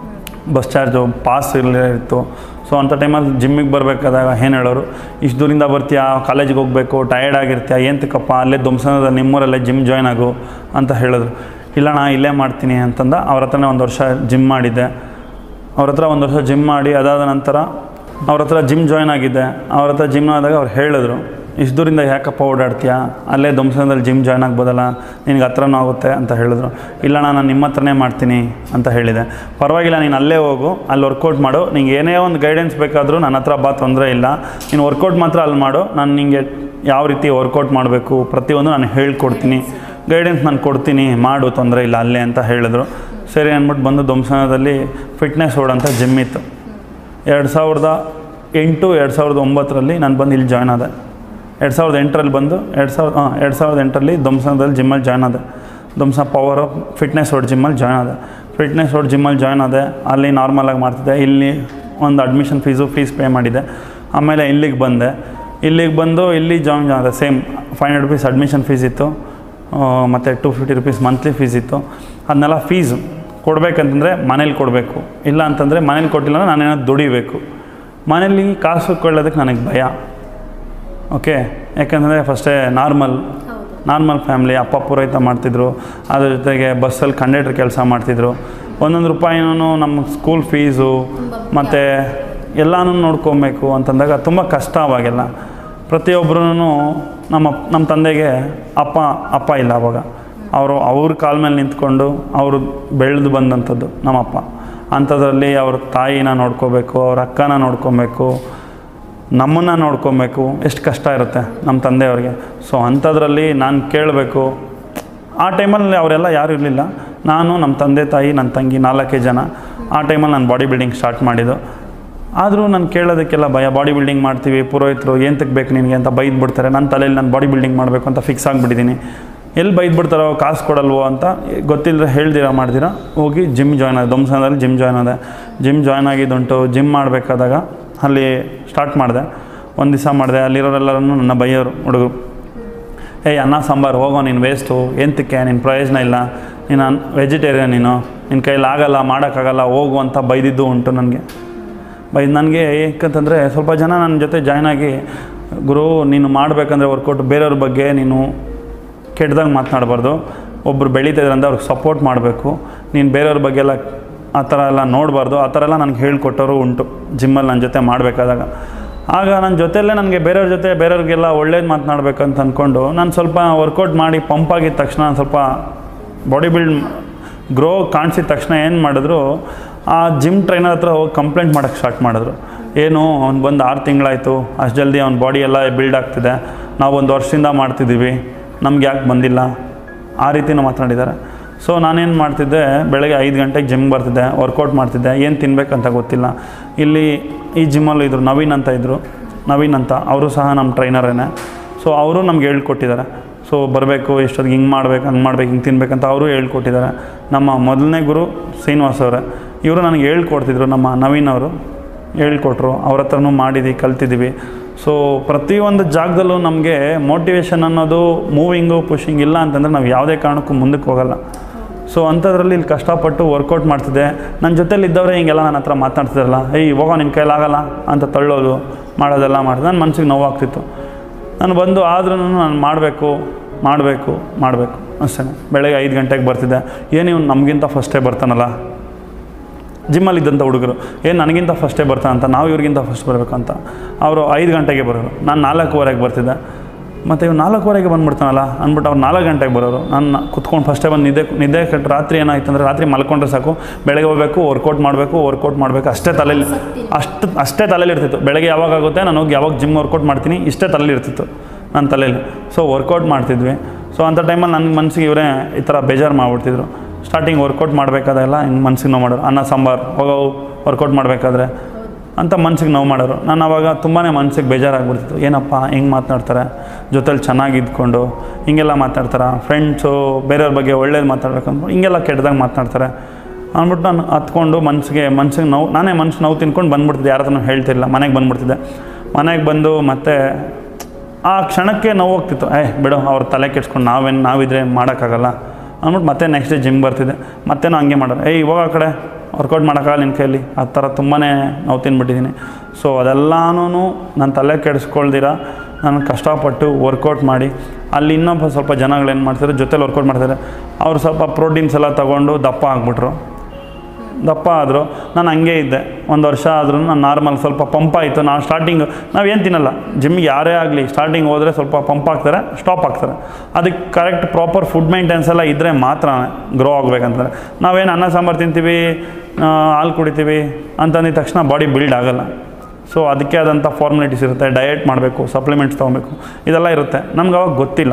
ಬಸ್ ಚಾರ್ಜು ಪಾಸ್ ಇರಲೇ ಇತ್ತು ಸೊ ಅಂಥ ಟೈಮಲ್ಲಿ ಜಿಮ್ಮಿಗೆ ಬರಬೇಕಾದಾಗ ಏನು ಹೇಳೋರು ಇಷ್ಟು ದೂರಿಂದ ಬರ್ತೀಯಾ ಕಾಲೇಜಿಗೆ ಹೋಗಬೇಕು ಟಯರ್ಡ್ ಆಗಿರ್ತೀಯ ಏಂತಕ್ಕಪ್ಪ ಅಲ್ಲೇ ದುಮ್ಸನದ ನಿಮ್ಮೂರಲ್ಲೇ ಜಿಮ್ ಜಾಯ್ನ್ ಆಗು ಅಂತ ಹೇಳಿದ್ರು ಇಲ್ಲ ನಾ ಇಲ್ಲೇ ಮಾಡ್ತೀನಿ ಅಂತಂದ ಅವ್ರ ಹತ್ರನೇ ಒಂದು ವರ್ಷ ಜಿಮ್ ಮಾಡಿದ್ದೆ ಅವ್ರ ಹತ್ರ ಒಂದು ವರ್ಷ ಜಿಮ್ ಮಾಡಿ ಅದಾದ ನಂತರ ಅವ್ರ ಹತ್ರ ಜಿಮ್ ಜಾಯ್ನ್ ಆಗಿದ್ದೆ ಅವ್ರ ಹತ್ರ ಜಿಮ್ ಆದಾಗ ಅವ್ರು ಹೇಳಿದ್ರು ಇಷ್ಟು ದೂರಿಂದ ಯಾಕಪ್ಪ ಓಡಾಡ್ತೀಯಾ ಅಲ್ಲೇ ದುಮ್ಸನದಲ್ಲಿ ಜಿಮ್ ಜಾಯ್ನ್ ಆಗ್ಬೋದಲ್ಲ ನಿನಗೆ ಹತ್ರನೂ ಆಗುತ್ತೆ ಅಂತ ಹೇಳಿದ್ರು ಇಲ್ಲ ನಾನು ನಿಮ್ಮ ಹತ್ರನೇ ಮಾಡ್ತೀನಿ ಅಂತ ಹೇಳಿದೆ ಪರವಾಗಿಲ್ಲ ನೀನು ಅಲ್ಲೇ ಹೋಗು ಅಲ್ಲಿ ವರ್ಕೌಟ್ ಮಾಡು ನಿಂಗೆ ಏನೇ ಒಂದು ಗೈಡೆನ್ಸ್ ಬೇಕಾದರೂ ನನ್ನ ಹತ್ರ ಬಾ ತೊಂದರೆ ಇಲ್ಲ ನೀನು ವರ್ಕೌಟ್ ಮಾತ್ರ ಅಲ್ಲಿ ಮಾಡು ನಾನು ನಿಂಗೆ ಯಾವ ರೀತಿ ವರ್ಕೌಟ್ ಮಾಡಬೇಕು ಪ್ರತಿಯೊಂದು ನಾನು ಹೇಳ್ಕೊಡ್ತೀನಿ ಗೈಡೆನ್ಸ್ ನಾನು ಕೊಡ್ತೀನಿ ಮಾಡು ತೊಂದರೆ ಇಲ್ಲ ಅಲ್ಲೇ ಅಂತ ಹೇಳಿದ್ರು ಸರಿ ಅಂದ್ಬಿಟ್ಟು ಬಂದು ದುಮ್ಸನದಲ್ಲಿ ಫಿಟ್ನೆಸ್ ರೋಡ್ ಅಂತ ಜಿಮ್ ಇತ್ತು ಎರಡು ಸಾವಿರದ ಎಂಟು ಎರಡು ಸಾವಿರದ ಒಂಬತ್ತರಲ್ಲಿ ನಾನು ಬಂದು ಇಲ್ಲಿ ಜಾಯ್ನ್ ಆದೆ ಎರಡು ಸಾವಿರದ ಎಂಟರಲ್ಲಿ ಬಂದು ಎರಡು ಸಾವಿರದ ಹಾಂ ಎರಡು ಸಾವಿರದ ಎಂಟರಲ್ಲಿ ದುಮ್ಸನದಲ್ಲಿ ಜಿಮ್ಮಲ್ಲಿ ಜಾಯ್ನ್ ಆದೆ ದುಮ್ಸ ಪವರ್ ಫಿಟ್ನೆಸ್ ರೋಡ್ ಜಿಮ್ಮಲ್ಲಿ ಜಾಯ್ನ್ ಆದೆ ಫಿಟ್ನೆಸ್ ರೋಡ್ ಜಿಮ್ಮಲ್ಲಿ ಜಾಯ್ನ್ ಆದೆ ಅಲ್ಲಿ ನಾರ್ಮಲಾಗಿ ಮಾಡ್ತಿದ್ದೆ ಇಲ್ಲಿ ಒಂದು ಅಡ್ಮಿಷನ್ ಫೀಸು ಫೀಸ್ ಪೇ ಮಾಡಿದ್ದೆ ಆಮೇಲೆ ಇಲ್ಲಿಗೆ ಬಂದೆ ಇಲ್ಲಿಗೆ ಬಂದು ಇಲ್ಲಿ ಜಾಯ್ನ್ ಆದೆ same five hundred rupees admission fees ಇತ್ತು ಮತ್ತು two fifty rupees monthly fees ಇತ್ತು ಅದನ್ನೆಲ್ಲ ಫೀಸು ಕೊಡಬೇಕಂತಂದರೆ ಮನೇಲಿ ಕೊಡಬೇಕು ಇಲ್ಲ ಅಂತಂದರೆ ಮನೇಲಿ ಕೊಟ್ಟಿಲ್ಲ ಅಂದರೆ ನಾನೇನಾದ್ರು ದುಡಿಬೇಕು ಮನೇಲಿ ಕಾಸು ಕೊಳ್ಳೋದಕ್ಕೆ ನನಗೆ ಭಯ ಓಕೆ ಯಾಕಂದರೆ ಫಸ್ಟೇ ನಾರ್ಮಲ್ ನಾರ್ಮಲ್ ಫ್ಯಾಮ್ಲಿ ಅಪ್ಪ ಪೂರೈತ ಮಾಡ್ತಿದ್ರು ಅದ್ರ ಜೊತೆಗೆ ಬಸ್ಸಲ್ಲಿ ಕಂಡಕ್ಟರ್ ಕೆಲಸ ಮಾಡ್ತಿದ್ರು ಒಂದೊಂದು ರೂಪಾಯಿನೂ ನಮ್ಮ ಸ್ಕೂಲ್ ಫೀಸು ಮತ್ತು ಎಲ್ಲನೂ ನೋಡ್ಕೊಬೇಕು ಅಂತಂದಾಗ ತುಂಬ ಕಷ್ಟ ಅವಾಗೆಲ್ಲ ಪ್ರತಿಯೊಬ್ಬರೂ ನಮ್ಮ ನಮ್ಮ ತಂದೆಗೆ ಅಪ್ಪ ಅಪ್ಪ ಇಲ್ಲ ಅವಾಗ ಅವರು ಅವ್ರ ಕಾಲ ಮೇಲೆ ನಿಂತ್ಕೊಂಡು ಅವರು ಬೆಳೆದು ಬಂದಂಥದ್ದು ನಮ್ಮಪ್ಪ ಅಂಥದ್ರಲ್ಲಿ ಅವ್ರ ತಾಯಿನ ನೋಡ್ಕೋಬೇಕು ಅವ್ರ ಅಕ್ಕನ ನೋಡ್ಕೊಬೇಕು ನಮ್ಮನ್ನು ನೋಡ್ಕೊಬೇಕು ಎಷ್ಟು ಕಷ್ಟ ಇರುತ್ತೆ ನಮ್ಮ ತಂದೆಯವ್ರಿಗೆ ಸೊ ಅಂಥದ್ರಲ್ಲಿ ನಾನು ಕೇಳಬೇಕು ಆ ಟೈಮಲ್ಲಿ ಅವರೆಲ್ಲ ಯಾರೂ ಇರಲಿಲ್ಲ ನಾನು ನಮ್ಮ ತಂದೆ ತಾಯಿ ನನ್ನ ತಂಗಿ ನಾಲ್ಕೇ ಜನ ಆ ಟೈಮಲ್ಲಿ ನಾನು ಬಾಡಿ ಬಿಲ್ಡಿಂಗ್ ಸ್ಟಾರ್ಟ್ ಮಾಡಿದ್ದು ಆದರೂ ನಾನು ಕೇಳೋದಕ್ಕೆಲ್ಲ ಭಯ ಬಾಡಿ ಬಿಲ್ಡಿಂಗ್ ಮಾಡ್ತೀವಿ ಪುರೋಹಿತರು ಏಂತಕ್ಕೆ ಬೇಕು ನಿನಗೆ ಅಂತ ಬೈದು ಬಿಡ್ತಾರೆ ನನ್ನ ತಲೆಯಲ್ಲಿ ನಾನು ಬಾಡಿ ಬಿಲ್ಡಿಂಗ್ ಮಾಡಬೇಕು ಅಂತ ಫಿಕ್ಸ್ ಆಗಿಬಿಟ್ಟಿದ್ದೀನಿ ಎಲ್ಲಿ ಬೈದು ಬಿಡ್ತಾರೋ ಕಾಸು ಕೊಡಲ್ವೋ ಅಂತ ಗೊತ್ತಿಲ್ಲದೆ ಹೇಳ್ದಿರ ಮಾಡ್ದಿರ ಹೋಗಿ ಜಿಮ್ ಜಾಯ್ನ್ ಆದೆ ದುಮ್ಸನದಲ್ಲಿ ಜಿಮ್ ಜಾಯ್ನ್ ಆದೆ ಜಿಮ್ ಜಾಯ್ನ್ ಆಗಿದ್ದುಂಟು ಜಿಮ್ ಮಾಡಬೇಕಾದಾಗ ಅಲ್ಲಿ ಸ್ಟಾರ್ಟ್ ಮಾಡಿದೆ ಒಂದು ದಿವಸ ಮಾಡಿದೆ ಅಲ್ಲಿರೋರೆಲ್ಲರೂ ನನ್ನ ಬೈಯೋರು ಹುಡುಗರು ಏಯ್ ಅನ್ನ ಸಾಂಬಾರು ಹೋಗೋ ನೀನು ವೇಸ್ಟು ಎಂತಕ್ಕೆ ನಿನ್ನ ಪ್ರಯೋಜನ ಇಲ್ಲ ನೀನು ವೆಜಿಟೇರಿಯನ್ ನೀನು ನಿನ್ನ ಕೈಲಿ ಆಗಲ್ಲ ಮಾಡೋಕ್ಕಾಗಲ್ಲ ಹೋಗು ಅಂತ ಬೈದಿದ್ದು ಉಂಟು ನನಗೆ ಬೈದು ನನಗೆ ಏಕಂತಂದರೆ ಸ್ವಲ್ಪ ಜನ ನನ್ನ ಜೊತೆ ಜಾಯ್ನ್ ಆಗಿ ಗುರು ನೀನು ಮಾಡಬೇಕಂದ್ರೆ ವರ್ಕೌಟ್ ಬೇರೆಯವ್ರ ಬಗ್ಗೆ ನೀನು ಕೆಟ್ಟದಾಗ ಮಾತನಾಡಬಾರ್ದು ಒಬ್ಬರು ಬೆಳೀತಿದ್ರೆ ಅಂದ್ರೆ ಅವ್ರಿಗೆ ಸಪೋರ್ಟ್ ಮಾಡಬೇಕು ನೀನು ಬೇರೆಯವ್ರ ಬಗ್ಗೆ ಎಲ್ಲ ಆ ಥರ ಎಲ್ಲ ನೋಡಬಾರ್ದು ಆ ಥರ ಎಲ್ಲ ನನಗೆ ಹೇಳ್ಕೊಟ್ಟವರು ಉಂಟು ಜಿಮ್ಮಲ್ಲಿ ನನ್ನ ಜೊತೆ ಮಾಡಬೇಕಾದಾಗ ಆಗ ನನ್ನ ಜೊತೆಯಲ್ಲೇ ನನಗೆ ಬೇರೆಯವ್ರ ಜೊತೆ ಬೇರೆಯವ್ರಿಗೆಲ್ಲ ಒಳ್ಳೇದು ಮಾತನಾಡ್ಬೇಕಂತ ಅಂದ್ಕೊಂಡು ನಾನು ಸ್ವಲ್ಪ ವರ್ಕೌಟ್ ಮಾಡಿ ಪಂಪ್ ಆಗಿದ ತಕ್ಷಣ ಸ್ವಲ್ಪ ಬಾಡಿ ಬಿಲ್ಡ್ ಗ್ರೋ ಕಾಣಿಸಿದ ತಕ್ಷಣ ಏನು ಮಾಡಿದ್ರು ಆ ಜಿಮ್ ಟ್ರೈನರ್ ಹತ್ರ ಹೋಗಿ ಕಂಪ್ಲೇಂಟ್ ಮಾಡೋಕ್ಕೆ ಸ್ಟಾರ್ಟ್ ಮಾಡಿದ್ರು ಏನು ಅವ್ನು ಬಂದು ಆರು ತಿಂಗಳಾಯಿತು ಅಷ್ಟು ಜಲ್ದಿ ಅವ್ನ ಬಾಡಿ ಎಲ್ಲ ಬಿಲ್ಡ್ ಆಗ್ತಿದೆ ನಾವು ಒಂದು ವರ್ಷದಿಂದ ಮಾಡ್ತಿದ್ದೀವಿ ನಮ್ಗೆ ಯಾಕೆ ಬಂದಿಲ್ಲ ಆ ರೀತಿನೂ ಮಾತನಾಡಿದ್ದಾರೆ ಸೊ ನಾನೇನು ಮಾಡ್ತಿದ್ದೆ ಬೆಳಗ್ಗೆ ಐದು ಗಂಟೆಗೆ ಜಿಮ್ಗೆ ಬರ್ತಿದ್ದೆ ವರ್ಕೌಟ್ ಮಾಡ್ತಿದ್ದೆ ಏನು ತಿನ್ಬೇಕಂತ ಗೊತ್ತಿಲ್ಲ ಇಲ್ಲಿ ಈ ಜಿಮ್ಮಲ್ಲಿ ಇದ್ರು ನವೀನ್ ಅಂತ ಇದ್ದರು ನವೀನ್ ಅಂತ ಅವರು ಸಹ ನಮ್ಮ ಟ್ರೈನರೇನೆ ಸೊ ಅವರು ನಮ್ಗೆ ಹೇಳ್ಕೊಟ್ಟಿದ್ದಾರೆ ಸೊ ಬರಬೇಕು ಎಷ್ಟೊತ್ತಿಗೆ ಹಿಂಗೆ ಮಾಡ್ಬೇಕು ಹಂಗೆ ಮಾಡ್ಬೇಕು ಹಿಂಗೆ ತಿನ್ಬೇಕಂತ ಅವರು ಹೇಳ್ಕೊಟ್ಟಿದ್ದಾರೆ ನಮ್ಮ ಮೊದಲನೇ ಗುರು ಶ್ರೀನಿವಾಸ್ ಅವರೇ ಇವರು ನನಗೆ ಹೇಳ್ಕೊಡ್ತಿದ್ರು ನಮ್ಮ ನವೀನ್ ಅವರು ಹೇಳ್ಕೊಟ್ರು ಅವ್ರ ಹತ್ರನೂ ಮಾಡಿದ್ವಿ ಕಲ್ತಿದ್ದೀವಿ ಸೊ ಪ್ರತಿಯೊಂದು ಜಾಗದಲ್ಲೂ ನಮಗೆ ಮೋಟಿವೇಶನ್ ಅನ್ನೋದು ಮೂವಿಂಗು ಪುಷಿಂಗ್ ಇಲ್ಲ ಅಂತಂದರೆ ನಾವು ಯಾವುದೇ ಕಾರಣಕ್ಕೂ ಮುಂದಕ್ಕೆ ಹೋಗಲ್ಲ ಸೊ ಅಂಥದ್ರಲ್ಲಿ ಇಲ್ಲಿ ಕಷ್ಟಪಟ್ಟು ವರ್ಕೌಟ್ ಮಾಡ್ತಿದ್ದೆ ನನ್ನ ಜೊತೇಲಿ ಇದ್ದವರೇ ಹಿಂಗೆಲ್ಲ ನನ್ನ ಹತ್ರ ಮಾತನಾಡ್ತಿದ್ರಲ್ಲ ಏಯ್ ಹೋಗೋ ನಿನ್ನ ಕೈಲಾಗಲ್ಲ ಅಂತ ತಳ್ಳೋದು ಮಾಡೋದೆಲ್ಲ ಮಾಡಿದೆ ನನ್ನ ಮನಸ್ಸಿಗೆ ನೋವಾಗ್ತಿತ್ತು ನಾನು ಬಂದು ಆದ್ರೂ ನಾನು ಮಾಡಬೇಕು ಮಾಡಬೇಕು ಮಾಡಬೇಕು ಅಷ್ಟೇ ಬೆಳಗ್ಗೆ ಐದು ಗಂಟೆಗೆ ಬರ್ತಿದ್ದೆ ಏನು ಇವ್ನು ನಮಗಿಂತ ಫಸ್ಟೇ ಬರ್ತಾನಲ್ಲ ಜಿಮ್ಮಲ್ಲಿ ಇದ್ದಂಥ ಹುಡುಗರು ಏನು ನನಗಿಂತ ಫಸ್ಟೇ ಬರ್ತಾನೆ ಅಂತ ನಾವು ಇವ್ರಿಗಿಂತ ಫಸ್ಟ್ ಬರಬೇಕು ಅಂತ ಅವರು ಐದು ಗಂಟೆಗೆ ಬರೋರು ನಾನು ನಾಲ್ಕೂವರೆಗೆ ಬರ್ತಿದ್ದೆ ಮತ್ತು ಇವ್ನು ನಾಲ್ಕೂವರೆಗೆ ಬಂದ್ಬಿಡ್ತಾನಲ್ಲ ಅಂದ್ಬಿಟ್ಟು ಅವ್ರು ನಾಲ್ಕು ಗಂಟೆಗೆ ಬರೋರು ನಾನು ಕುತ್ಕೊಂಡು ಫಸ್ಟೇ ಬಂದು ನಿದ್ದೆ ನಿದ್ದೆ ಕಟ್ಟು ರಾತ್ರಿ ಏನಾಯ್ತು ಅಂದರೆ ರಾತ್ರಿ ಮಲ್ಕೊಂಡ್ರೆ ಸಾಕು ಬೆಳಗ್ಗೆ ಹೋಗಬೇಕು ವರ್ಕೌಟ್ ಮಾಡಬೇಕು ವರ್ಕೌಟ್ ಮಾಡಬೇಕು ಅಷ್ಟೇ ತಲೆಯಲ್ಲಿ ಅಷ್ಟು ಅಷ್ಟೇ ತಲೆಯಲ್ಲಿ ಇರ್ತಿತ್ತು ಬೆಳಗ್ಗೆ ಯಾವಾಗ ಆಗುತ್ತೆ ನಾನು ಹೋಗಿ ಯಾವಾಗ ಜಿಮ್ ವರ್ಕೌಟ್ ಮಾಡ್ತೀನಿ ಇಷ್ಟೇ ತಲೆಯಲ್ಲಿ ಇರ್ತಿತ್ತು ನನ್ನ ತಲೆಯಲ್ಲಿ ಸೊ ವರ್ಕೌಟ್ ಮಾಡ್ತಿದ್ವಿ ಸೊ ಅಂಥ ಟೈಮಲ್ಲಿ ನನ್ನ ಮನಸ್ಸಿಗೆ ಇವರೇ ಈ ಥರ ಬೇಜಾರು ಮಾಡ್ಬಿಡ್ತಿದ್ರು ಸ್ಟಾರ್ಟಿಂಗ್ ವರ್ಕೌಟ್ ಮಾಡಬೇಕಾದೆಲ್ಲ ಹಿಂಗೆ ಮನ್ಸಿಗೆ ನೋವು ಮಾಡೋರು ಅನ್ನ ಸಾಂಬಾರು ಹೋಗೋ ವರ್ಕೌಟ್ ಮಾಡಬೇಕಾದ್ರೆ ಅಂತ ಮನ್ಸಿಗೆ ನೋವು ಮಾಡೋರು ನಾನು ಅವಾಗ ತುಂಬಾ ಮನ್ಸಿಗೆ ಬೇಜಾರಾಗ್ಬಿಡ್ತಿತ್ತು ಏನಪ್ಪ ಹಿಂಗೆ ಮಾತನಾಡ್ತಾರೆ ಜೊತೇಲಿ ಚೆನ್ನಾಗಿ ಇದ್ಕೊಂಡು ಹಿಂಗೆಲ್ಲ ಮಾತಾಡ್ತಾರೆ ಫ್ರೆಂಡ್ಸು ಬೇರೆಯವ್ರ ಬಗ್ಗೆ ಒಳ್ಳೇದು ಮಾತಾಡ್ಬೇಕು ಅಂದ್ಬಿಟ್ಟು ಹಿಂಗೆಲ್ಲ ಕೆಟ್ಟದಾಗ ಮಾತನಾಡ್ತಾರೆ ಅಂದ್ಬಿಟ್ಟು ನಾನು ಹತ್ಕೊಂಡು ಮನಸ್ಸಿಗೆ ಮನ್ಸಿಗೆ ನೋವು ನಾನೇ ಮನ್ಸು ನೋವು ತಿನ್ಕೊಂಡು ಬಂದ್ಬಿಡ್ತಿದ್ದೆ ಯಾರ ಹತ್ರನೂ ಹೇಳ್ತಿಲ್ಲ ಮನೆಗೆ ಬಂದ್ಬಿಡ್ತಿದ್ದೆ ಮನೆಗೆ ಬಂದು ಮತ್ತೆ ಆ ಕ್ಷಣಕ್ಕೆ ನೋವು ಹೋಗ್ತಿತ್ತು ಏ ಬಿಡು ಅವ್ರ ತಲೆ ಕೆಡ್ಸ್ಕೊಂಡು ನಾವೇನು ನಾವಿದ್ರೆ ಮಾಡೋಕ್ಕಾಗಲ್ಲ ಅಂದ್ಬಿಟ್ಟು ಮತ್ತೆ ನೆಕ್ಸ್ಟ್ ಡೇ ಜಿಮ್ ಬರ್ತಿದ್ದೆ ಮತ್ತೇನೋ ಹಂಗೆ ಮಾಡೋರು ಏಯ್ ಇವಾಗ ಆ ಕಡೆ ವರ್ಕೌಟ್ ಮಾಡೋಕ್ಕಾಗಲ್ಲ ನಿನ್ನ ಕೈಯಲ್ಲಿ ಆ ಥರ ತುಂಬಾ ನೋವು ತಿನ್ಬಿಟ್ಟಿದ್ದೀನಿ ಸೊ ಅದೆಲ್ಲನೂ ನಾನು ತಲೆ ಕೆಡಿಸ್ಕೊಳ್ದಿರ ನಾನು ಕಷ್ಟಪಟ್ಟು ವರ್ಕೌಟ್ ಮಾಡಿ ಅಲ್ಲಿ ಇನ್ನೊಬ್ಬ ಸ್ವಲ್ಪ ಜನಗಳೇನು ಮಾಡ್ತಾರೆ ಜೊತೇಲಿ ವರ್ಕೌಟ್ ಮಾಡ್ತಾರೆ ಅವ್ರು ಸ್ವಲ್ಪ ಪ್ರೋಟೀನ್ಸ್ ಎಲ್ಲ ತೊಗೊಂಡು ದಪ್ಪ ಆಗಿಬಿಟ್ರು ದಪ್ಪ ಆದರು ನಾನು ಹಂಗೆ ಇದ್ದೆ ಒಂದು ವರ್ಷ ಆದ್ರೂ ನಾನು ನಾರ್ಮಲ್ ಸ್ವಲ್ಪ ಪಂಪ್ ಆಯಿತು ನಾವು ಸ್ಟಾರ್ಟಿಂಗ್ ನಾವೇನು ತಿನ್ನಲ್ಲ ಜಿಮ್ಗೆ ಯಾರೇ ಆಗಲಿ ಸ್ಟಾರ್ಟಿಂಗ್ ಹೋದರೆ ಸ್ವಲ್ಪ ಪಂಪ್ ಆಗ್ತಾರೆ ಸ್ಟಾಪ್ ಆಗ್ತಾರೆ ಅದಕ್ಕೆ ಕರೆಕ್ಟ್ ಪ್ರಾಪರ್ ಫುಡ್ ಮೇಂಟೆನ್ಸ್ ಎಲ್ಲ ಇದ್ದರೆ ಮಾತ್ರ ಗ್ರೋ ಆಗಬೇಕಂತಾರೆ ನಾವೇನು ಅನ್ನ ಸಾಂಬಾರು ತಿಂತೀವಿ ಆ, ಹಾಲು ಕುಡಿತೀವಿ ಅಂತಂದಿದ ತಕ್ಷಣ ಬಾಡಿ ಬಿಲ್ಡ್ ಆಗಲ್ಲ ಸೊ ಅದಕ್ಕೆ ಆದಂಥ ಫಾರ್ಮಾಲಿಟೀಸ್ ಇರುತ್ತೆ ಡಯಟ್ ಮಾಡಬೇಕು ಸಪ್ಲಿಮೆಂಟ್ಸ್ ತೊಗೊಬೇಕು ಇದೆಲ್ಲ ಇರುತ್ತೆ ನಮ್ಗೆ ಅವಾಗ ಗೊತ್ತಿಲ್ಲ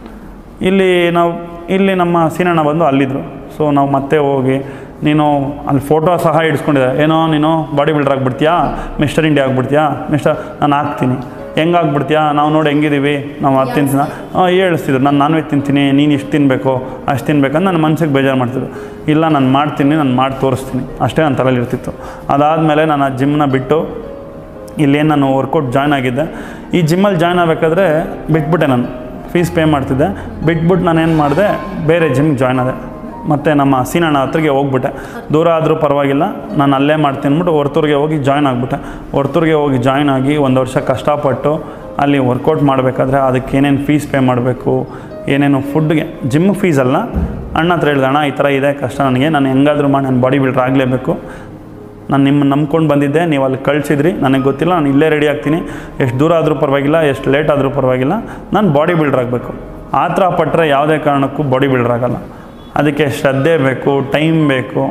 ಇಲ್ಲಿ ನಾವು ಇಲ್ಲಿ ನಮ್ಮ ಸೀನಣ್ಣ ಬಂದು ಅಲ್ಲಿದ್ದರು ಸೊ ನಾವು ಮತ್ತೆ ಹೋಗಿ ನೀನು ಅಲ್ಲಿ ಫೋಟೋ ಸಹ ಇಡಿಸ್ಕೊಂಡಿದ್ದೆ ಏನೋ ನೀನು ಬಾಡಿ ಬಿಲ್ಡರ್ ಆಗ್ಬಿಡ್ತೀಯಾ ಮಿಸ್ಟರ್ ಇಂಡಿಯಾ ಆಗ್ಬಿಡ್ತೀಯಾ ಮಿಸ್ಟರ್ ನಾನು ಹಾಕ್ತೀನಿ ಹೆಂಗೆ ಆಗ್ಬಿಡ್ತೀಯಾ ನಾವು ನೋಡಿ ಹೆಂಗಿದ್ದೀವಿ ನಾವು ಅದು ತಿಂತೀನಿ ಹಾಂ ಹೇಳಿಸ್ತಿದ್ರು ನಾನು ನಾನ್ ವೆಜ್ ತಿಂತೀನಿ ನೀನು ಇಷ್ಟು ತಿನ್ನಬೇಕು ಅಷ್ಟು ತಿನ್ಬೇಕಂತ ನನ್ನ ಮನ್ಸಿಗೆ ಬೇಜಾರು ಮಾಡ್ತಿದ್ರು ಇಲ್ಲ ನಾನು ಮಾಡ್ತೀನಿ ನಾನು ಮಾಡಿ ತೋರಿಸ್ತೀನಿ ಅಷ್ಟೇ ನನ್ನ ತಲೆಯಲ್ಲಿ ಇರ್ತಿತ್ತು ಅದಾದಮೇಲೆ ನಾನು ಆ ಜಿಮ್ನ ಬಿಟ್ಟು ಇಲ್ಲೇನು ನಾನು ವರ್ಕೌಟ್ ಜಾಯ್ನ್ ಆಗಿದ್ದೆ ಈ ಜಿಮ್ಮಲ್ಲಿ ಜಾಯ್ನ್ ಆಗಬೇಕಾದ್ರೆ ಬಿಟ್ಬಿಟ್ಟೆ ನಾನು ಫೀಸ್ ಪೇ ಮಾಡ್ತಿದ್ದೆ ಬಿಟ್ಬಿಟ್ಟು ನಾನು ಏನು ಮಾಡಿದೆ ಬೇರೆ ಜಿಮ್ಗೆ ಜಾಯ್ನ್ ಆದೆ ಮತ್ತು ನಮ್ಮ ಸೀನಣ್ಣ ಹತ್ರಗೆ ಹೋಗ್ಬಿಟ್ಟೆ ದೂರ ಆದರೂ ಪರವಾಗಿಲ್ಲ ನಾನು ಅಲ್ಲೇ ಮಾಡ್ತೀನಿ ಅಂದ್ಬಿಟ್ಟು ಹೊರ್ತೂರಿಗೆ ಹೋಗಿ ಜಾಯ್ನ್ ಆಗಿಬಿಟ್ಟೆ ಹೊರ್ತೂರಿಗೆ ಹೋಗಿ ಜಾಯ್ನ್ ಆಗಿ ಒಂದು ವರ್ಷ ಕಷ್ಟಪಟ್ಟು ಅಲ್ಲಿ ವರ್ಕೌಟ್ ಮಾಡಬೇಕಾದ್ರೆ ಅದಕ್ಕೆ ಏನೇನು ಫೀಸ್ ಪೇ ಮಾಡಬೇಕು ಏನೇನು ಫುಡ್ಗೆ ಜಿಮ್ ಫೀಸ್ ಅಲ್ಲ ಅಣ್ಣ ಹತ್ರ ಹೇಳ್ದೆ ಅಣ್ಣ ಈ ಥರ ಇದೆ ಕಷ್ಟ ನನಗೆ ನಾನು ಹೆಂಗಾದ್ರೂ ಮಾಡಿ ನಾನು ಬಾಡಿ ಬಿಲ್ಡರ್ ಆಗಲೇಬೇಕು ನಾನು ನಿಮ್ಮ ನಂಬ್ಕೊಂಡು ಬಂದಿದ್ದೆ ನೀವು ಅಲ್ಲಿ ಕಳಿಸಿದ್ರಿ ನನಗೆ ಗೊತ್ತಿಲ್ಲ ನಾನು ಇಲ್ಲೇ ರೆಡಿ ಆಗ್ತೀನಿ ಎಷ್ಟು ದೂರ ಆದರೂ ಪರವಾಗಿಲ್ಲ ಎಷ್ಟು ಲೇಟ್ ಆದರೂ ಪರವಾಗಿಲ್ಲ ನಾನು ಬಾಡಿ ಬಿಲ್ಡರ್ ಆಗಬೇಕು ಆ ಥರ ಪಟ್ಟರೆ ಯಾವುದೇ ಕಾರಣಕ್ಕೂ ಬಾಡಿ ಬಿಲ್ಡರ್ ಆಗಲ್ಲ ಅದಕ್ಕೆ ಶ್ರದ್ಧೆ ಬೇಕು ಟೈಮ್ ಬೇಕು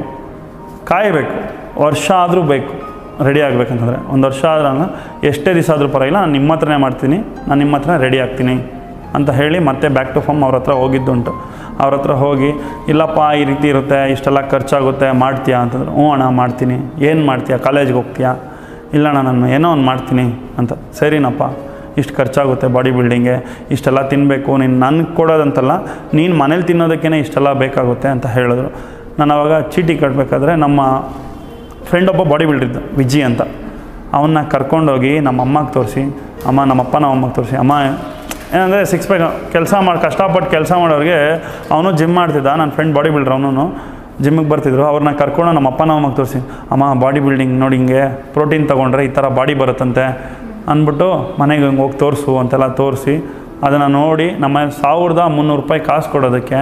ಕಾಯಬೇಕು ವರ್ಷ ಆದರೂ ಬೇಕು ರೆಡಿ ಆಗಬೇಕಂತಂದರೆ ಒಂದು ವರ್ಷ ಆದ್ರೆ ನಾನು ಎಷ್ಟೇ ದಿವಸ ಆದರೂ ಪರವಾಗಿಲ್ಲ ನಾನು ನಿಮ್ಮ ಹತ್ರನೇ ಮಾಡ್ತೀನಿ ನಾನು ನಿಮ್ಮ ಹತ್ರ ರೆಡಿ ಆಗ್ತೀನಿ ಅಂತ ಹೇಳಿ ಮತ್ತೆ ಬ್ಯಾಕ್ ಟು ಫಾರ್ಮ್ ಅವ್ರ ಹತ್ರ ಹೋಗಿದ್ದುಂಟು ಅವ್ರ ಹತ್ರ ಹೋಗಿ ಇಲ್ಲಪ್ಪ ಈ ರೀತಿ ಇರುತ್ತೆ ಇಷ್ಟೆಲ್ಲ ಖರ್ಚಾಗುತ್ತೆ ಮಾಡ್ತೀಯಾ ಅಂತಂದ್ರೆ ಹ್ಞೂ ಅಣ್ಣ ಮಾಡ್ತೀನಿ ಏನು ಮಾಡ್ತೀಯಾ ಕಾಲೇಜ್ಗೆ ಹೋಗ್ತೀಯಾ ಇಲ್ಲ ಅಣ್ಣ ನಾನು ಏನೋ ಒಂದು ಮಾಡ್ತೀನಿ ಅಂತ ಸರಿನಪ್ಪ ಇಷ್ಟು ಖರ್ಚಾಗುತ್ತೆ ಬಾಡಿ ಬಿಲ್ಡಿಂಗ್ಗೆ ಇಷ್ಟೆಲ್ಲ ತಿನ್ನಬೇಕು ನೀನು ನನಗೆ ಕೊಡೋದಂತಲ್ಲ ನೀನು ಮನೇಲಿ ತಿನ್ನೋದಕ್ಕೇ ಇಷ್ಟೆಲ್ಲ ಬೇಕಾಗುತ್ತೆ ಅಂತ ಹೇಳಿದ್ರು ನಾನು ಅವಾಗ ಚೀಟಿ ಕಟ್ಟಬೇಕಾದ್ರೆ ನಮ್ಮ ಫ್ರೆಂಡ್ ಒಬ್ಬ ಬಾಡಿ ಬಿಲ್ಡರ್ ಇದ್ದ ವಿಜಿ ಅಂತ ಅವನ್ನ ಕರ್ಕೊಂಡೋಗಿ ನಮ್ಮ ಅಮ್ಮಗೆ ತೋರಿಸಿ ಅಮ್ಮ ನಮ್ಮಪ್ಪ ನಮ್ಮ ಅಮ್ಮಗೆ ತೋರಿಸಿ ಅಮ್ಮ ಏನಂದರೆ ಸಿಕ್ಸ್ ಪ್ಯಾಕ್ ಕೆಲಸ ಮಾಡಿ ಕಷ್ಟಪಟ್ಟು ಕೆಲಸ ಮಾಡೋರಿಗೆ ಅವನು ಜಿಮ್ ಮಾಡ್ತಿದ್ದ ನನ್ನ ಫ್ರೆಂಡ್ ಬಾಡಿ ಬಿಲ್ಡರ್ ಅವನು ಜಿಮ್ಮಿಗೆ ಬರ್ತಿದ್ರು ಅವ್ರನ್ನ ಕರ್ಕೊಂಡು ನಮ್ಮ ಅಪ್ಪ ನಮ್ಮ ಅಮ್ಮಗೆ ತೋರಿಸಿ ಅಮ್ಮ ಬಾಡಿ ಬಿಲ್ಡಿಂಗ್ ನೋಡಿ ಹಿಂಗೆ ಪ್ರೋಟೀನ್ ತೊಗೊಂಡ್ರೆ ಈ ಥರ ಬಾಡಿ ಬರುತ್ತಂತೆ ಅಂದ್ಬಿಟ್ಟು ಮನೆಗೆ ಹಂಗೆ ಹೋಗಿ ತೋರಿಸು ಅಂತೆಲ್ಲ ತೋರಿಸಿ ಅದನ್ನು ನೋಡಿ ನಮ್ಮ ಸಾವಿರದ ಮುನ್ನೂರು ರೂಪಾಯಿ ಕಾಸು ಕೊಡೋದಕ್ಕೆ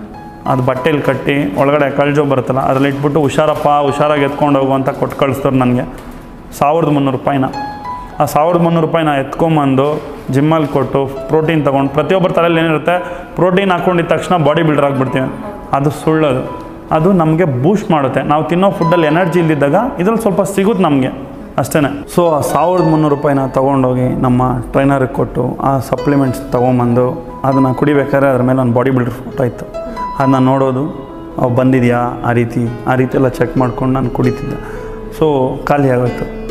ಅದು ಬಟ್ಟೆಲಿ ಕಟ್ಟಿ ಒಳಗಡೆ ಕಳ್ಜೋ ಬರುತ್ತಲ್ಲ ಅದ್ರಲ್ಲಿ ಇಟ್ಬಿಟ್ಟು ಹುಷಾರಪ್ಪ ಹುಷಾರಾಗಿ ಎತ್ಕೊಂಡು ಹೋಗು ಅಂತ ಕೊಟ್ಟು ಕಳಿಸ್ತಾರೆ ನನಗೆ ಸಾವಿರದ ಮುನ್ನೂರು ರೂಪಾಯಿನ ಆ ಸಾವಿರದ ಮುನ್ನೂರು ರೂಪಾಯಿನ ಎತ್ಕೊಂಬಂದು ಜಿಮ್ಮಲ್ಲಿ ಕೊಟ್ಟು ಪ್ರೋಟೀನ್ ತೊಗೊಂಡು ಪ್ರತಿಯೊಬ್ಬರ ತಲೆಯಲ್ಲಿ ಏನಿರುತ್ತೆ ಪ್ರೋಟೀನ್ ಹಾಕ್ಕೊಂಡಿದ ತಕ್ಷಣ ಬಾಡಿ ಬಿಲ್ಡರ್ ಆಗಿಬಿಡ್ತೀವಿ ಅದು ಸುಳ್ಳದು ಅದು ನಮಗೆ ಬೂಸ್ಟ್ ಮಾಡುತ್ತೆ ನಾವು ತಿನ್ನೋ ಫುಡ್ಡಲ್ಲಿ ಎನರ್ಜಿ ಇಲ್ದಿದ್ದಾಗ ಇದ್ರಲ್ಲಿ ಸ್ವಲ್ಪ ಸಿಗುತ್ತೆ ನಮಗೆ ಅಷ್ಟೇ ಸೊ ಆ ಸಾವಿರದ ಮುನ್ನೂರು ರೂಪಾಯಿನ ತೊಗೊಂಡೋಗಿ ನಮ್ಮ ಟ್ರೈನರಿಗೆ ಕೊಟ್ಟು ಆ ಸಪ್ಲಿಮೆಂಟ್ಸ್ ತೊಗೊಂಬಂದು ಅದನ್ನು ಕುಡಿಬೇಕಾದ್ರೆ ಅದ್ರ ಮೇಲೆ ಒಂದು ಬಾಡಿ ಬಿಲ್ಡರ್ ಫೋಟೋ ಇತ್ತು ಅದನ್ನ ನೋಡೋದು ಅವು ಬಂದಿದೆಯಾ ಆ ರೀತಿ ಆ ರೀತಿ ಎಲ್ಲ ಚೆಕ್ ಮಾಡ್ಕೊಂಡು ನಾನು ಕುಡಿತಿದ್ದೆ ಸೊ ಖಾಲಿ ಆಗೋಯ್ತು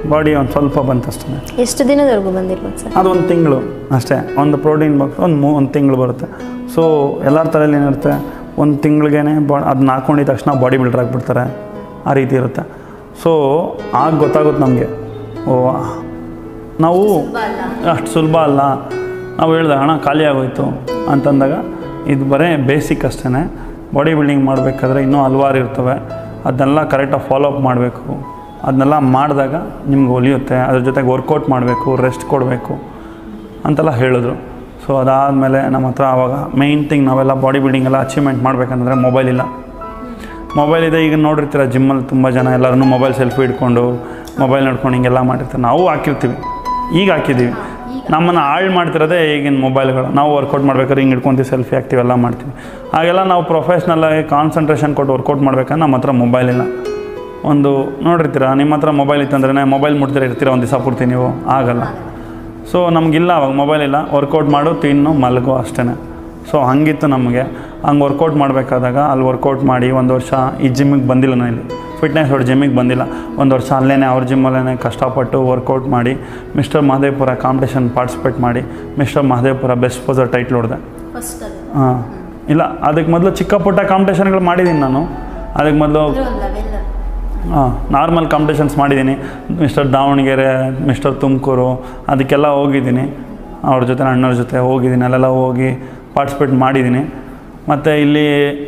ಬಾಡಿ ಒಂದು ಸ್ವಲ್ಪ ಬಂತಷ್ಟೇ ಎಷ್ಟು ದಿನದವರೆಗೂ ಬಂದಿರ್ಬೋದು ಸರ್ ಅದು ಒಂದು ತಿಂಗಳು ಅಷ್ಟೇ ಒಂದು ಪ್ರೋಟೀನ್ ಬಾಕ್ಸ್ ಒಂದು ಮೂ ಒಂದು ತಿಂಗಳು ಬರುತ್ತೆ ಸೊ ಎಲ್ಲರ ತಲೆಯಲ್ಲಿ ಏನಿರುತ್ತೆ ಒಂದು ತಿಂಗಳಿಗೇ ಬಾ ಅದನ್ನ ಹಾಕೊಂಡಿದ ತಕ್ಷಣ ಬಾಡಿ ಬಿಲ್ಡರ್ ಆಗಿಬಿಡ್ತಾರೆ ಆ ರೀತಿ ಇರುತ್ತೆ ಸೊ ಆಗ ಗೊತ್ತಾಗುತ್ತೆ ನಮಗೆ ಓ ನಾವು ಅಷ್ಟು ಸುಲಭ ಅಲ್ಲ ನಾವು ಹೇಳ್ದೆ ಹಣ ಖಾಲಿ ಆಗೋಯ್ತು ಅಂತಂದಾಗ ಇದು ಬರೀ ಬೇಸಿಕ್ ಅಷ್ಟೇ ಬಾಡಿ ಬಿಲ್ಡಿಂಗ್ ಮಾಡಬೇಕಾದ್ರೆ ಇನ್ನೂ ಹಲ್ವಾರು ಇರ್ತವೆ ಅದನ್ನೆಲ್ಲ ಕರೆಕ್ಟಾಗಿ ಫಾಲೋ ಅಪ್ ಮಾಡಬೇಕು ಅದನ್ನೆಲ್ಲ ಮಾಡಿದಾಗ ನಿಮ್ಗೆ ಒಲಿಯುತ್ತೆ ಅದ್ರ ಜೊತೆಗೆ ವರ್ಕೌಟ್ ಮಾಡಬೇಕು ರೆಸ್ಟ್ ಕೊಡಬೇಕು ಅಂತೆಲ್ಲ ಹೇಳಿದ್ರು ಸೊ ಅದಾದಮೇಲೆ ನಮ್ಮ ಹತ್ರ ಆವಾಗ ಮೇಯ್ನ್ ಥಿಂಗ್ ನಾವೆಲ್ಲ ಬಾಡಿ ಬಿಲ್ಡಿಂಗ್ ಎಲ್ಲ ಅಚೀವ್ಮೆಂಟ್ ಮಾಡಬೇಕಂದ್ರೆ ಮೊಬೈಲ್ ಇಲ್ಲ ಮೊಬೈಲ್ ಇದೆ ಈಗ ನೋಡಿರ್ತೀರ ಜಿಮ್ಮಲ್ಲಿ ತುಂಬ ಜನ ಎಲ್ಲರೂ ಮೊಬೈಲ್ ಸೆಲ್ಫಿ ಇಟ್ಕೊಂಡು ಮೊಬೈಲ್ ನೋಡ್ಕೊಂಡು ಹಿಂಗೆಲ್ಲ ಮಾಡಿರ್ತಾರೆ ನಾವು ಹಾಕಿರ್ತೀವಿ ಈಗ ಹಾಕಿದ್ದೀವಿ ನಮ್ಮನ್ನು ಹಾಳು ಮಾಡ್ತಿರೋದೇ ಈಗಿನ ಮೊಬೈಲ್ಗಳು ನಾವು ವರ್ಕೌಟ್ ಮಾಡ್ಬೇಕಾದ್ರೆ ಹಿಂಗೆ ಇಟ್ಕೊಂತೀವಿ ಸೆಲ್ಫಿ ಹಾಕ್ತೀವಿ ಎಲ್ಲ ಮಾಡ್ತೀವಿ ಹಾಗೆಲ್ಲ ನಾವು ಪ್ರೊಫೆಷ್ನಲ್ಲಾಗಿ ಕಾನ್ಸಂಟ್ರೇಷನ್ ಕೊಟ್ಟು ವರ್ಕೌಟ್ ಮಾಡ್ಬೇಕಂದ್ರೆ ನಮ್ಮ ಹತ್ರ ಮೊಬೈಲ್ ಇಲ್ಲ ಒಂದು ನೋಡಿರ್ತೀರ ನಿಮ್ಮ ಹತ್ರ ಮೊಬೈಲ್ ಇತ್ತಂದ್ರೆ ಮೊಬೈಲ್ ಮುಟ್ತೀರ ಇರ್ತೀರ ಒಂದು ದಿವಸ ಪೂರ್ತಿ ನೀವು ಆಗಲ್ಲ ಸೊ ನಮಗಿಲ್ಲ ಅವಾಗ ಮೊಬೈಲ್ ಇಲ್ಲ ವರ್ಕೌಟ್ ಮಾಡು ತಿನ್ನು ಮಲಗು ಅಷ್ಟೇ ಸೊ ಹಂಗಿತ್ತು ನಮಗೆ ಹಂಗೆ ವರ್ಕೌಟ್ ಮಾಡಬೇಕಾದಾಗ ಅಲ್ಲಿ ವರ್ಕೌಟ್ ಮಾಡಿ ಒಂದು ವರ್ಷ ಈ ಜಿಮ್ಮಿಗೆ ಬಂದಿಲ್ಲ ನಾನು ಇಲ್ಲಿ ಫಿಟ್ನೆಸ್ ಅವ್ರ ಜಿಮ್ಮಿಗೆ ಬಂದಿಲ್ಲ ಒಂದು ವರ್ಷ ಅಲ್ಲೇ ಅವ್ರ ಜಿಮ್ಮಲ್ಲೇ ಕಷ್ಟಪಟ್ಟು ವರ್ಕೌಟ್ ಮಾಡಿ ಮಿಸ್ಟರ್ ಮಹದೇವಪುರ ಕಾಂಪಿಟೇಷನ್ ಪಾರ್ಟಿಸಿಪೇಟ್ ಮಾಡಿ mister Mahadevapura best poser title ಹೊಡೆದೆ ಫಸ್ಟ್ ಅದು ಹಾಂ ಇಲ್ಲ ಅದಕ್ಕೆ ಮೊದಲು ಚಿಕ್ಕ ಪುಟ್ಟ ಕಾಂಪಿಟೇಷನ್ಗಳು ಮಾಡಿದ್ದೀನಿ ನಾನು ಅದಕ್ಕೆ ಮೊದಲು ಹಾಂ ನಾರ್ಮಲ್ ಕಾಂಪಿಟೇಷನ್ಸ್ ಮಾಡಿದ್ದೀನಿ ಮಿಸ್ಟರ್ ದಾವಣಗೆರೆ ಮಿಸ್ಟರ್ ತುಮಕೂರು ಅದಕ್ಕೆಲ್ಲ ಹೋಗಿದ್ದೀನಿ ಅವ್ರ ಜೊತೆ ನನ್ನ ಅಣ್ಣವ್ರ ಜೊತೆ ಹೋಗಿದ್ದೀನಿ ಅಲ್ಲೆಲ್ಲ ಹೋಗಿ ಪಾರ್ಟಿಸಿಪೇಟ್ ಮಾಡಿದ್ದೀನಿ ಮತ್ತು ಇಲ್ಲಿ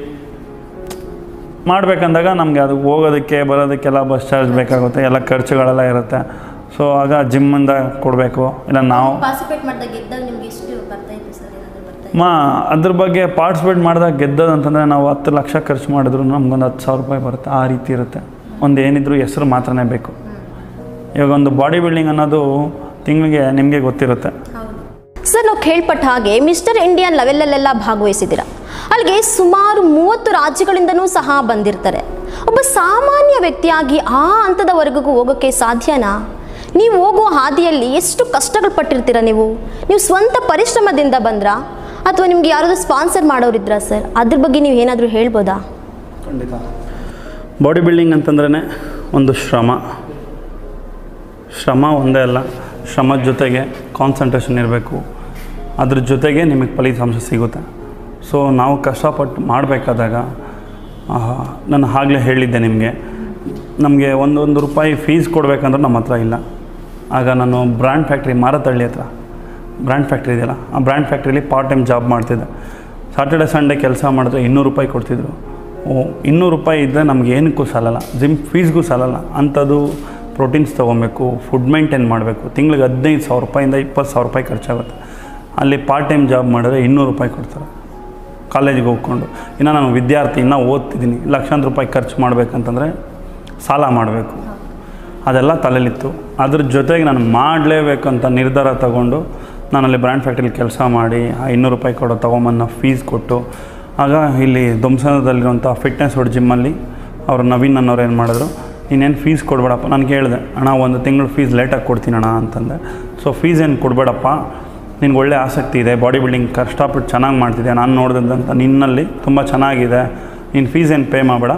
ಮಾಡಬೇಕಂದಾಗ ನಮಗೆ ಅದು ಹೋಗೋದಕ್ಕೆ ಬರೋದಕ್ಕೆಲ್ಲ ಬಸ್ ಚಾರ್ಜ್ ಬೇಕಾಗುತ್ತೆ ಎಲ್ಲ ಖರ್ಚುಗಳೆಲ್ಲ ಇರುತ್ತೆ ಸೊ ಆಗ ಜಿಮ್ಮಿಂದ ಕೊಡಬೇಕು ಇಲ್ಲ ನಾವು ಪಾರ್ಟಿಸಿಪೇಟ್ ಮಾಡಿದಾಗ ಗೆದ್ದಾಗ ನಿಮ್ಗೆ ಎಷ್ಟು ಬರ್ತಾ ಇತ್ತು ಸರ್ ಏನಾದರೂ ಬರ್ತಾ ಇತ್ತು ಮಾ ಅದ್ರ ಬಗ್ಗೆ ಪಾರ್ಟಿಸಿಪೇಟ್ ಮಾಡಿದಾಗ ಗೆದ್ದೋದು ಅಂತಂದರೆ ನಾವು ಹತ್ತು ಲಕ್ಷ ಖರ್ಚು ಮಾಡಿದ್ರು ನಮ್ಗೊಂದು ಹತ್ತು ಸಾವಿರ ರೂಪಾಯಿ ಬರುತ್ತೆ ಆ ರೀತಿ ಇರುತ್ತೆ ಒಂದು ಏನಿದ್ರು ಹೆಸರು ಮಾತ್ರನೇ ಬೇಕು ಇವಾಗ ಒಂದು ಬಾಡಿ ಬಿಲ್ಡಿಂಗ್ ಅನ್ನೋದು ತಿಂಗಳಿಗೆ ನಿಮಗೆ ಗೊತ್ತಿರುತ್ತೆ ಹೌದು ಸರ್ ನಾವು ಕೇಳ್ಪಟ್ಟ ಹಾಗೆ ಮಿಸ್ಟರ್ ಇಂಡಿಯನ್ ಲೆವೆಲಲ್ಲೆಲ್ಲ ಭಾಗವಹಿಸಿದ್ದೀರಾ ಅಲ್ಲಿಗೆ ಸುಮಾರು ಮೂವತ್ತು ರಾಜ್ಯಗಳಿಂದನೂ ಸಹ ಬಂದಿರ್ತಾರೆ ಒಬ್ಬ ಸಾಮಾನ್ಯ ವ್ಯಕ್ತಿಯಾಗಿ ಆ ಹಂತದವರೆಗೂ ಹೋಗೋಕ್ಕೆ ಸಾಧ್ಯನಾ ನೀವು ಹೋಗುವ ಹಾದಿಯಲ್ಲಿ ಎಷ್ಟು ಕಷ್ಟಗಳು ಪಟ್ಟಿರ್ತೀರಾ ನೀವು ನೀವು ಸ್ವಂತ ಪರಿಶ್ರಮದಿಂದ ಬಂದ್ರಾ ಅಥವಾ ನಿಮ್ಗೆ ಯಾರಾದರೂ ಸ್ಪಾನ್ಸರ್ ಮಾಡೋರಿದ್ರಾ ಸರ್ ಅದ್ರ ಬಗ್ಗೆ ನೀವು ಏನಾದರೂ ಹೇಳ್ಬೋದಾ ಖಂಡಿತ ಬಾಡಿ ಬಿಲ್ಡಿಂಗ್ ಅಂತಂದ್ರೇ ಒಂದು ಶ್ರಮ ಶ್ರಮ ಒಂದೇ ಅಲ್ಲ ಶ್ರಮದ ಜೊತೆಗೆ ಕಾನ್ಸಂಟ್ರೇಷನ್ ಇರಬೇಕು ಅದ್ರ ಜೊತೆಗೆ ನಿಮಗೆ ಫಲಿತಾಂಶ ಸಿಗುತ್ತೆ ಸೊ ನಾವು ಕಷ್ಟಪಟ್ಟು ಮಾಡಬೇಕಾದಾಗ ನಾನು ಆಗಲೇ ಹೇಳಿದ್ದೆ ನಿಮಗೆ ನಮಗೆ ಒಂದೊಂದು ರೂಪಾಯಿ ಫೀಸ್ ಕೊಡಬೇಕಂದ್ರೆ ನಮ್ಮ ಹತ್ರ ಇಲ್ಲ ಆಗ ನಾನು ಬ್ರ್ಯಾಂಡ್ ಫ್ಯಾಕ್ಟ್ರಿ ಮಾರತಳ್ಳಿ ಹತ್ರ ಬ್ರ್ಯಾಂಡ್ ಫ್ಯಾಕ್ಟ್ರಿ ಇದೆಯಲ್ಲ ಆ ಬ್ರ್ಯಾಂಡ್ ಫ್ಯಾಕ್ಟ್ರಿಲಿ ಪಾರ್ಟ್ ಟೈಮ್ ಜಾಬ್ ಮಾಡ್ತಿದ್ದೆ ಸಾಟರ್ಡೆ ಸಂಡೇ ಕೆಲಸ ಮಾಡಿದ್ರೆ ಇನ್ನೂರು ರೂಪಾಯಿ ಕೊಡ್ತಿದ್ರು ಓ ಇನ್ನೂರು ರೂಪಾಯಿ ಇದ್ದರೆ ನಮ್ಗೆ ಏನಕ್ಕೂ ಸಾಲಲ್ಲ ಜಿಮ್ ಫೀಸ್ಗೂ ಸಾಲಲ್ಲ ಅಂಥದ್ದು ಪ್ರೋಟೀನ್ಸ್ ತೊಗೊಬೇಕು ಫುಡ್ ಮೇಂಟೈನ್ ಮಾಡಬೇಕು ತಿಂಗ್ಳಿಗೆ ಹದಿನೈದು ಸಾವಿರ ರೂಪಾಯಿಂದ ಇಪ್ಪತ್ತು ಸಾವಿರ ರೂಪಾಯಿ ಖರ್ಚಾಗುತ್ತೆ ಅಲ್ಲಿ ಪಾರ್ಟ್ ಟೈಮ್ ಜಾಬ್ ಮಾಡಿದ್ರೆ ಇನ್ನೂರು ರೂಪಾಯಿ ಕೊಡ್ತಾರೆ ಕಾಲೇಜಿಗೆ ಹೋಗ್ಕೊಂಡು ಇನ್ನು ನಾನು ವಿದ್ಯಾರ್ಥಿ ಇನ್ನೂ ಓದ್ತಿದ್ದೀನಿ ಲಕ್ಷಾಂತರ ರೂಪಾಯಿ ಖರ್ಚು ಮಾಡಬೇಕಂತಂದರೆ ಸಾಲ ಮಾಡಬೇಕು ಅದೆಲ್ಲ ತಲೆಲಿತ್ತು ಅದ್ರ ಜೊತೆಗೆ ನಾನು ಮಾಡಲೇಬೇಕಂತ ನಿರ್ಧಾರ ತಗೊಂಡು ನಾನಲ್ಲಿ ಬ್ರ್ಯಾಂಡ್ ಫ್ಯಾಕ್ಟ್ರಿಲಿ ಕೆಲಸ ಮಾಡಿ ಆ ಇನ್ನೂರು ರೂಪಾಯಿ ಕೊಡೋ ತೊಗೊಂಬಂದು ಫೀಸ್ ಕೊಟ್ಟು ಆಗ ಇಲ್ಲಿ ಧ್ವಂಸನದಲ್ಲಿರುವಂಥ ಫಿಟ್ನೆಸ್ ಹೊಡ್ ಜಿಮ್ಮಲ್ಲಿ ಅವರು ನವೀನ್ ಅನ್ನೋರು ಏನು ಮಾಡಿದ್ರು ನೀನೇನು ಫೀಸ್ ಕೊಡಬೇಡಪ್ಪ ನಾನು ಕೇಳಿದೆ ಅಣ್ಣ ಒಂದು ತಿಂಗಳು ಫೀಸ್ ಲೇಟಾಗಿ ಕೊಡ್ತೀನಿ ಅಣ್ಣ ಅಂತಂದೆ ಸೊ ಫೀಸ್ ಏನು ಕೊಡಬೇಡಪ್ಪ ನಿನ್ಗೆ ಒಳ್ಳೆ ಆಸಕ್ತಿ ಇದೆ ಬಾಡಿ ಬಿಲ್ಡಿಂಗ್ ಕಷ್ಟಪಟ್ಟು ಚೆನ್ನಾಗಿ ಮಾಡ್ತಿದ್ದೆ ನಾನು ನೋಡಿದಂಥ ನಿನ್ನಲ್ಲಿ ತುಂಬ ಚೆನ್ನಾಗಿದೆ ನೀನು ಫೀಸ್ ಏನು ಪೇ ಮಾಡಬೇಡ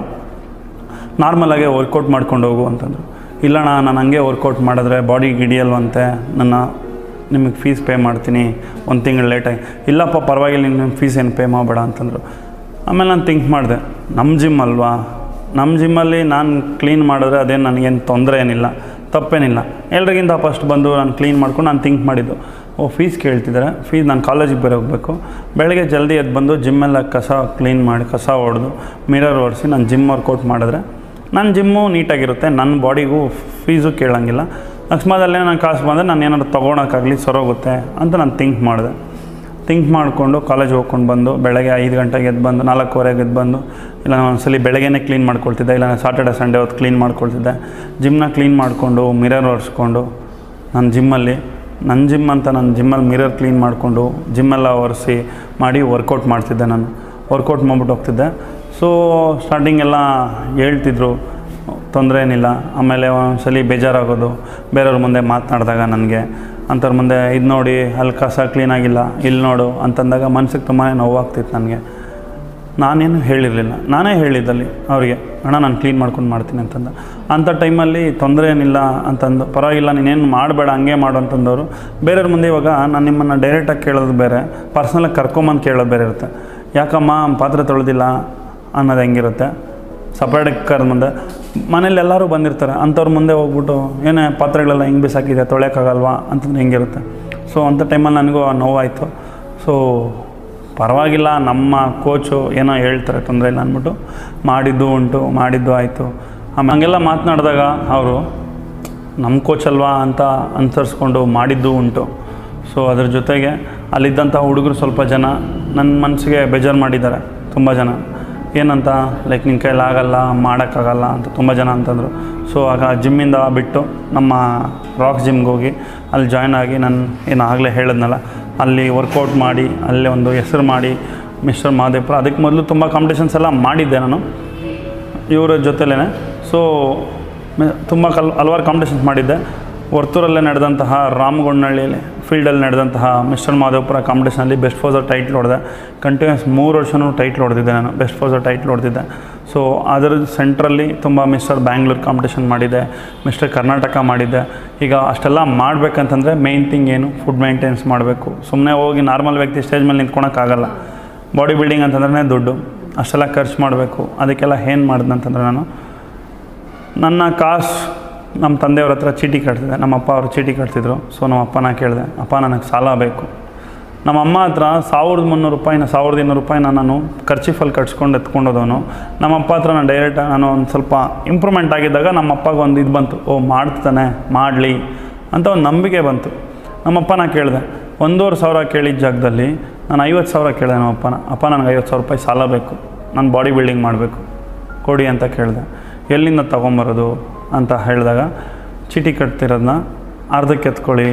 ನಾರ್ಮಲಾಗೆ ವರ್ಕೌಟ್ ಮಾಡ್ಕೊಂಡು ಹೋಗು ಅಂತಂದರು ಇಲ್ಲಣ್ಣ ನಾನು ಹಂಗೆ ವರ್ಕೌಟ್ ಮಾಡಿದ್ರೆ ಬಾಡಿ ಹಿಡಿಯಲ್ವಂತೆ ನನ್ನ ನಿಮಗೆ ಫೀಸ್ ಪೇ ಮಾಡ್ತೀನಿ ಒಂದು ತಿಂಗಳು ಲೇಟಾಗಿ ಇಲ್ಲಪ್ಪ ಪರವಾಗಿಲ್ಲ ನಿಮ್ಮ ಫೀಸ್ ಏನು ಪೇ ಮಾಡಬೇಡ ಅಂತಂದರು ಆಮೇಲೆ ನಾನು ಥಿಂಕ್ ಮಾಡಿದೆ ನಮ್ಮ ಜಿಮ್ ಅಲ್ವಾ ನಮ್ಮ ಜಿಮ್ಮಲ್ಲಿ ನಾನು ಕ್ಲೀನ್ ಮಾಡಿದ್ರೆ ಅದೇನು ನನಗೇನು ತೊಂದರೆ ಏನಿಲ್ಲ ತಪ್ಪೇನಿಲ್ಲ ಎಲ್ರಿಗಿಂತ ಫಸ್ಟ್ ಬಂದು ನಾನು ಕ್ಲೀನ್ ಮಾಡ್ಕೊಂಡು ನಾನು ಥಿಂಕ್ ಮಾಡಿದ್ದು ಓ ಫೀಸ್ ಕೇಳ್ತಿದ್ದಾರೆ ಫೀಸ್ ನಾನು ಕಾಲೇಜಿಗೆ ಬೇರೆ ಹೋಗಬೇಕು ಬೆಳಗ್ಗೆ ಜಲ್ದಿ ಎದ್ದು ಬಂದು ಜಿಮ್ಮೆಲ್ಲ ಕಸ ಕ್ಲೀನ್ ಮಾಡಿ ಕಸ ಹೊಡೆದು ಮಿರರ್ ಒರೆಸಿ ನಾನು ಜಿಮ್ ವರ್ಕೌಟ್ ಮಾಡಿದ್ರೆ ನನ್ನ ಜಿಮ್ಮು ನೀಟಾಗಿರುತ್ತೆ ನನ್ನ ಬಾಡಿಗೂ ಫೀಸು ಕೇಳೋಂಗಿಲ್ಲ ಅಕಸ್ಮಾತಲ್ಲೇ ನಾನು ಕಾಸು ಬಂದರೆ ನಾನು ಏನಾದ್ರು ತೊಗೊಳಕ್ಕಾಗಲಿ ಸರೋಗುತ್ತೆ ಅಂತ ನಾನು ಥಿಂಕ್ ಮಾಡಿದೆ ಥಿಂಕ್ ಮಾಡಿಕೊಂಡು ಕಾಲೇಜ್ ಹೋಗ್ಕೊಂಡು ಬಂದು ಬೆಳಗ್ಗೆ ಐದು ಗಂಟೆಗೆ ಎದ್ದು ಬಂದು ನಾಲ್ಕೂವರೆಗೆ ಎದ್ದು ಬಂದು ಇಲ್ಲ ನಾನು ಒಂದ್ಸಲಿ ಬೆಳಗ್ಗೆನೇ ಕ್ಲೀನ್ ಮಾಡ್ಕೊಳ್ತಿದ್ದೆ ಇಲ್ಲ ಸಾಟರ್ಡೆ ಸಂಡೇ ಹೊತ್ತು ಕ್ಲೀನ್ ಮಾಡ್ಕೊಳ್ತಿದ್ದೆ ಜಿಮ್ನ ಕ್ಲೀನ್ ಮಾಡಿಕೊಂಡು ಮಿರರ್ ಒರೆಸ್ಕೊಂಡು ನನ್ನ ಜಿಮ್ಮಲ್ಲಿ ನನ್ನ ಜಿಮ್ ಅಂತ ನಾನು ಜಿಮ್ಮಲ್ಲಿ ಮಿರರ್ ಕ್ಲೀನ್ ಮಾಡಿಕೊಂಡು ಜಿಮ್ಮೆಲ್ಲ ಒರೆಸಿ ಮಾಡಿ ವರ್ಕೌಟ್ ಮಾಡ್ತಿದ್ದೆ ನಾನು ವರ್ಕೌಟ್ ಮಾಡ್ಬಿಟ್ಟು ಹೋಗ್ತಿದ್ದೆ ಸೊ ಸ್ಟಾರ್ಟಿಂಗ್ ಎಲ್ಲ ಹೇಳ್ತಿದ್ರು ತೊಂದರೆ ಏನಿಲ್ಲ ಆಮೇಲೆ ಒಂದ್ಸಲಿ ಬೇಜಾರಾಗೋದು ಬೇರೆಯವ್ರ ಮುಂದೆ ಮಾತನಾಡಿದಾಗ ನನಗೆ ಅಂಥವ್ರ ಮುಂದೆ ಇದು ನೋಡಿ ಅಲ್ಲಿ ಕಸ ಕ್ಲೀನಾಗಿಲ್ಲ ಇಲ್ಲಿ ನೋಡು ಅಂತಂದಾಗ ಮನ್ಸಿಗೆ ತುಂಬಾ ನೋವಾಗ್ತಿತ್ತು ನನಗೆ ನಾನೇನು ಹೇಳಿರಲಿಲ್ಲ ನಾನೇ ಹೇಳಿದ್ದಲ್ಲಿ ಅವರಿಗೆ ಅಣ್ಣ ನಾನು ಕ್ಲೀನ್ ಮಾಡ್ಕೊಂಡು ಮಾಡ್ತೀನಿ ಅಂತಂದ ಅಂಥ ಟೈಮಲ್ಲಿ ತೊಂದರೆ ಏನಿಲ್ಲ ಅಂತಂದು ಪರವಾಗಿಲ್ಲ ನೀನೇನು ಮಾಡಬೇಡ ಹಂಗೆ ಮಾಡು ಅಂತಂದವರು ಬೇರೆಯವ್ರ ಮುಂದೆ ಇವಾಗ ನಾನು ನಿಮ್ಮನ್ನು ಡೈರೆಕ್ಟಾಗಿ ಕೇಳೋದು ಬೇರೆ ಪರ್ಸ್ನಲಾಗಿ ಕರ್ಕೊಂಬಂದು ಕೇಳೋದು ಬೇರೆ ಇರುತ್ತೆ ಯಾಕಮ್ಮ ಪಾತ್ರೆ ತೊಳೆದಿಲ್ಲ ಅನ್ನೋದು ಹೆಂಗಿರುತ್ತೆ ಸಪ್ರೇಟಾಗಿ ಕರೆದ ಮುಂದೆ ಮನೇಲಿ ಎಲ್ಲರೂ ಬಂದಿರ್ತಾರೆ ಅಂಥವ್ರ ಮುಂದೆ ಹೋಗ್ಬಿಟ್ಟು ಏನೇ ಪಾತ್ರೆಗಳೆಲ್ಲ ಹಿಂಗೆ ಬಿಸಾಕಿದೆ ತೊಳೆಯೋಕ್ಕಾಗಲ್ವಾ ಅಂತಂದ್ರೆ ಹೆಂಗಿರುತ್ತೆ ಸೊ ಅಂಥ ಟೈಮಲ್ಲಿ ನನಗೂ ಆ ನೋವಾಯಿತು ಸೊ ಪರವಾಗಿಲ್ಲ ನಮ್ಮ ಕೋಚು ಏನೋ ಹೇಳ್ತಾರೆ ತೊಂದರೆ ಇಲ್ಲ ಅಂದ್ಬಿಟ್ಟು ಮಾಡಿದ್ದು ಉಂಟು ಮಾಡಿದ್ದು ಆಯಿತು ಆಮೇಲೆ ಹಂಗೆಲ್ಲ ಮಾತನಾಡಿದಾಗ ಅವರು ನಮ್ಮ ಕೋಚ್ ಅಲ್ವಾ ಅಂತ ಅನುಸರಿಸ್ಕೊಂಡು ಮಾಡಿದ್ದು ಉಂಟು ಸೊ ಅದ್ರ ಜೊತೆಗೆ ಅಲ್ಲಿದ್ದಂಥ ಹುಡುಗರು ಸ್ವಲ್ಪ ಜನ ನನ್ನ ಮನಸ್ಸಿಗೆ ಬೇಜಾರು ಮಾಡಿದ್ದಾರೆ ತುಂಬ ಜನ ಏನಂತ ಲೈಕ್ ನಿನ್ನ ಕೈಯಲ್ಲಿ ಆಗಲ್ಲ ಮಾಡೋಕ್ಕಾಗಲ್ಲ ಅಂತ ತುಂಬ ಜನ ಅಂತಂದರು ಸೊ ಆಗ ಜಿಮ್ಮಿಂದ ಬಿಟ್ಟು ನಮ್ಮ ರಾಕ್ ಜಿಮ್ಗೆ ಹೋಗಿ ಅಲ್ಲಿ ಜಾಯ್ನ್ ಆಗಿ ನಾನು ಏನು ಆಗಲೇ ಹೇಳಿದ್ನಲ್ಲ ಅಲ್ಲಿ ವರ್ಕೌಟ್ ಮಾಡಿ ಅಲ್ಲೇ ಒಂದು ಹೆಸರು ಮಾಡಿ ಮಿಸ್ಟರ್ ಮಹದೇವ್ಪುರ ಅದಕ್ಕೆ ಮೊದಲು ತುಂಬ ಕಾಂಪಿಟೇಷನ್ಸ್ ಎಲ್ಲ ಮಾಡಿದ್ದೆ ನಾನು ಇವರ ಜೊತೆಲೇ ಸೊ ತುಂಬ ಕಲ್ ಹಲವಾರು ಕಾಂಪಿಟೇಷನ್ಸ್ ಮಾಡಿದ್ದೆ ವರ್ತೂರಲ್ಲೇ ನಡೆದಂತಹ ರಾಮಗೊಂಡನಹಳ್ಳಿಯಲ್ಲಿ ಫೀಲ್ಡಲ್ಲಿ ನಡೆದಂತಹ ಮಿಸ್ಟರ್ ಮಾಧವಪುರ ಕಾಂಪಿಟೇಷನಲ್ಲಿ ಬೆಸ್ಟ್ ಫೋಸರ್ ಟೈಟ್ಲ್ ಹೊಡೆದೆ ಕಂಟಿನ್ಯೂಸ್ ಮೂರು ವರ್ಷವೂ ಟೈಟ್ಲ್ ಹೊಡೆದಿದ್ದೆ ನಾನು ಬೆಸ್ಟ್ ಫೋಸರ್ ಟೈಟ್ಲ್ ಹೊಡೆದಿದ್ದೆ ಸೊ ಅದರ ಸೆಂಟ್ರಲ್ಲಿ ತುಂಬ ಮಿಸ್ಟರ್ ಬ್ಯಾಂಗ್ಳೂರ್ ಕಾಂಪಿಟೇಷನ್ ಮಾಡಿದ್ದೆ ಮಿಸ್ಟರ್ ಕರ್ನಾಟಕ ಮಾಡಿದ್ದೆ ಈಗ ಅಷ್ಟೆಲ್ಲ ಮಾಡಬೇಕಂತಂದರೆ ಮೇಯ್ನ್ ಥಿಂಗ್ ಏನು ಫುಡ್ ಮೇಂಟೆನ್ಸ್ ಮಾಡಬೇಕು ಸುಮ್ಮನೆ ಹೋಗಿ ನಾರ್ಮಲ್ ವ್ಯಕ್ತಿ ಸ್ಟೇಜ್ ಮೇಲೆ ನಿಂತ್ಕೊಳಕ್ಕಾಗಲ್ಲ ಬಾಡಿ ಬಿಲ್ಡಿಂಗ್ ಅಂತಂದ್ರೆ ದುಡ್ಡು ಅಷ್ಟೆಲ್ಲ ಖರ್ಚು ಮಾಡಬೇಕು ಅದಕ್ಕೆಲ್ಲ ಏನು ಮಾಡಿದ್ನಂತಂದ್ರೆ ನಾನು ನನ್ನ ಕಾಸು ನಮ್ಮ ತಂದೆಯವ್ರ ಹತ್ರ ಚೀಟಿ ಕಟ್ತಿದ್ದೆ ನಮ್ಮ ಅಪ್ಪ ಅವರು ಚೀಟಿ ಕಟ್ತಿದ್ರು ಸೊ ನಮ್ಮ ಅಪ್ಪನ ಕೇಳಿದೆ ಅಪ್ಪ ನನಗೆ ಸಾಲ ಬೇಕು ನಮ್ಮ ಅಮ್ಮ ಹತ್ರ ಸಾವಿರದ ಮುನ್ನೂರು ರೂಪಾಯಿನ ಸಾವಿರದ ಇನ್ನೂರು ರೂಪಾಯಿನ ನಾನು ಖರ್ಚಿಫಲ್ಲಿ ಕಟ್ಸ್ಕೊಂಡು ಎತ್ಕೊಂಡೋದವನು ನಮ್ಮ ಅಪ್ಪ ಹತ್ರ ನಾನು ಡೈರೆಕ್ಟ್ ನಾನು ಒಂದು ಸ್ವಲ್ಪ ಇಂಪ್ರೂವ್ಮೆಂಟ್ ಆಗಿದ್ದಾಗ ನಮ್ಮ ಅಪ್ಪಗೆ ಒಂದು ಇದು ಬಂತು ಓ ಮಾಡ್ತಾನೆ ಮಾಡಲಿ ಅಂತ ಒಂದು ನಂಬಿಕೆ ಬಂತು ನಮ್ಮಪ್ಪನ ಕೇಳಿದೆ ಒಂದೂವರೆ ಸಾವಿರ ಕೇಳಿದ ಜಾಗದಲ್ಲಿ ನಾನು ಐವತ್ತು ಸಾವಿರ ಕೇಳಿದೆ ನಮ್ಮ ಅಪ್ಪನ ಅಪ್ಪ ನನಗೆ ಐವತ್ತು ಸಾವಿರ ರೂಪಾಯಿ ಸಾಲ ಬೇಕು ನಾನು ಬಾಡಿ ಬಿಲ್ಡಿಂಗ್ ಮಾಡಬೇಕು ಕೊಡಿ ಅಂತ ಕೇಳಿದೆ ಎಲ್ಲಿಂದ ತೊಗೊಂಬರೋದು ಅಂತ ಹೇಳಿದಾಗ ಚೀಟಿ ಕಟ್ತಿರೋದನ್ನ ಅರ್ಧಕ್ಕೆ ಎತ್ಕೊಳ್ಳಿ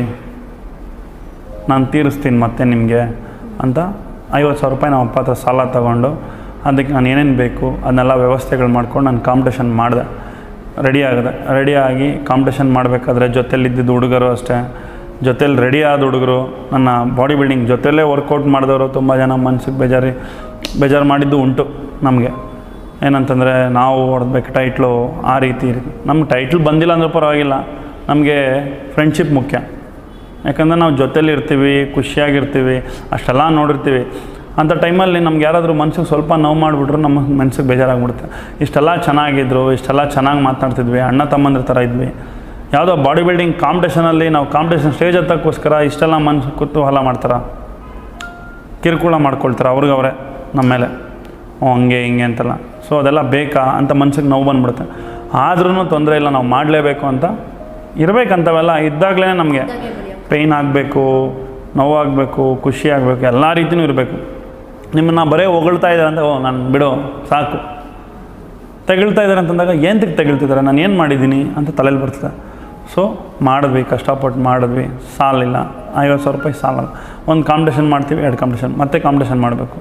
ನಾನು ತೀರಿಸ್ತೀನಿ ಮತ್ತೆ ನಿಮಗೆ ಅಂತ ಐವತ್ತು ಸಾವಿರ ರೂಪಾಯಿ ನಮ್ಮ ಅಪ್ಪ ಹತ್ರ ಸಾಲ ತಗೊಂಡು ಅದಕ್ಕೆ ನಾನು ಏನೇನು ಬೇಕು ಅದನ್ನೆಲ್ಲ ವ್ಯವಸ್ಥೆಗಳು ಮಾಡ್ಕೊಂಡು ನಾನು ಕಾಂಪಿಟೇಷನ್ ಮಾಡಿದೆ ರೆಡಿ ಆಗಿದೆ ರೆಡಿ ಆಗಿ ಕಾಂಪಿಟೇಷನ್ ಮಾಡಬೇಕಾದ್ರೆ ಜೊತೆಲಿದ್ದಿದ್ದು ಹುಡುಗರು ಅಷ್ಟೇ ಜೊತೇಲಿ ರೆಡಿ ಆದ ಹುಡುಗರು ನನ್ನ ಬಾಡಿ ಬಿಲ್ಡಿಂಗ್ ಜೊತೆಲೇ ವರ್ಕೌಟ್ ಮಾಡಿದವರು ತುಂಬ ಜನ ಮನ್ಸಿಗೆ ಬೇಜಾರಿ ಬೇಜಾರು ಮಾಡಿದ್ದು ಉಂಟು ನಮಗೆ ಏನಂತಂದರೆ ನಾವು ಹೊಡೆದ್ಬೇಕು ಟೈಟ್ಲು ಆ ರೀತಿ ನಮ್ಗೆ ಟೈಟ್ಲ್ ಬಂದಿಲ್ಲ ಅಂದ್ರೆ ಪರವಾಗಿಲ್ಲ ನಮಗೆ ಫ್ರೆಂಡ್ಶಿಪ್ ಮುಖ್ಯ ಯಾಕಂದರೆ ನಾವು ಜೊತೇಲಿ ಇರ್ತೀವಿ ಖುಷಿಯಾಗಿರ್ತೀವಿ ಅಷ್ಟೆಲ್ಲ ನೋಡಿರ್ತೀವಿ ಅಂಥ ಟೈಮಲ್ಲಿ ನಮ್ಗೆ ಯಾರಾದರೂ ಮನ್ಸಿಗೆ ಸ್ವಲ್ಪ ನೋವು ಮಾಡಿಬಿಟ್ರು ನಮ್ಮ ಮನ್ಸಿಗೆ ಬೇಜಾರಾಗ್ಬಿಡುತ್ತೆ ಇಷ್ಟೆಲ್ಲ ಚೆನ್ನಾಗಿದ್ರು ಇಷ್ಟೆಲ್ಲ ಚೆನ್ನಾಗಿ ಮಾತನಾಡ್ತಿದ್ವಿ ಅಣ್ಣ ತಮ್ಮಂದ್ರ ಥರ ಇದ್ವಿ ಯಾವುದೋ ಬಾಡಿ ಬಿಲ್ಡಿಂಗ್ ಕಾಂಪಿಟೇಷನಲ್ಲಿ ನಾವು ಕಾಂಪಿಟೇಷನ್ ಸ್ಟೇಜ್ ಹತ್ತಕ್ಕೋಸ್ಕರ ಇಷ್ಟೆಲ್ಲ ಮನ್ಸು ಕುತೂಹಲ ಮಾಡ್ತಾರೆ ಕಿರುಕುಳ ಮಾಡ್ಕೊಳ್ತಾರೆ ಅವ್ರಿಗೆ ಅವರೇ ನಮ್ಮ ಮೇಲೆ ಓ ಹಂಗೆ ಹಿಂಗೆ ಅಂತೆಲ್ಲ ಸೊ ಅದೆಲ್ಲ ಬೇಕಾ ಅಂತ ಮನ್ಸಿಗೆ ನೋವು ಬಂದ್ಬಿಡುತ್ತೆ ಆದ್ರೂ ತೊಂದರೆ ಇಲ್ಲ ನಾವು ಮಾಡಲೇಬೇಕು ಅಂತ ಇರಬೇಕಂತವೆಲ್ಲ ಇದ್ದಾಗಲೇ ನಮಗೆ ಪೇಯ್ನ್ ಆಗಬೇಕು ನೋವಾಗಬೇಕು ಖುಷಿ ಆಗಬೇಕು ಎಲ್ಲ ರೀತಿಯೂ ಇರಬೇಕು ನಿಮ್ಮನ್ನು ಬರೀ ಹೊಗಳ್ತಾ ಇದ್ದಾರೆ ಅಂತ ಓ ನಾನು ಬಿಡು ಸಾಕು ತೆಗಳ್ತಾ ಇದ್ದಾರೆ ಅಂತಂದಾಗ ಏನಕ್ಕೆ ತೆಗಳ್ತಿದ್ದಾರೆ ನಾನು ಏನು ಮಾಡಿದ್ದೀನಿ ಅಂತ ತಲೆಯಲ್ಲಿ ಬರ್ತದೆ ಸೊ ಮಾಡಿದ್ವಿ ಕಷ್ಟಪಟ್ಟು ಮಾಡಿದ್ವಿ ಸಾಲಿಲ್ಲ ಐವತ್ತು ಸಾವಿರ ರೂಪಾಯಿ ಸಾಲಲ್ಲ ಒಂದು ಕಾಂಪಿಟೇಷನ್ ಮಾಡ್ತೀವಿ ಎರಡು ಕಾಂಪಿಟೇಷನ್ ಮತ್ತೆ ಕಾಂಪಿಟೇಷನ್ ಮಾಡಬೇಕು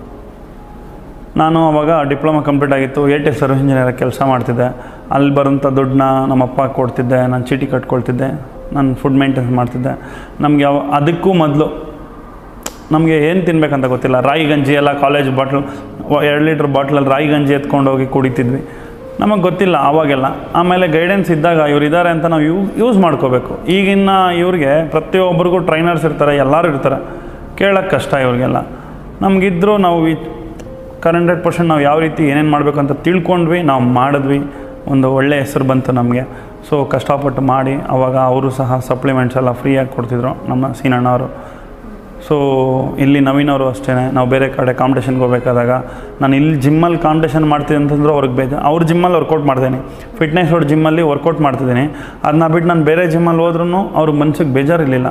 ನಾನು ಅವಾಗ ಡಿಪ್ಲೊಮಾ ಕಂಪ್ಲೀಟ್ ಆಗಿತ್ತು ಎ ಟಿ ಸರ್ವಿಸ್ ಇಂಜಿನಿಯರ್ ಕೆಲಸ ಮಾಡ್ತಿದ್ದೆ ಅಲ್ಲಿ ಬರೋಂಥ ದುಡ್ಡನ್ನ ನಮ್ಮ ಅಪ್ಪ ಕೊಡ್ತಿದ್ದೆ ನಾನು ಚೀಟಿ ಕಟ್ಕೊಳ್ತಿದ್ದೆ ನಾನು ಫುಡ್ ಮೇಂಟೆನ್ಸ್ ಮಾಡ್ತಿದ್ದೆ ನಮಗೆ ಯಾವ ಅದಕ್ಕೂ ಮೊದಲು ನಮಗೆ ಏನು ತಿನ್ಬೇಕಂತ ಗೊತ್ತಿಲ್ಲ ರಾಗಿ ಗಂಜಿ ಎಲ್ಲ ಕಾಲೇಜ್ ಬಾಟ್ಲ್ ಎರಡು ಲೀಟ್ರ್ ಬಾಟ್ಲಲ್ಲಿ ರಾಗಿ ಗಂಜಿ ಎತ್ಕೊಂಡು ಹೋಗಿ ಕುಡಿತಿದ್ವಿ ನಮಗೆ ಗೊತ್ತಿಲ್ಲ ಆವಾಗೆಲ್ಲ ಆಮೇಲೆ ಗೈಡೆನ್ಸ್ ಇದ್ದಾಗ ಇವ್ರು ಇದ್ದಾರೆ ಅಂತ ನಾವು ಯೂ ಯೂಸ್ ಮಾಡ್ಕೋಬೇಕು ಈಗಿನ ಇವ್ರಿಗೆ ಪ್ರತಿಯೊಬ್ಬರಿಗೂ ಟ್ರೈನರ್ಸ್ ಇರ್ತಾರೆ ಎಲ್ಲರೂ ಇರ್ತಾರೆ ಕೇಳೋಕ್ಕೆ ಕಷ್ಟ ಇವ್ರಿಗೆಲ್ಲ ನಮಗಿದ್ರು ನಾವು ಈ ಹಂಡ್ರೆಡ್ ಪರ್ಸೆಂಟ್ ನಾವು ಯಾವ ರೀತಿ ಏನೇನು ಮಾಡಬೇಕು ಅಂತ ತಿಳ್ಕೊಂಡ್ವಿ ನಾವು ಮಾಡಿದ್ವಿ ಒಂದು ಒಳ್ಳೆ ಹೆಸರು ಬಂತು ನಮಗೆ ಸೊ ಕಷ್ಟಪಟ್ಟು ಮಾಡಿ ಅವಾಗ ಅವರು ಸಹ ಸಪ್ಲಿಮೆಂಟ್ಸ್ ಎಲ್ಲ ಫ್ರೀಯಾಗಿ ಕೊಡ್ತಿದ್ರು ನಮ್ಮ ಸೀನಣ್ಣವರು ಸೊ ಇಲ್ಲಿ ನವೀನವರು ಅಷ್ಟೇ ನಾವು ಬೇರೆ ಕಡೆ ಕಾಂಪಿಟೇಷನ್ಗೆ ಹೋಗ್ಬೇಕಾದಾಗ ನಾನು ಇಲ್ಲಿ ಜಿಮ್ಮಲ್ಲಿ ಕಾಂಪಿಟೇಷನ್ ಮಾಡ್ತೀನಿ ಅಂತಂದ್ರೆ ಅವ್ರಿಗೆ ಬೇಜ ಅವ್ರ ಜಿಮ್ಮಲ್ಲಿ ವರ್ಕೌಟ್ ಮಾಡ್ತೀನಿ ಫಿಟ್ನೆಸ್ ಅವ್ರ ಜಿಮ್ಮಲ್ಲಿ ವರ್ಕೌಟ್ ಮಾಡ್ತಿದ್ದೀನಿ ಅದನ್ನ ಬಿಟ್ಟು ನಾನು ಬೇರೆ ಜಿಮ್ಮಲ್ಲಿ ಹೋದ್ರೂ ಅವ್ರ ಮನ್ಸಿಗೆ ಬೇಜಾರಿರಲಿಲ್ಲ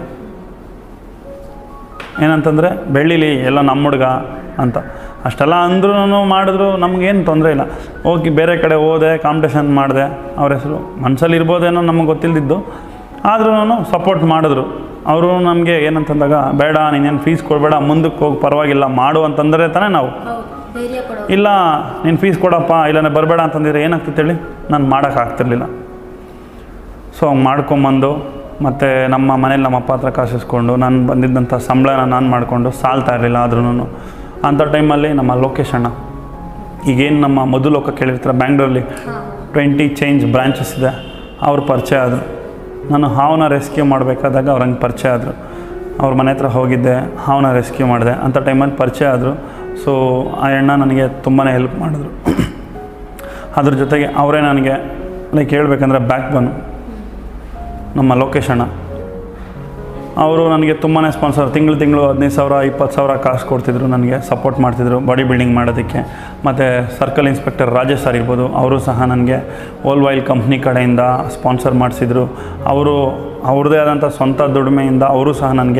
ಏನಂತಂದರೆ ಬೆಳ್ಳೀಲಿ ಎಲ್ಲ ನಮ್ಮ ಹುಡುಗ ಅಂತ ಅಷ್ಟೆಲ್ಲ ಅಂದ್ರೂ ಮಾಡಿದ್ರು ನಮಗೇನು ತೊಂದರೆ ಇಲ್ಲ ಹೋಗಿ ಬೇರೆ ಕಡೆ ಹೋದೆ ಕಾಂಪಿಟೇಷನ್ ಮಾಡಿದೆ ಅವ್ರ ಹೆಸರು ಮನಸ್ಸಲ್ಲಿ ಇರ್ಬೋದೇನೋ ನಮಗೆ ಗೊತ್ತಿಲ್ಲದಿದ್ದು ಆದ್ರೂ ಸಪೋರ್ಟ್ ಮಾಡಿದ್ರು ಅವರು ನಮಗೆ ಏನಂತಂದಾಗ ಬೇಡ ನೀನೇನು ಫೀಸ್ ಕೊಡಬೇಡ ಮುಂದಕ್ಕೆ ಹೋಗಿ ಪರವಾಗಿಲ್ಲ ಮಾಡು ಅಂತಂದರೆ ತಾನೇ ನಾವು ಧೈರ್ಯ ಕೊಡೋ ಇಲ್ಲ ನೀನು ಫೀಸ್ ಕೊಡಪ್ಪ ಇಲ್ಲಾಂದ್ರೆ ಬರಬೇಡ ಅಂತಂದಿದ್ರೆ ಏನಾಗ್ತಿತ್ತು ಹೇಳಿ ನಾನು ಮಾಡೋಕ್ಕಾಗ್ತಿರ್ಲಿಲ್ಲ ಸೊ ಹಂಗೆ ಮಾಡ್ಕೊಂಬಂದು ಮತ್ತು ನಮ್ಮ ಮನೇಲಿ ನಮ್ಮ ಅಪ್ಪ ಹತ್ರ ಕಾಸಿಸ್ಕೊಂಡು ನಾನು ಬಂದಿದ್ದಂಥ ಸಂಬಳನ ನಾನು ಮಾಡಿಕೊಂಡು ಸಾಲ್ತಾ ಇರಲಿಲ್ಲ ಆದ್ರೂ ಅಂಥ ಟೈಮಲ್ಲಿ ನಮ್ಮ ಲೋಕೇಶ್ ಅಣ್ಣ ಈಗೇನು ನಮ್ಮ ಮಧುಲೋಕ ಕೇಳಿರ್ತಾರೆ ಬ್ಯಾಂಗ್ಳೂರಲ್ಲಿ ಟ್ವೆಂಟಿ ಚೇಂಜ್ ಬ್ರಾಂಚಸ್ ಇದೆ ಅವ್ರು ಪರಿಚಯ ಆದರು ನಾನು ಹಾವನ್ನ ರೆಸ್ಕ್ಯೂ ಮಾಡಬೇಕಾದಾಗ ಅವ್ರು ಹಂಗೆ ಪರಿಚಯ ಆದರು ಅವ್ರ ಮನೆ ಹತ್ರ ಹೋಗಿದ್ದೆ ಹಾವನ್ನ ರೆಸ್ಕ್ಯೂ ಮಾಡಿದೆ ಅಂಥ ಟೈಮಲ್ಲಿ ಪರಿಚಯ ಆದರು ಸೊ ಆ ಅಣ್ಣ ನನಗೆ ತುಂಬಾ ಹೆಲ್ಪ್ ಮಾಡಿದ್ರು ಅದ್ರ ಜೊತೆಗೆ ಅವರೇ ನನಗೆ ಲೈಕ್ ಹೇಳ್ಬೇಕಂದ್ರೆ ಬ್ಯಾಕ್ ಬನ್ನು ನಮ್ಮ ಲೋಕೇಶ್ ಅಣ್ಣ ಅವರು ನನಗೆ ತುಂಬಾ ಸ್ಪಾನ್ಸರ್ ತಿಂಗಳು ತಿಂಗಳು ಹದಿನೈದು ಸಾವಿರ ಇಪ್ಪತ್ತು ಸಾವಿರ ಕಾಸು ಕೊಡ್ತಿದ್ರು ನನಗೆ ಸಪೋರ್ಟ್ ಮಾಡ್ತಿದ್ರು ಬಾಡಿ ಬಿಲ್ಡಿಂಗ್ ಮಾಡೋದಕ್ಕೆ ಮತ್ತು ಸರ್ಕಲ್ ಇನ್ಸ್ಪೆಕ್ಟರ್ ರಾಜೇಶ್ ಸರ್ ಇರ್ಬೋದು ಅವರು ಸಹ ನನಗೆ ಓಲ್ ವೈಲ್ ಕಂಪ್ನಿ ಕಡೆಯಿಂದ ಸ್ಪಾನ್ಸರ್ ಮಾಡಿಸಿದ್ರು ಅವರು ಅವ್ರದ್ದೇ ಆದಂಥ ಸ್ವಂತ ದುಡಿಮೆಯಿಂದ ಅವರು ಸಹ ನನಗೆ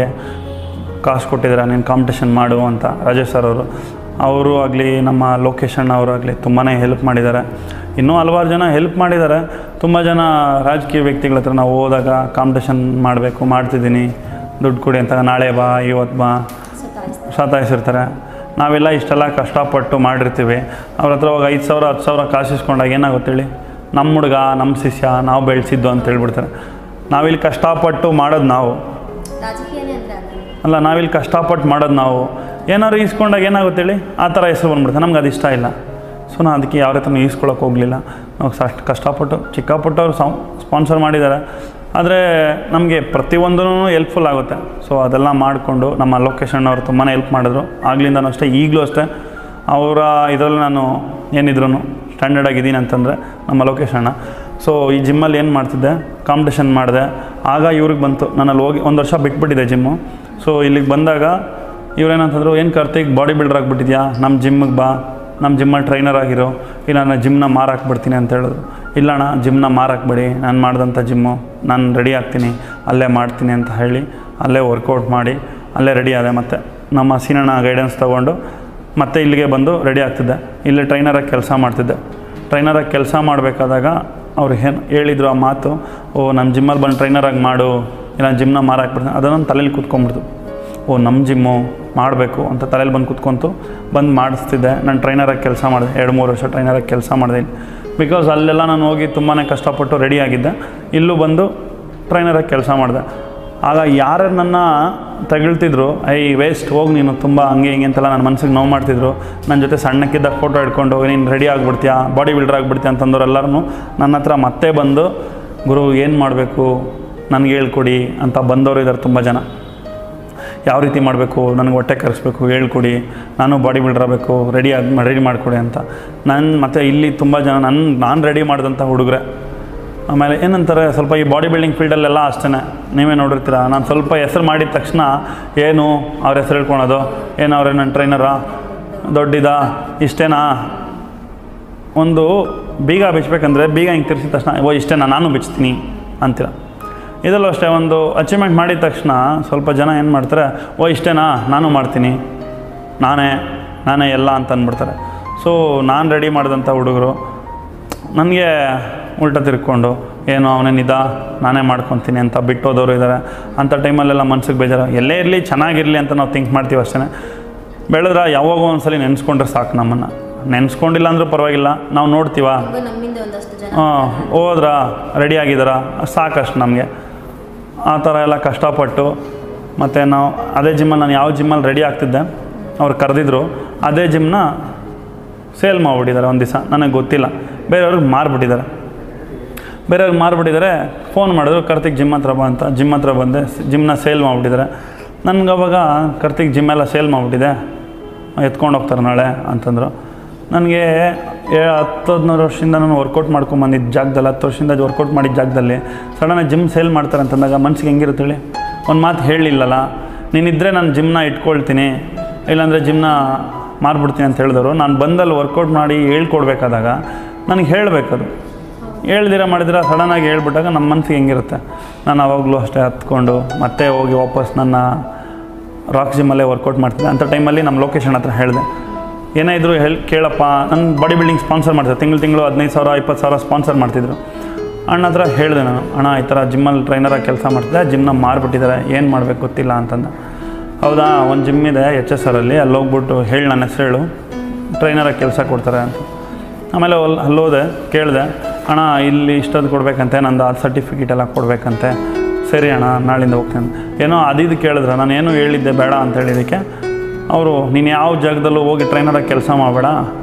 ಕಾಸು ಕೊಟ್ಟಿದ್ದಾರೆ ನೀನು ಕಾಂಪಿಟೇಷನ್ ಮಾಡು ಅಂತ ರಾಜೇಶ್ ಸರ್ ಅವರು ಅವರು ಆಗಲಿ ನಮ್ಮ ಲೋಕೇಶ್ ಅಣ್ಣ ಅವರು ಆಗಲಿ ತುಂಬಾ ಹೆಲ್ಪ್ ಮಾಡಿದ್ದಾರೆ ಇನ್ನೂ ಹಲವಾರು ಜನ ಹೆಲ್ಪ್ ಮಾಡಿದ್ದಾರೆ ತುಂಬ ಜನ ರಾಜಕೀಯ ವ್ಯಕ್ತಿಗಳ ಹತ್ರ ನಾವು ಹೋದಾಗ ಕಾಂಪಿಟೇಷನ್ ಮಾಡಬೇಕು ಮಾಡ್ತಿದ್ದೀನಿ ದುಡ್ಡು ಕೊಡಿ ಅಂತ ನಾಳೆ ಬಾ ಇವತ್ತು ಬಾ ಸತಾಯಿಸಿರ್ತಾರೆ ನಾವೆಲ್ಲ ಇಷ್ಟೆಲ್ಲ ಕಷ್ಟಪಟ್ಟು ಮಾಡಿರ್ತೀವಿ ಅವ್ರ ಹತ್ರ ಹೋಗಿ ಐದು ಸಾವಿರ ಹತ್ತು ಸಾವಿರ ಕಾಸು ಇಸ್ಕೊಂಡಾಗ ಏನಾಗುತ್ತೆ ಹೇಳಿ ನಮ್ಮ ಹುಡುಗ ನಮ್ಮ ಶಿಷ್ಯ ನಾವು ಬೆಳೆಸಿದ್ದು ಅಂತ ಹೇಳ್ಬಿಡ್ತಾರೆ ನಾವಿಲ್ಲಿ ಕಷ್ಟಪಟ್ಟು ಮಾಡೋದು ನಾವು ರಾಜಕೀಯನೇ ಅಂದ್ರೆ ಅಲ್ಲ ಅಲ್ಲ ನಾವಿಲ್ಲಿ ಕಷ್ಟಪಟ್ಟು ಮಾಡೋದು ನಾವು ಏನಾದ್ರು ಈಸ್ಕೊಂಡಾಗ ಏನಾಗುತ್ತೆ ಹೇಳಿ ಆ ಥರ ಹೆಸರು ಬಂದ್ಬಿಡುತ್ತೆ ನಮ್ಗೆ ಅದು ಇಷ್ಟ ಇಲ್ಲ ಸೊ ನಾನು ಅದಕ್ಕೆ ಯಾವ ರೀತಿ ಈಸ್ಕೊಳಕ್ಕೆ ಹೋಗಲಿಲ್ಲ ನಾವು ಅಷ್ಟು ಕಷ್ಟಪಟ್ಟು ಚಿಕ್ಕಪಟ್ಟು ಅವ್ರು ಸ್ಪಾನ್ಸರ್ ಮಾಡಿದ್ದಾರೆ ಆದರೆ ನಮಗೆ ಪ್ರತಿಯೊಂದೂ ಹೆಲ್ಪ್ಫುಲ್ ಆಗುತ್ತೆ ಸೊ ಅದೆಲ್ಲ ಮಾಡಿಕೊಂಡು ನಮ್ಮ ಲೊಕೇಶನ್ ಅವರು ತುಂಬಾ ಹೆಲ್ಪ್ ಮಾಡಿದ್ರು ಆಗ್ಲಿಂದನೂ ಅಷ್ಟೇ ಈಗಲೂ ಅಷ್ಟೇ ಅವರ ಇದರಲ್ಲಿ ನಾನು ಏನಿದ್ರು ಸ್ಟ್ಯಾಂಡರ್ಡ್ ಆಗಿದ್ದೀನಿ ಅಂತಂದರೆ ನಮ್ಮ ಲೊಕೇಶನ್ನ ಸೊ ಈ ಜಿಮ್ಮಲ್ಲಿ ಏನು ಮಾಡ್ತಿದ್ದೆ ಕಾಂಪಿಟೇಷನ್ ಮಾಡಿದೆ ಆಗ ಇವ್ರಿಗೆ ಬಂತು ನಾನಲ್ಲಿ ಹೋಗಿ ಒಂದು ವರ್ಷ ಬಿಟ್ಬಿಟ್ಟಿದ್ದೆ ಜಿಮ್ಮು ಸೊ ಇಲ್ಲಿಗೆ ಬಂದಾಗ ಇವ್ರೇನಂತಂದ್ರು ಏನು ಕಾರ್ತಿಕ್ ಬಾಡಿ ಬಿಲ್ಡರ್ ಆಗಿಬಿಟ್ಟಿದ್ಯಾ ನಮ್ಮ ಜಿಮ್ಮಿಗೆ ಬಾ ನಮ್ಮ ಜಿಮ್ಮಲ್ಲಿ ಟ್ರೈನರ್ ಆಗಿರೋ ಇಲ್ಲ ನಾನು ಜಿಮ್ನ ಮಾರಾಕ್ಬಿಡ್ತೀನಿ ಅಂತ ಹೇಳಿದ್ರು ಇಲ್ಲ ಅಣ್ಣ ಜಿಮ್ನ ಮಾರಾಕ್ಬೇಡಿ ನಾನು ಮಾಡಿದಂಥ ಜಿಮ್ಮು ನಾನು ರೆಡಿ ಆಗ್ತೀನಿ ಅಲ್ಲೇ ಮಾಡ್ತೀನಿ ಅಂತ ಹೇಳಿ ಅಲ್ಲೇ ವರ್ಕೌಟ್ ಮಾಡಿ ಅಲ್ಲೇ ರೆಡಿ ಆದೆ ಮತ್ತು ನಮ್ಮ ಸೀನಣ್ಣ ಗೈಡೆನ್ಸ್ ತೊಗೊಂಡು ಮತ್ತೆ ಇಲ್ಲಿಗೆ ಬಂದು ರೆಡಿ ಆಗ್ತಿದ್ದೆ ಇಲ್ಲೇ ಟ್ರೈನರಾಗಿ ಕೆಲಸ ಮಾಡ್ತಿದ್ದೆ ಟ್ರೈನರಾಗಿ ಕೆಲಸ ಮಾಡಬೇಕಾದಾಗ ಅವ್ರು ಏನು ಹೇಳಿದ್ರು ಆ ಮಾತು ಓ ನಮ್ಮ ಜಿಮ್ಮಲ್ಲಿ ಬಂದು ಟ್ರೈನರಾಗಿ ಮಾಡು ಇಲ್ಲ ಜಿಮ್ನ ಮಾರಾಕ್ಬಿಡ್ತೀನಿ ಅದನ್ನು ತಲೆಯಲ್ಲಿ ಕೂತ್ಕೊಂಡ್ಬಿಡ್ತು ಓ ನಮ್ಮ ಜಿಮ್ಮು ಮಾಡಬೇಕು ಅಂತ ತಲೆಯಲ್ಲಿ ಬಂದು ಕೂತ್ಕೊಂತು ಬಂದು ಮಾಡಿಸ್ತಿದ್ದೆ ನಾನು ಟ್ರೈನರಾಗಿ ಕೆಲಸ ಮಾಡಿದೆ ಎರಡು ಮೂರು ವರ್ಷ ಟ್ರೈನರಾಗಿ ಕೆಲಸ ಮಾಡಿದೆ ಬಿಕಾಸ್ ಅಲ್ಲೆಲ್ಲ ನಾನು ಹೋಗಿ ತುಂಬಾ ಕಷ್ಟಪಟ್ಟು ರೆಡಿ ಆಗಿದ್ದೆ ಇಲ್ಲೂ ಬಂದು ಟ್ರೈನರಾಗಿ ಕೆಲಸ ಮಾಡಿದೆ ಆಗ ಯಾರು ನನ್ನ ತಗೊಳ್ತಿದ್ರು ಐ ವೇಸ್ಟ್ ಹೋಗಿ ನೀನು ತುಂಬ ಹಂಗೆ ಹಿಂಗೆ ಅಂತೆಲ್ಲ ನನ್ನ ಮನಸ್ಸಿಗೆ ನೋವು ಮಾಡ್ತಿದ್ರು ನನ್ನ ಜೊತೆ ಸಣ್ಣಕ್ಕಿದ್ದ ಫೋಟೋ ಹಿಡ್ಕೊಂಡು ನೀನು ರೆಡಿ ಆಗಿಬಿಡ್ತೀಯಾ ಬಾಡಿ ಬಿಲ್ಡರ್ ಆಗಿಬಿಡ್ತೀಯ ಅಂತಂದವ್ರು ಎಲ್ಲರೂ ನನ್ನ ಹತ್ರ ಮತ್ತೆ ಬಂದು ಗುರು ಏನು ಮಾಡಬೇಕು ನನಗೆ ಹೇಳ್ಕೊಡಿ ಅಂತ ಬಂದವರು ಇದ್ದಾರೆ ತುಂಬ ಜನ ಯಾವ ರೀತಿ ಮಾಡಬೇಕು ನನಗೆ ಹೊಟ್ಟೆ ಕರೆಸ್ಬೇಕು ಹೇಳ್ಕೊಡಿ ನಾನು ಬಾಡಿ ಬಿಲ್ಡರ್ ಆಗಬೇಕು ರೆಡಿ ಆಗಿ ರೆಡಿ ಮಾಡಿಕೊಡಿ ಅಂತ ನಾನು ಮತ್ತು ಇಲ್ಲಿ ತುಂಬ ಜನ ನನ್ನ ನಾನು ರೆಡಿ ಮಾಡಿದಂಥ ಹುಡುಗರೆ ಆಮೇಲೆ ಏನಂತಾರೆ ಸ್ವಲ್ಪ ಈ ಬಾಡಿ ಬಿಲ್ಡಿಂಗ್ ಫೀಲ್ಡಲ್ಲೆಲ್ಲ ಅಷ್ಟೇ ನೀವೇ ನೋಡಿರ್ತೀರ ನಾನು ಸ್ವಲ್ಪ ಹೆಸರು ಮಾಡಿದ ತಕ್ಷಣ ಏನು ಅವ್ರ ಹೆಸರು ಹೇಳ್ಕೊಳೋದು ಏನು ಅವ್ರೆ ನನ್ನ ಟ್ರೈನರಾ ದೊಡ್ಡಿದ ಇಷ್ಟೇನಾ ಒಂದು ಬೀಗ ಬಿಚ್ಚಬೇಕಂದ್ರೆ ಬೀಗ ಹಿಂಗೆ ತಿರ್ಸಿದ ತಕ್ಷಣ ಓ ಇಷ್ಟೇನಾ ನಾನು ಬಿಚ್ತೀನಿ ಅಂತೀರ ಇದರಲ್ಲೂ ಅಷ್ಟೇ ಒಂದು ಅಚೀವ್ಮೆಂಟ್ ಮಾಡಿದ ತಕ್ಷಣ ಸ್ವಲ್ಪ ಜನ ಏನು ಮಾಡ್ತಾರೆ ಓ ಇಷ್ಟೇನಾ ನಾನು ಮಾಡ್ತೀನಿ ನಾನೇ ನಾನೇ ಎಲ್ಲ ಅಂತ ಅಂದ್ಬಿಡ್ತಾರೆ ಸೊ ನಾನು ರೆಡಿ ಮಾಡಿದಂಥ ಹುಡುಗರು ನನಗೆ ಉಲ್ಟ ತಿರ್ಕೊಂಡು ಏನೋ ಅವನೇನಿದ ನಾನೇ ಮಾಡ್ಕೊತೀನಿ ಅಂತ ಬಿಟ್ಟೋದವರು ಇದ್ದಾರೆ ಅಂಥ ಟೈಮಲ್ಲೆಲ್ಲ ಮನ್ಸಿಗೆ ಬೇಜಾರು ಎಲ್ಲೇ ಇರಲಿ ಚೆನ್ನಾಗಿರಲಿ ಅಂತ ನಾವು ಥಿಂಕ್ ಮಾಡ್ತೀವಿ ಅಷ್ಟೇ ಬೆಳೆದ್ರೆ ಯಾವಾಗೋ ಒಂದ್ಸಲಿ ನೆನೆಸ್ಕೊಂಡ್ರೆ ಸಾಕು ನಮ್ಮನ್ನು ನೆನೆಸ್ಕೊಂಡಿಲ್ಲ ಅಂದರೂ ಪರವಾಗಿಲ್ಲ ನಾವು ನೋಡ್ತೀವ ನಮ್ಮಿಂದ ಒಂದಷ್ಟು ಜನ ಹಾಂ ಹೋದ್ರಾ ರೆಡಿ ಆಗಿದ್ದಾರಾ ಸಾಕಷ್ಟು ನಮಗೆ ಆ ಥರ ಎಲ್ಲ ಕಷ್ಟಪಟ್ಟು ಮತ್ತು ನಾವು ಅದೇ ಜಿಮ್ಮಲ್ಲಿ ನಾನು ಯಾವ ಜಿಮ್ಮಲ್ಲಿ ರೆಡಿ ಆಗ್ತಿದ್ದೆ ಅವ್ರು ಕರೆದಿದ್ರು ಅದೇ ಜಿಮ್ನ ಸೇಲ್ ಮಾಡಿಬಿಟ್ಟಿದ್ದಾರೆ ಒಂದು ದಿವಸ ನನಗೆ ಗೊತ್ತಿಲ್ಲ ಬೇರೆಯವ್ರಿಗೆ ಮಾರ್ಬಿಟ್ಟಿದ್ದಾರೆ ಬೇರೆಯವ್ರಿಗೆ ಮಾರ್ಬಿಟ್ಟಿದ್ದಾರೆ ಫೋನ್ ಮಾಡಿದ್ರು ಕಾರ್ತಿಕ್ ಜಿಮ್ ಹತ್ರ ಬಾ ಅಂತ ಜಿಮ್ ಹತ್ರ ಬಂದೆ ಜಿಮ್ನ ಸೇಲ್ ಮಾಡಿಬಿಟ್ಟಿದ್ದಾರೆ ನನಗೆ ಅವಾಗ ಕಾರ್ತಿಕ್ ಜಿಮ್ ಎಲ್ಲ ಸೇಲ್ ಮಾಡಿಬಿಟ್ಟಿದೆ ಎತ್ಕೊಂಡು ಹೋಗ್ತಾರೆ ನಾಳೆ ಅಂತಂದರು ನನಗೆ ಏ ಹತ್ತು ಹದಿನೂರು ವರ್ಷದಿಂದ ನಾನು ವರ್ಕೌಟ್ ಮಾಡ್ಕೊಂಬಂದಿದ್ದ ಜಾಗದಲ್ಲಿ ಹತ್ತು ವರ್ಷದಿಂದ ವರ್ಕೌಟ್ ಮಾಡಿದ ಜಾಗದಲ್ಲಿ ಸಡನ್ನಾಗಿ ಜಿಮ್ ಸೇಲ್ ಮಾಡ್ತಾರೆ ಅಂತಂದಾಗ ಮನ್ಸಿಗೆ ಹೆಂಗಿರುತ್ತೆ ಹೇಳಿ ಒಂದು ಮಾತು ಹೇಳಿಲ್ಲಲ್ಲ ನೀನಿದ್ದರೆ ನಾನು ಜಿಮ್ನ ಇಟ್ಕೊಳ್ತೀನಿ ಇಲ್ಲಾಂದರೆ ಜಿಮ್ನ ಮಾರ್ಬಿಡ್ತೀನಿ ಅಂತ ಹೇಳಿದವರು ನಾನು ಬಂದಲ್ಲಿ ವರ್ಕೌಟ್ ಮಾಡಿ ಹೇಳ್ಕೊಡ್ಬೇಕಾದಾಗ ನನಗೆ ಹೇಳಬೇಕದು ಹೇಳ್ದಿರ ಮಾಡಿದ್ರೆ ಸಡನ್ನಾಗಿ ಹೇಳ್ಬಿಟ್ಟಾಗ ನಮ್ಮ ಮನಸ್ಸಿಗೆ ಹೆಂಗಿರುತ್ತೆ ನಾನು ಆವಾಗಲೂ ಅಷ್ಟೇ ಹತ್ಕೊಂಡು ಮತ್ತೆ ಹೋಗಿ ವಾಪಸ್ ನನ್ನ ರಾಕ್ ಜಿಮ್ಮಲ್ಲೇ ವರ್ಕೌಟ್ ಮಾಡ್ತಿದ್ದೆ ಅಂಥ ಟೈಮಲ್ಲಿ ನಮ್ಮ ಲೊಕೇಶನ್ ಹತ್ರ ಹೇಳಿದೆ ಏನೇ ಇದ್ರು ಹೇಳಿ ಕೇಳಪ್ಪ ನನ್ನ ಬಾಡಿ ಬಿಲ್ಡಿಂಗ್ ಸ್ಪಾನ್ಸರ್ ಮಾಡ್ತಿದ್ದೆ ತಿಂಗಳು ತಿಂಗಳು ಹದಿನೈದು ಸಾವಿರ ಇಪ್ಪತ್ತು ಸಾವಿರ ಸ್ಪಾನ್ಸರ್ ಮಾಡ್ತಿದ್ರು ಅಣ್ಣ ಹತ್ರ ಹೇಳಿದೆ ನಾನು ಅಣ್ಣ ಈ ಥರ ಜಿಮ್ಮಲ್ಲಿ ಟ್ರೈನರಾಗಿ ಕೆಲಸ ಮಾಡ್ತಿದ್ದೆ ಜಿಮ್ನ ಮಾರ್ಬಿಟ್ಟಿದ್ದಾರೆ ಏನು ಮಾಡಬೇಕು ಗೊತ್ತಿಲ್ಲ ಅಂತಂದ ಹೌದಾ ಒಂದು ಜಿಮ್ ಇದೆ ಎಚ್ ಎಸ್ ಆರಲ್ಲಿ ಅಲ್ಲಿ ಹೋಗ್ಬಿಟ್ಟು ಹೇಳಿ ನನ್ನ ಹೆಸರು ಹೇಳು ಟ್ರೈನರಾಗಿ ಕೆಲಸ ಕೊಡ್ತಾರೆ ಅಂತ ಆಮೇಲೆ ಅಲ್ಲಿ ಅಲ್ಲೋದೆ ಕೇಳಿದೆ ಅಣ್ಣ ಇಲ್ಲಿ ಇಷ್ಟೊಂದು ಕೊಡಬೇಕಂತೆ ನಂದು ಆ ಸರ್ಟಿಫಿಕೇಟ್ ಎಲ್ಲ ಕೊಡಬೇಕಂತೆ ಸರಿ ಅಣ್ಣ ನಾಳಿಂದ ಹೋಗ್ತೀನಿ ಏನೋ ಅದಿದ್ದು ಕೇಳಿದ್ರೆ ನಾನು ಏನೂ ಹೇಳಿದ್ದೆ ಬೇಡ ಅಂತ ಹೇಳಿದ್ದಕ್ಕೆ ಅವರು ನೀನು ಯಾವ ಜಾಗದಲ್ಲೂ ಹೋಗಿ ಟ್ರೈನರಾಗಿ ಕೆಲಸ ಮಾಡಬೇಡ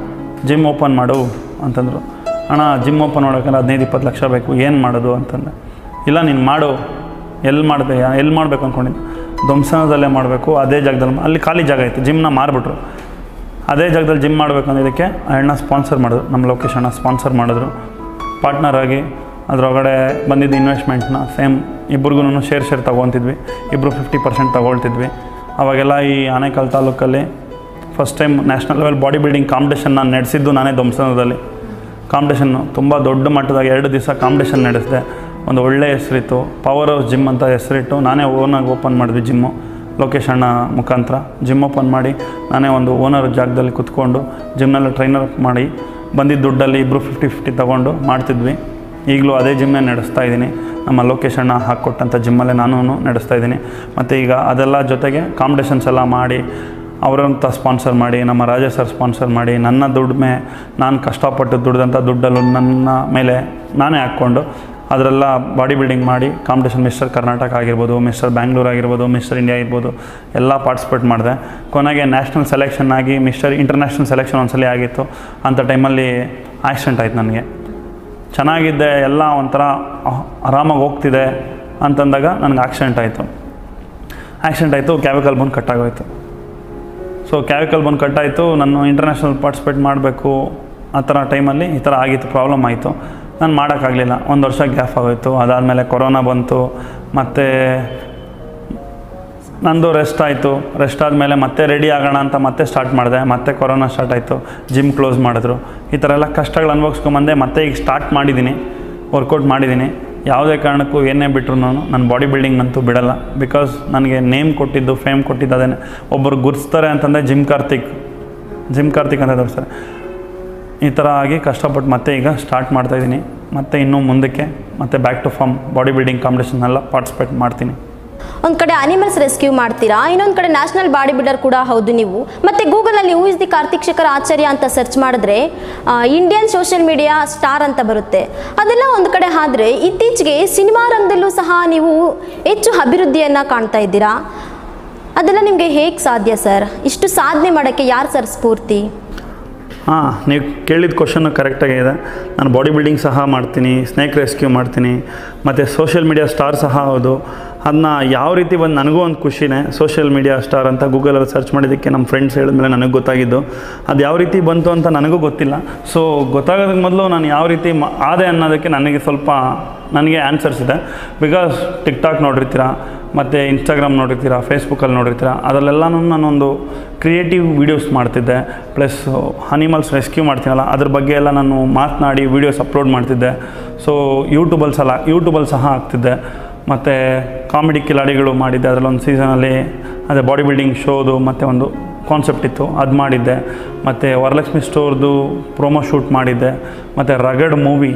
ಜಿಮ್ ಓಪನ್ ಮಾಡು ಅಂತಂದರು ಅಣ್ಣ ಜಿಮ್ ಓಪನ್ ಮಾಡೋಕ್ಕಂದ್ರೆ ಹದಿನೈದು ಇಪ್ಪತ್ತು ಲಕ್ಷ ಬೇಕು ಏನು ಮಾಡೋದು ಅಂತಂದೆ ಇಲ್ಲ ನೀನು ಮಾಡು ಎಲ್ಲಿ ಮಾಡಿದೆ ಎಲ್ಲಿ ಮಾಡಬೇಕು ಅಂದ್ಕೊಂಡಿದ್ದೆ ಧ್ವಂಸನದಲ್ಲೇ ಮಾಡಬೇಕು ಅದೇ ಜಾಗದಲ್ಲಿ ಅಲ್ಲಿ ಖಾಲಿ ಜಾಗ ಇತ್ತು ಜಿಮ್ನ ಮಾರಿಬಿಟ್ರು ಅದೇ ಜಾಗದಲ್ಲಿ ಜಿಮ್ ಮಾಡಬೇಕು ಅನ್ನೋದಕ್ಕೆ ಆ ಅಣ್ಣ ಸ್ಪಾನ್ಸರ್ ಮಾಡಿದ್ರು ನಮ್ಮ ಲೋಕೇಶ್ ಅಣ್ಣ ಸ್ಪಾನ್ಸರ್ ಮಾಡಿದ್ರು ಪಾರ್ಟ್ನರ್ ಆಗಿ ಅದರೊಳಗಡೆ ಬಂದಿದ್ದ ಇನ್ವೆಸ್ಟ್ಮೆಂಟ್ನ ಸೇಮ್ ಇಬ್ರಿಗೂ ಶೇರ್ ಶೇರ್ ತೊಗೊತಿದ್ವಿ ಇಬ್ಬರು ಫಿಫ್ಟಿ ಪರ್ಸೆಂಟ್ ತೊಗೊಳ್ತಿದ್ವಿ ಅವಾಗೆಲ್ಲ ಈ ಆನೇಕಲ್ ತಾಲೂಕಲ್ಲಿ first time national level body building competition ನಾನು ನಡೆಸಿದ್ದು ನಾನೇ ಧ್ವಂಸನದಲ್ಲಿ ಕಾಂಪಿಟೇಷನ್ನು ತುಂಬ ದೊಡ್ಡ ಮಟ್ಟದಾಗ ಎರಡು ದಿವಸ ಕಾಂಪಿಟೇಷನ್ ನಡೆಸಿದೆ ಒಂದು ಒಳ್ಳೆಯ ಹೆಸರಿತ್ತು ಪವರ್ ಹೌಸ್ ಜಿಮ್ ಅಂತ ಹೆಸರಿಟ್ಟು ನಾನೇ ಓನಾಗಿ ಓಪನ್ ಮಾಡಿದ್ವಿ ಜಿಮ್ಮು ಲೋಕೇಶ್ ಅಣ್ಣ ಮುಖಾಂತರ ಜಿಮ್ ಓಪನ್ ಮಾಡಿ ನಾನೇ ಒಂದು ಓನರ್ ಜಾಗದಲ್ಲಿ ಕುತ್ಕೊಂಡು ಜಿಮ್ನೆಲ್ಲ ಟ್ರೈನರ್ ಮಾಡಿ ಬಂದಿದ್ದ ದುಡ್ಡಲ್ಲಿ ಇಬ್ಬರು ಫಿಫ್ಟಿ ಫಿಫ್ಟಿ ತೊಗೊಂಡು ಮಾಡ್ತಿದ್ವಿ ಈಗಲೂ ಅದೇ ಜಿಮ್ನೇ ನಡೆಸ್ತಾ ಇದ್ದೀನಿ ನಮ್ಮ ಲೋಕೇಶ್ ಅಣ್ಣ ಹಾಕ್ಕೊಟ್ಟಂಥ ಜಿಮ್ಮಲ್ಲೇ ನಾನು ನಡೆಸ್ತಾ ಇದ್ದೀನಿ ಮತ್ತು ಈಗ ಅದೆಲ್ಲ ಜೊತೆಗೆ ಕಾಂಪಿಟೇಷನ್ಸ್ ಎಲ್ಲ ಮಾಡಿ ಅವರಂತ ಸ್ಪಾನ್ಸರ್ ಮಾಡಿ ನಮ್ಮ ರಾಜ ಸರ್ ಸ್ಪಾನ್ಸರ್ ಮಾಡಿ ನನ್ನ ದುಡಿಮೆ ನಾನು ಕಷ್ಟಪಟ್ಟು ದುಡ್ದಂಥ ದುಡ್ಡಲ್ಲೂ ನನ್ನ ಮೇಲೆ ನಾನೇ ಹಾಕ್ಕೊಂಡು ಅದರೆಲ್ಲ ಬಾಡಿ ಬಿಲ್ಡಿಂಗ್ ಮಾಡಿ ಕಾಂಪಿಟೇಷನ್ ಮಿಸ್ಟರ್ ಕರ್ನಾಟಕ ಆಗಿರ್ಬೋದು ಮಿಸ್ಟರ್ ಬ್ಯಾಂಗ್ಳೂರ್ ಆಗಿರ್ಬೋದು ಮಿಸ್ಟರ್ ಇಂಡಿಯಾ ಇರ್ಬೋದು ಎಲ್ಲ ಪಾರ್ಟಿಸಿಪೇಟ್ ಮಾಡಿದೆ ಕೊನೆಗೆ ನ್ಯಾಷನಲ್ ಸೆಲೆಕ್ಷನ್ ಆಗಿ ಮಿಸ್ಟರ್ ಇಂಟರ್ನ್ಯಾಷನಲ್ ಸೆಲೆಕ್ಷನ್ ಒಂದ್ಸಲ ಆಗಿತ್ತು ಅಂಥ ಟೈಮಲ್ಲಿ ಆಕ್ಸಿಡೆಂಟ್ ಆಯ್ತು ನನಗೆ ಚೆನ್ನಾಗಿದ್ದೆ ಎಲ್ಲ ಒಂಥರ ಆಹ್, ಆರಾಮಾಗಿ ಹೋಗ್ತಿದೆ ಅಂತಂದಾಗ ನನಗೆ ಆಕ್ಸಿಡೆಂಟ್ ಆಯಿತು ಆಕ್ಸಿಡೆಂಟ್ ಆಯಿತು ಕ್ಯಾವಿಕಲ್ ಬಂದು ಕಟ್ಟಾಗೋಯ್ತು ಸೊ ಕ್ಯಾವಿಕಲ್ ಬಂದು ಕಟ್ಟಾಯಿತು ನಾನು ಇಂಟರ್ನ್ಯಾಷನಲ್ ಪಾರ್ಟಿಸಿಪೇಟ್ ಮಾಡಬೇಕು ಆ ಥರ ಟೈಮಲ್ಲಿ ಈ ಥರ ಆಗಿತ್ತು ಪ್ರಾಬ್ಲಮ್ ಆಯಿತು ನಾನು ಮಾಡೋಕ್ಕಾಗಲಿಲ್ಲ ಒಂದು ವರ್ಷ ಗ್ಯಾಪ್ ಆಗೋಯ್ತು ಅದಾದಮೇಲೆ ಕೊರೋನಾ ಬಂತು ಮತ್ತು ನಂದು ರೆಸ್ಟ್ ಆಯಿತು ರೆಸ್ಟ್ ಆದಮೇಲೆ ಮತ್ತೆ ರೆಡಿ ಆಗೋಣ ಅಂತ ಮತ್ತೆ ಸ್ಟಾರ್ಟ್ ಮಾಡಿದೆ ಮತ್ತೆ ಕೊರೋನಾ ಸ್ಟಾರ್ಟ್ ಆಯಿತು ಜಿಮ್ ಕ್ಲೋಸ್ ಮಾಡಿದ್ರು ಈ ಥರ ಎಲ್ಲ ಕಷ್ಟಗಳು ಅನುಭವಿಸ್ಕೊಂಬಂದೆ ಮತ್ತೆ ಈಗ ಸ್ಟಾರ್ಟ್ ಮಾಡಿದ್ದೀನಿ ವರ್ಕೌಟ್ ಮಾಡಿದ್ದೀನಿ ಯಾವುದೇ ಕಾರಣಕ್ಕೂ ಏನೇ ಬಿಟ್ಟರು ನಾನು ನನ್ನ ಬಾಡಿ ಬಿಲ್ಡಿಂಗ್ನಂತೂ ಬಿಡಲ್ಲ ಬಿಕಾಸ್ ನನಗೆ ನೇಮ್ ಕೊಟ್ಟಿದ್ದು ಫೇಮ್ ಕೊಟ್ಟಿದ್ದು ಅದೇನೆ ಒಬ್ಬರು ಗುರ್ಸ್ತಾರೆ ಅಂತಂದರೆ ಜಿಮ್ ಕಾರ್ತಿಕ್ ಜಿಮ್ ಕಾರ್ತಿಕ್ ಅಂತ ತೋರಿಸ್ತಾರೆ ಈ ಥರ ಆಗಿ ಕಷ್ಟಪಟ್ಟು ಮತ್ತೆ ಈಗ ಸ್ಟಾರ್ಟ್ ಮಾಡ್ತಾಯಿದ್ದೀನಿ ಮತ್ತು ಇನ್ನೂ ಮುಂದಕ್ಕೆ ಮತ್ತೆ back to form body building ಕಾಂಪಿಟೇಷನ್ನೆಲ್ಲ ಪಾರ್ಟಿಸಿಪೇಟ್ ಮಾಡ್ತೀನಿ ಒಂದು ಕಡೆ ಅನಿಮಲ್ಸ್ ರೆಸ್ಕ್ಯೂ ಮಾಡ್ತೀರಾ ಇನ್ನೊಂದು ಕಡೆ ನ್ಯಾಷನಲ್ ಬಾಡಿ ಬಿಲ್ಡರ್ ಕೂಡ ಹೌದು ನೀವು ಮತ್ತೆ ಗೂಗಲಲ್ಲಿ who is the Karthik Shekhar Acharya ಅಂತ ಸರ್ಚ್ ಮಾಡಿದ್ರೆ ಇಂಡಿಯನ್ ಸೋಷಿಯಲ್ ಮೀಡಿಯಾ ಸ್ಟಾರ್ ಅಂತ ಬರುತ್ತೆ ಅದೆಲ್ಲ ಒಂದು ಕಡೆ ಆದ್ರೆ ಇತ್ತೀಚೆಗೆ ಸಿನಿಮಾ ರಂಗದಲ್ಲೂ ಸಹ ನೀವು ಹೆಚ್ಚು ಅಭಿವೃದ್ಧಿಯನ್ನು ಕಾಣ್ತಾ ಇದ್ದೀರಾ ಅದೆಲ್ಲ ನಿಮಗೆ ಹೇಗೆ ಸಾಧ್ಯ ಸರ್ ಇಷ್ಟು ಸಾಧನೆ ಮಾಡೋಕ್ಕೆ ಯಾರು ಸರ್ ಸ್ಫೂರ್ತಿ ಹಾಂ ನೀವು ಕೇಳಿದ ಕ್ವಶನ್ನು ಕರೆಕ್ಟಾಗಿ ಇದೆ ನಾನು ಬಾಡಿ ಬಿಲ್ಡಿಂಗ್ ಸಹ ಮಾಡ್ತೀನಿ ಸ್ನೇಕ್ ರೆಸ್ಕ್ಯೂ ಮಾಡ್ತೀನಿ ಮತ್ತು ಸೋಷಿಯಲ್ ಮೀಡಿಯಾ ಸ್ಟಾರ್ ಸಹ ಹೌದು ಅದನ್ನ ಯಾವ ರೀತಿ ಬಂದು ನನಗೂ ಒಂದು ಖುಷಿನೇ ಸೋಷಿಯಲ್ ಮೀಡಿಯಾ ಸ್ಟಾರ್ ಅಂತ ಗೂಗಲಲ್ಲಿ ಸರ್ಚ್ ಮಾಡಿದ್ದಕ್ಕೆ ನಮ್ಮ ಫ್ರೆಂಡ್ಸ್ ಹೇಳಿದ್ಮೇಲೆ ನನಗೆ ಗೊತ್ತಾಗಿದ್ದು ಅದು ಯಾವ ರೀತಿ ಬಂತು ಅಂತ ನನಗೂ ಗೊತ್ತಿಲ್ಲ ಸೊ ಗೊತ್ತಾಗೋದಕ್ಕೆ ಮೊದಲು ನಾನು ಯಾವ ರೀತಿ ಮ ಆದೆ ಅನ್ನೋದಕ್ಕೆ ನನಗೆ ಸ್ವಲ್ಪ ನನಗೆ ಆನ್ಸರ್ಸ್ ಇದೆ ಬಿಕಾಸ್ ಟಿಕ್ ಟಾಕ್ ನೋಡಿರ್ತೀರ ಮತ್ತು ಇನ್ಸ್ಟಾಗ್ರಾಮ್ ನೋಡಿರ್ತೀರ ಫೇಸ್ಬುಕ್ಕಲ್ಲಿ ನೋಡಿರ್ತೀರ ಅದರಲ್ಲೆಲ್ಲನೂ ನಾನೊಂದು ಕ್ರಿಯೇಟಿವ್ ವೀಡಿಯೋಸ್ ಮಾಡ್ತಿದ್ದೆ ಪ್ಲಸ್ ಅನಿಮಲ್ಸ್ ರೆಸ್ಕ್ಯೂ ಮಾಡ್ತೀನಲ್ಲ ಅದ್ರ ಬಗ್ಗೆ ಎಲ್ಲ ನಾನು ಮಾತನಾಡಿ ವೀಡಿಯೋಸ್ ಅಪ್ಲೋಡ್ ಮಾಡ್ತಿದ್ದೆ ಸೊ ಯೂಟ್ಯೂಬಲ್ಲಿ ಸಲ ಯೂಟ್ಯೂಬಲ್ಲಿ ಸಹ ಆಗ್ತಿದ್ದೆ ಮತ್ತು ಕಾಮಿಡಿ ಕಿಲಾಡಿಗಳು ಮಾಡಿದ್ದೆ ಅದರಲ್ಲೊಂದು ಸೀಸನಲ್ಲಿ ಅದೇ ಬಾಡಿ ಬಿಲ್ಡಿಂಗ್ ಶೋದು ಮತ್ತು ಒಂದು ಕಾನ್ಸೆಪ್ಟ್ ಇತ್ತು ಅದು ಮಾಡಿದ್ದೆ ಮತ್ತು ವರಲಕ್ಷ್ಮಿ ಸ್ಟೋರ್ದು ಪ್ರೊಮೋ ಶೂಟ್ ಮಾಡಿದ್ದೆ ಮತ್ತು ರಗಡ್ ಮೂವಿ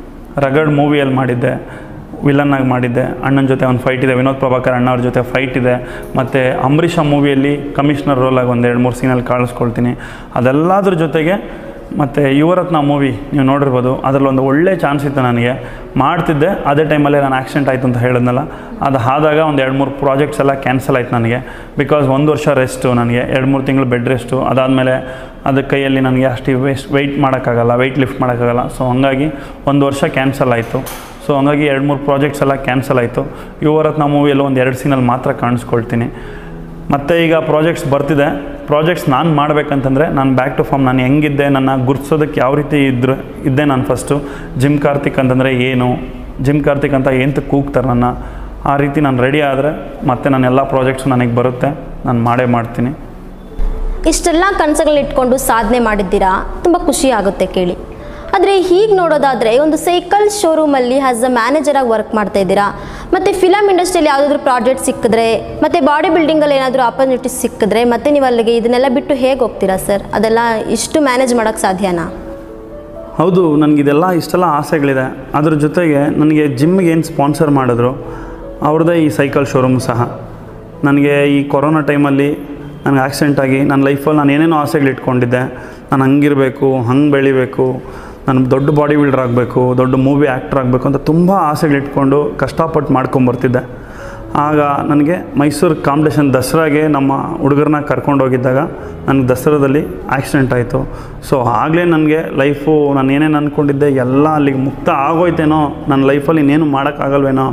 ರಗಡ್ ಮೂವಿಯಲ್ಲಿ ಮಾಡಿದ್ದೆ ವಿಲನ್ನಾಗಿ ಮಾಡಿದ್ದೆ ಅಣ್ಣನ ಜೊತೆ ಒಂದು ಫೈಟ್ ಇದೆ ವಿನೋದ್ ಪ್ರಭಾಕರ್ ಅಣ್ಣ ಅವ್ರ ಜೊತೆ ಫೈಟ್ ಇದೆ ಮತ್ತು ಅಂಬರೀಷ ಮೂವಿಯಲ್ಲಿ ಕಮಿಷನರ್ ರೋಲಾಗಿ ಒಂದು ಎರಡು ಮೂರು ಸೀನಲ್ಲಿ ಕಾಣಿಸ್ಕೊಳ್ತೀನಿ ಅದೆಲ್ಲದ್ರ ಜೊತೆಗೆ ಮತ್ತು ಯುವರತ್ನ ಮೂವಿ ನೀವು ನೋಡಿರ್ಬೋದು ಅದರಲ್ಲಿ ಒಂದು ಒಳ್ಳೆ ಚಾನ್ಸ್ ಇತ್ತು ನನಗೆ ಮಾಡ್ತಿದ್ದೆ ಅದೇ ಟೈಮಲ್ಲೇ ನಾನು ಆಕ್ಸಿಡೆಂಟ್ ಆಯಿತು ಅಂತ ಹೇಳಿದ್ನಲ್ಲ ಅದು ಆದಾಗ ಒಂದು ಎರಡು ಮೂರು ಪ್ರಾಜೆಕ್ಟ್ಸ್ ಎಲ್ಲ ಕ್ಯಾನ್ಸಲ್ ಆಯ್ತು ನನಗೆ ಬಿಕಾಸ್ ಒಂದು ವರ್ಷ ರೆಸ್ಟು ನನಗೆ ಎರಡು ಮೂರು ತಿಂಗಳು ಬೆಡ್ ರೆಸ್ಟು ಅದಾದಮೇಲೆ ಅದು ಕೈಯಲ್ಲಿ ನನಗೆ ಅಷ್ಟು ವೇಸ್ಟ್ ವೆಯ್ಟ್ ಮಾಡೋಕ್ಕಾಗಲ್ಲ ವೆಯ್ಟ್ ಲಿಫ್ಟ್ ಮಾಡೋಕ್ಕಾಗಲ್ಲ ಸೊ ಹಂಗಾಗಿ ಒಂದು ವರ್ಷ ಕ್ಯಾನ್ಸಲ್ ಆಯಿತು ಸೊ ಹಂಗಾಗಿ ಎರಡು ಮೂರು ಪ್ರಾಜೆಕ್ಟ್ಸ್ ಎಲ್ಲ ಕ್ಯಾನ್ಸಲ್ ಆಯಿತು ಯುವರತ್ನ ಮೂವಿಯಲ್ಲಿ ಒಂದು ಎರಡು ಸೀನಲ್ಲಿ ಮಾತ್ರ ಕಾಣಿಸ್ಕೊಳ್ತೀನಿ ಮತ್ತು ಈಗ ಪ್ರಾಜೆಕ್ಟ್ಸ್ ಬರ್ತಿದೆ ಪ್ರಾಜೆಕ್ಟ್ಸ್ ನಾನು ಮಾಡಬೇಕಂತಂದರೆ ನಾನು ಬ್ಯಾಕ್ ಟು ಫಾರ್ಮ್ ನಾನು ಹೆಂಗಿದ್ದೆ ನನ್ನ ಗುರ್ತಿಸೋದಕ್ಕೆ ಯಾವ ರೀತಿ ಇದ್ರು ಇದ್ದೆ ನಾನು ಫಸ್ಟು ಜಿಮ್ ಕಾರ್ತಿಕ್ ಅಂತಂದರೆ ಏನು ಜಿಮ್ ಕಾರ್ತಿಕ್ ಅಂತ ಎಂತ ಕೂಗ್ತಾರೆ ನನ್ನ ಆ ರೀತಿ ನಾನು ರೆಡಿ ಆದರೆ ಮತ್ತೆ ನನ್ನ ಎಲ್ಲ ಪ್ರಾಜೆಕ್ಟ್ಸು ನನಗೆ ಬರುತ್ತೆ ನಾನು ಮಾಡೇ ಮಾಡ್ತೀನಿ ಇಷ್ಟೆಲ್ಲ ಕನಸುಗಳನ್ನಿಟ್ಕೊಂಡು ಸಾಧನೆ ಮಾಡಿದ್ದೀರಾ ತುಂಬ ಖುಷಿ ಆಗುತ್ತೆ ಕೇಳಿ ಆದರೆ ಹೀಗೆ ನೋಡೋದಾದರೆ ಒಂದು ಸೈಕಲ್ ಶೋರೂಮಲ್ಲಿ ಆ್ಯಸ್ ಅ ಮ್ಯಾನೇಜರಾಗಿ ವರ್ಕ್ ಮಾಡ್ತಾ ಇದ್ದೀರಾ ಮತ್ತು ಫಿಲಮ್ ಇಂಡಸ್ಟ್ರಿಯಲ್ಲಿ ಯಾವುದಾದ್ರೂ ಪ್ರಾಜೆಕ್ಟ್ ಸಿಕ್ಕಿದ್ರೆ ಮತ್ತು ಬಾಡಿ ಬಿಲ್ಡಿಂಗಲ್ಲಿ ಏನಾದರೂ ಆಪರ್ಚುನಿಟೀಸ್ ಸಿಕ್ಕಿದ್ರೆ ಮತ್ತೆ ನೀವು ಅಲ್ಲಿಗೆ ಇದನ್ನೆಲ್ಲ ಬಿಟ್ಟು ಹೇಗೆ ಹೋಗ್ತೀರಾ ಸರ್ ಅದೆಲ್ಲ ಇಷ್ಟು ಮ್ಯಾನೇಜ್ ಮಾಡೋಕ್ಕೆ ಸಾಧ್ಯನಾ ಹೌದು ನನಗಿದೆಲ್ಲ ಇಷ್ಟೆಲ್ಲ ಆಸೆಗಳಿದೆ ಅದ್ರ ಜೊತೆಗೆ ನನಗೆ ಜಿಮ್ಗೆ ಏನು ಸ್ಪಾನ್ಸರ್ ಮಾಡಿದ್ರು ಅವ್ರದ್ದೇ ಈ ಸೈಕಲ್ ಶೋರೂಮ್ ಸಹ ನನಗೆ ಈ ಕೊರೋನಾ ಟೈಮಲ್ಲಿ ನನಗೆ ಆಕ್ಸಿಡೆಂಟ್ ಆಗಿ ನನ್ನ ಲೈಫಲ್ಲಿ ನಾನು ಏನೇನೋ ಆಸೆಗಳು ಇಟ್ಕೊಂಡಿದ್ದೆ ನಾನು ಹಂಗಿರಬೇಕು ಹಂಗೆ ಬೆಳಿಬೇಕು ನಾನು ದೊಡ್ಡ ಬಾಡಿ ಬಿಲ್ಡರ್ ಆಗಬೇಕು ದೊಡ್ಡ ಮೂವಿ ಆ್ಯಕ್ಟರ್ ಆಗಬೇಕು ಅಂತ ತುಂಬ ಆಸೆಗಳಿಟ್ಕೊಂಡು ಕಷ್ಟಪಟ್ಟು ಮಾಡ್ಕೊಂಬರ್ತಿದ್ದೆ ಆಗ ನನಗೆ ಮೈಸೂರು ಕಾಂಪಿಟೇಷನ್ ದಸರಾಗೆ ನಮ್ಮ ಹುಡುಗರನ್ನ ಕರ್ಕೊಂಡು ಹೋಗಿದ್ದಾಗ ನನಗೆ ದಸರಾದಲ್ಲಿ ಆಕ್ಸಿಡೆಂಟ್ ಆಯಿತು ಸೊ ಆಗಲೇ ನನಗೆ ಲೈಫು ನಾನು ಏನೇನು ಅಂದ್ಕೊಂಡಿದ್ದೆ ಎಲ್ಲ ಅಲ್ಲಿಗೆ ಮುಕ್ತ ಆಗೋಯ್ತೇನೋ ನನ್ನ ಲೈಫಲ್ಲಿ ಇನ್ನೇನು ಮಾಡೋಕ್ಕಾಗಲ್ವೇನೋ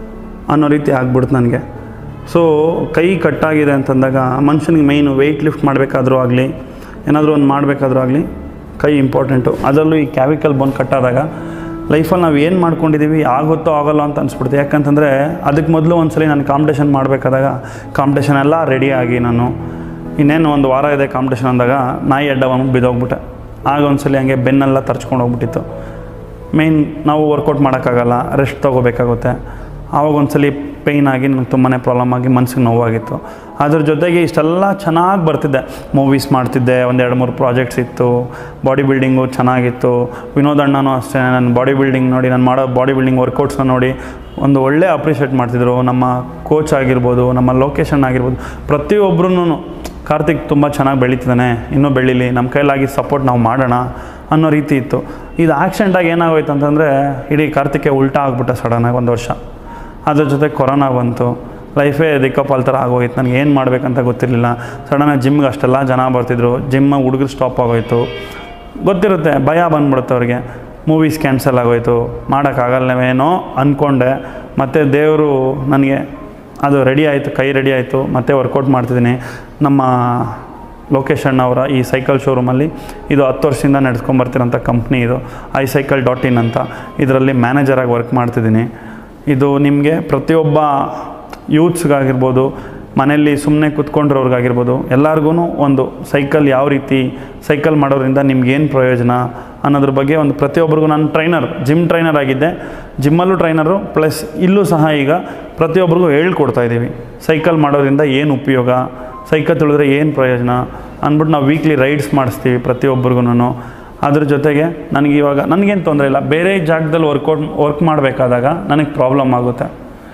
ಅನ್ನೋ ರೀತಿ ಆಗ್ಬಿಡ್ತು ನನಗೆ ಸೊ ಕೈ ಕಟ್ಟಾಗಿದೆ ಅಂತಂದಾಗ ಮನುಷ್ಯನಿಗೆ ಮೈನು ವೆಯ್ಟ್ ಲಿಫ್ಟ್ ಮಾಡಬೇಕಾದ್ರೂ ಆಗಲಿ ಏನಾದರೂ ಒಂದು ಮಾಡಬೇಕಾದ್ರೂ ಆಗಲಿ ಕೈ ಇಂಪಾರ್ಟೆಂಟು ಅದರಲ್ಲೂ ಈ ಕ್ಯಾವಿಕಲ್ ಬೋನ್ ಕಟ್ಟಾದಾಗ ಲೈಫಲ್ಲಿ ನಾವು ಏನು ಮಾಡ್ಕೊಂಡಿದ್ದೀವಿ ಆಗುತ್ತೋ ಆಗೋಲ್ಲ ಅಂತ ಅನಿಸ್ಬಿಡುತ್ತೆ ಯಾಕಂತಂದರೆ ಅದಕ್ಕೆ ಮೊದಲು ಒಂದ್ಸಲಿ ನಾನು ಕಾಂಪಿಟೇಷನ್ ಮಾಡಬೇಕಾದಾಗ ಕಾಂಪಿಟೇಷನ್ ಎಲ್ಲ ರೆಡಿಯಾಗಿ ನಾನು ಇನ್ನೇನು ಒಂದು ವಾರ ಇದೆ ಕಾಂಪಿಟೇಷನ್ ಅಂದಾಗ ನಾಯಿ ಅಡ್ಡ ಬಂದ್ಬಿಟ್ಟು ಬಿದ್ದೋಗ್ಬಿಟ್ಟೆ ಆಗ ಒಂದ್ಸಲಿ ಹಂಗೆ ಬೆನ್ನೆಲ್ಲ ತರ್ಚ್ಕೊಂಡು ಹೋಗ್ಬಿಟ್ಟಿತ್ತು ಮೇಯ್ನ್ ನಾವು ವರ್ಕೌಟ್ ಮಾಡೋಕ್ಕಾಗಲ್ಲ ರೆಸ್ಟ್ ತೊಗೋಬೇಕಾಗುತ್ತೆ ಆವಾಗ ಒಂದ್ಸಲಿ ಪೇಯ್ನ್ ಆಗಿ ನನಗೆ ತುಂಬಾ ಪ್ರಾಬ್ಲಮ್ ಆಗಿ ಮನ್ಸಿಗೆ ನೋವಾಗಿತ್ತು ಅದ್ರ ಜೊತೆಗೆ ಇಷ್ಟೆಲ್ಲ ಚೆನ್ನಾಗಿ ಬರ್ತಿದ್ದೆ ಮೂವೀಸ್ ಮಾಡ್ತಿದ್ದೆ ಒಂದು ಎರಡು ಮೂರು ಪ್ರಾಜೆಕ್ಟ್ಸ್ ಇತ್ತು ಬಾಡಿ ಬಿಲ್ಡಿಂಗು ಚೆನ್ನಾಗಿತ್ತು ವಿನೋದ್ ಅಣ್ಣನೂ ಅಷ್ಟೇ ನನ್ನ ಬಾಡಿ ಬಿಲ್ಡಿಂಗ್ ನೋಡಿ ನಾನು ಮಾಡೋ ಬಾಡಿ ಬಿಲ್ಡಿಂಗ್ ವರ್ಕೌಟ್ಸ್ನ ನೋಡಿ ಒಂದು ಒಳ್ಳೆ ಅಪ್ರಿಷಿಯೇಟ್ ಮಾಡ್ತಿದ್ರು ನಮ್ಮ ಕೋಚ್ ಆಗಿರ್ಬೋದು ನಮ್ಮ ಲೊಕೇಶನ್ ಆಗಿರ್ಬೋದು ಪ್ರತಿಯೊಬ್ಬರೂ ಕಾರ್ತಿಕ್ ತುಂಬ ಚೆನ್ನಾಗಿ ಬೆಳೀತಿದ್ದಾನೆ ಇನ್ನೂ ಬೆಳೀಲಿ ನಮ್ಮ ಕೈಲಾಗಿ ಸಪೋರ್ಟ್ ನಾವು ಮಾಡೋಣ ಅನ್ನೋ ರೀತಿ ಇತ್ತು ಇದು ಆಕ್ಸಿಡೆಂಟಾಗಿ ಏನಾಗೋಯ್ತು ಅಂತಂದರೆ ಇಡೀ ಕಾರ್ತಿಕ್ಕೆ ಉಲ್ಟಾ ಆಗ್ಬಿಟ್ಟ ಸಡನ್ನಾಗಿ ಒಂದು ವರ್ಷ ಅದ್ರ ಜೊತೆ ಕೊರೋನಾ ಬಂತು ಲೈಫೇ ದಿಕ್ಕಪಾಲ್ ಥರ ಆಗೋಯ್ತು ನನಗೆ ಏನು ಮಾಡಬೇಕಂತ ಗೊತ್ತಿರಲಿಲ್ಲ ಸಡನ್ನಾಗಿ ಜಿಮ್ಗೆ ಅಷ್ಟೆಲ್ಲ ಜನ ಬರ್ತಿದ್ರು ಜಿಮ್ ಹುಡುಗರು ಸ್ಟಾಪ್ ಆಗೋಯ್ತು ಗೊತ್ತಿರುತ್ತೆ ಭಯ ಬಂದ್ಬಿಡುತ್ತೆ ಅವ್ರಿಗೆ ಮೂವೀಸ್ ಕ್ಯಾನ್ಸಲ್ ಆಗೋಯ್ತು ಮಾಡೋಕ್ಕಾಗಲ್ಲವೇನೋ ಅಂದ್ಕೊಂಡೆ ಮತ್ತು ದೇವರು ನನಗೆ ಅದು ರೆಡಿ ಆಯಿತು ಕೈ ರೆಡಿ ಆಯಿತು ಮತ್ತೆ ವರ್ಕೌಟ್ ಮಾಡ್ತಿದ್ದೀನಿ ನಮ್ಮ ಲೋಕೇಶ್ ಅಣ್ಣ ಅವರ ಈ ಸೈಕಲ್ ಶೋರೂಮಲ್ಲಿ ಇದು ಹತ್ತು ವರ್ಷದಿಂದ ನಡೆಸ್ಕೊಂಬರ್ತಿರೋಂಥ ಕಂಪ್ನಿ ಇದು ಐ ಸೈಕಲ್ ಡಾಟ್ ಇನ್ ಅಂತ ಇದರಲ್ಲಿ ಮ್ಯಾನೇಜರಾಗಿ ವರ್ಕ್ ಮಾಡ್ತಿದ್ದೀನಿ ಇದು ನಿಮಗೆ ಪ್ರತಿಯೊಬ್ಬ ಯೂತ್ಸ್ಗಾಗಿರ್ಬೋದು ಮನೆಯಲ್ಲಿ ಸುಮ್ಮನೆ ಕೂತ್ಕೊಂಡಿರೋರ್ಗಾಗಿರ್ಬೋದು ಎಲ್ಲರಿಗೂ ಒಂದು ಸೈಕಲ್ ಯಾವ ರೀತಿ ಸೈಕಲ್ ಮಾಡೋದ್ರಿಂದ ನಿಮ್ಗೇನು ಪ್ರಯೋಜನ ಅನ್ನೋದ್ರ ಬಗ್ಗೆ ಒಂದು ಪ್ರತಿಯೊಬ್ಬರಿಗೂ ನಾನು ಟ್ರೈನರ್ ಜಿಮ್ ಟ್ರೈನರ್ ಆಗಿದ್ದೆ ಜಿಮ್ಮಲ್ಲೂ ಟ್ರೈನರು ಪ್ಲಸ್ ಇಲ್ಲೂ ಸಹ ಈಗ ಪ್ರತಿಯೊಬ್ಬರಿಗೂ ಹೇಳ್ಕೊಡ್ತಾ ಇದ್ದೀವಿ ಸೈಕಲ್ ಮಾಡೋದ್ರಿಂದ ಏನು ಉಪಯೋಗ ಸೈಕಲ್ ತುಳಿದ್ರೆ ಏನು ಪ್ರಯೋಜನ ಅಂದ್ಬಿಟ್ಟು ನಾವು ವೀಕ್ಲಿ ರೈಡ್ಸ್ ಮಾಡಿಸ್ತೀವಿ ಪ್ರತಿಯೊಬ್ಬರಿಗೂ ಅದ್ರ ಜೊತೆಗೆ ನನಗೆ ಇವಾಗ ನನಗೇನು ತೊಂದರೆ ಇಲ್ಲ ಬೇರೆ ಜಾಗದಲ್ಲಿ ವರ್ಕೌಟ್ ವರ್ಕ್ ಮಾಡಬೇಕಾದಾಗ ನನಗೆ ಪ್ರಾಬ್ಲಮ್ ಆಗುತ್ತೆ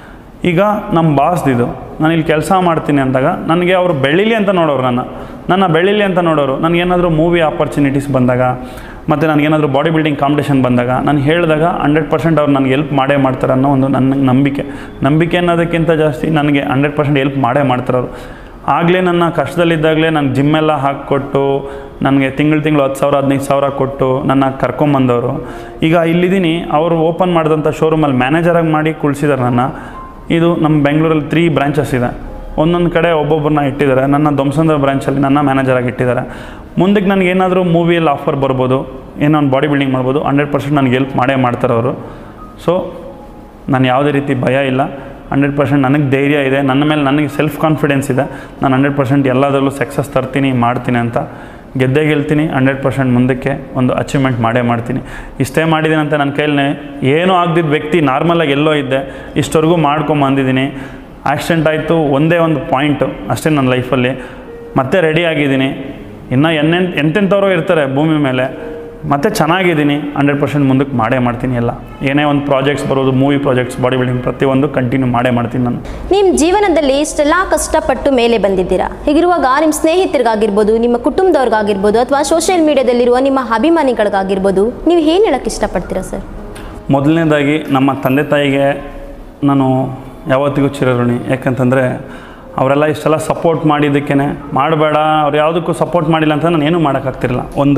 ಈಗ ನಮ್ಮ ಬಾಸ್ದಿದು ನಾನು ಇಲ್ಲಿ ಕೆಲಸ ಮಾಡ್ತೀನಿ ಅಂದಾಗ ನನಗೆ ಅವರು ಬೆಳೀಲಿ ಅಂತ ನೋಡೋರು ನನ್ನ ನನ್ನ ಬೆಳೀಲಿ ಅಂತ ನೋಡೋರು ನನಗೇನಾದರೂ ಮೂವಿ ಆಪರ್ಚುನಿಟೀಸ್ ಬಂದಾಗ ಮತ್ತು ನನಗೇನಾದರೂ ಬಾಡಿ ಬಿಲ್ಡಿಂಗ್ ಕಾಂಪಿಟೇಷನ್ ಬಂದಾಗ ನಾನು ಹೇಳಿದಾಗ ಹಂಡ್ರೆಡ್ ಪರ್ಸೆಂಟ್ ಅವ್ರು ನನಗೆ ಹೆಲ್ಪ್ ಮಾಡೇ ಮಾಡ್ತಾರೆ ಅನ್ನೋ ಒಂದು ನನ್ನ ನಂಬಿಕೆ ನಂಬಿಕೆ ಅನ್ನೋದಕ್ಕಿಂತ ಜಾಸ್ತಿ ನನಗೆ ಹಂಡ್ರೆಡ್ ಪರ್ಸೆಂಟ್ ಹೆಲ್ಪ್ ಮಾಡೇ ಮಾಡ್ತಾರೆ ಅವರು ಆಗಲೇ ನನ್ನ ಕಷ್ಟದಲ್ಲಿದ್ದಾಗಲೇ ನಾನು ಜಿಮ್ಮೆಲ್ಲ ಹಾಕ್ಕೊಟ್ಟು ನನಗೆ ತಿಂಗಳು ತಿಂಗಳು ಹತ್ತು ಸಾವಿರ ಹದಿನೈದು ಸಾವಿರ ಕೊಟ್ಟು ನನ್ನ ಕರ್ಕೊಂಬಂದವರು ಈಗ ಇಲ್ಲಿದ್ದೀನಿ ಅವರು ಓಪನ್ ಮಾಡಿದಂಥ ಶೋರೂಮಲ್ಲಿ ಮ್ಯಾನೇಜರಾಗಿ ಮಾಡಿ ಕುಳ್ಸಿದ್ದಾರೆ ನನ್ನ ಇದು ನಮ್ಮ ಬೆಂಗಳೂರಲ್ಲಿ ತ್ರೀ ಬ್ರಾಂಚಸ್ ಇದೆ ಒಂದೊಂದು ಕಡೆ ಒಬ್ಬೊಬ್ಬರನ್ನ ಇಟ್ಟಿದ್ದಾರೆ ನನ್ನ ದೊಮ್ಸಂದ್ರ ಬ್ರಾಂಚಲ್ಲಿ ನನ್ನ ಮ್ಯಾನೇಜರಾಗಿ ಇಟ್ಟಿದ್ದಾರೆ ಮುಂದಕ್ಕೆ ನನಗೆ ಏನಾದರೂ ಮೂವಿಯಲ್ಲಿ ಆಫರ್ ಬರ್ಬೋದು ಏನೋ ಒಂದು ಬಾಡಿ ಬಿಲ್ಡಿಂಗ್ ಮಾಡ್ಬೋದು ಹಂಡ್ರೆಡ್ ಪರ್ಸೆಂಟ್ ನನಗೆ ಹೆಲ್ಪ್ ಮಾಡೇ ಮಾಡ್ತಾರೆ ಅವರು ಸೊ ನಾನು ಯಾವುದೇ ರೀತಿ ಭಯ ಇಲ್ಲ ಹಂಡ್ರೆಡ್ ಪರ್ಸೆಂಟ್ ನನಗೆ ಧೈರ್ಯ ಇದೆ ನನ್ನ ಮೇಲೆ ನನಗೆ ಸೆಲ್ಫ್ ಕಾನ್ಫಿಡೆನ್ಸ್ ಇದೆ ನಾನು ಹಂಡ್ರೆಡ್ ಪರ್ಸೆಂಟ್ ಎಲ್ಲದರಲ್ಲೂ ಸಕ್ಸಸ್ ತರ್ತೀನಿ ಮಾಡ್ತೀನಿ ಅಂತ ಗೆದ್ದೇ ಗೆಲ್ತೀನಿ ಹಂಡ್ರೆಡ್ ಪರ್ಸೆಂಟ್ ಮುಂದಕ್ಕೆ ಒಂದು ಅಚೀವ್ಮೆಂಟ್ ಮಾಡೇ ಮಾಡ್ತೀನಿ ಇಷ್ಟೇ ಮಾಡಿದ್ದೀನಿ ಅಂತ ನನ್ನ ಕೈಲಿ ಏನೂ ಆಗದಿದ್ದ ವ್ಯಕ್ತಿ ನಾರ್ಮಲಾಗಿ ಎಲ್ಲೋ ಇದ್ದೆ ಇಷ್ಟವರೆಗೂ ಮಾಡ್ಕೊಂಬಂದಿದ್ದೀನಿ ಆಕ್ಸಿಡೆಂಟ್ ಆಯಿತು ಒಂದೇ ಒಂದು ಪಾಯಿಂಟು ಅಷ್ಟೇ ನನ್ನ ಲೈಫಲ್ಲಿ ಮತ್ತೆ ರೆಡಿ ಆಗಿದ್ದೀನಿ ಇನ್ನು ಎನ್ನೆಂತ ಎಂತೆಂಥವ್ರು ಇರ್ತಾರೆ ಭೂಮಿ ಮೇಲೆ ಮತ್ತೆ ಚೆನ್ನಾಗಿದ್ದೀನಿ ಹಂಡ್ರೆಡ್ ಪರ್ಸೆಂಟ್ ಮುಂದಕ್ಕೆ ಮಾಡೇ ಮಾಡ್ತೀನಿ ಎಲ್ಲ ಏನೇ ಒಂದು ಪ್ರಾಜೆಕ್ಟ್ಸ್ ಬರೋದು ಮೂವಿ ಪ್ರಾಜೆಕ್ಟ್ಸ್ ಬಾಡಿ ಬಿಲ್ಡಿಂಗ್ ಪ್ರತಿಯೊಂದು ಕಂಟಿನ್ಯೂ ಮಾಡೇ ಮಾಡ್ತೀನಿ ನಾನು ನಿಮ್ಮ ಜೀವನದಲ್ಲಿ ಇಷ್ಟೆಲ್ಲ ಕಷ್ಟಪಟ್ಟು ಮೇಲೆ ಬಂದಿದ್ದೀರಾ ಹೀಗಿರುವಾಗ ನಿಮ್ಮ ಸ್ನೇಹಿತರಿಗಾಗಿರ್ಬೋದು ನಿಮ್ಮ ಕುಟುಂಬದವ್ರಿಗಾಗಿರ್ಬೋದು ಅಥವಾ ಸೋಷಿಯಲ್ ಮೀಡಿಯಾದಲ್ಲಿರುವ ನಿಮ್ಮ ಅಭಿಮಾನಿಗಳಿಗಾಗಿರ್ಬೋದು ನೀವು ಏನು ಹೇಳಕ್ಕೆ ಇಷ್ಟಪಡ್ತೀರಾ ಸರ್ ಮೊದಲನೇದಾಗಿ ನಮ್ಮ ತಂದೆ ತಾಯಿಗೆ ನಾನು ಯಾವತ್ತಿಗೂ ಚಿರಋಣಿ ಯಾಕಂತಂದರೆ ಅವರೆಲ್ಲ ಇಷ್ಟೆಲ್ಲ ಸಪೋರ್ಟ್ ಮಾಡಿದ್ದಕ್ಕೇ ಮಾಡಬೇಡ ಅವ್ರು ಯಾವುದಕ್ಕೂ ಸಪೋರ್ಟ್ ಮಾಡಿಲ್ಲ ಅಂತ ನಾನು ಏನೂ ಮಾಡೋಕ್ಕಾಗ್ತಿರಲಿಲ್ಲ ಒಂದು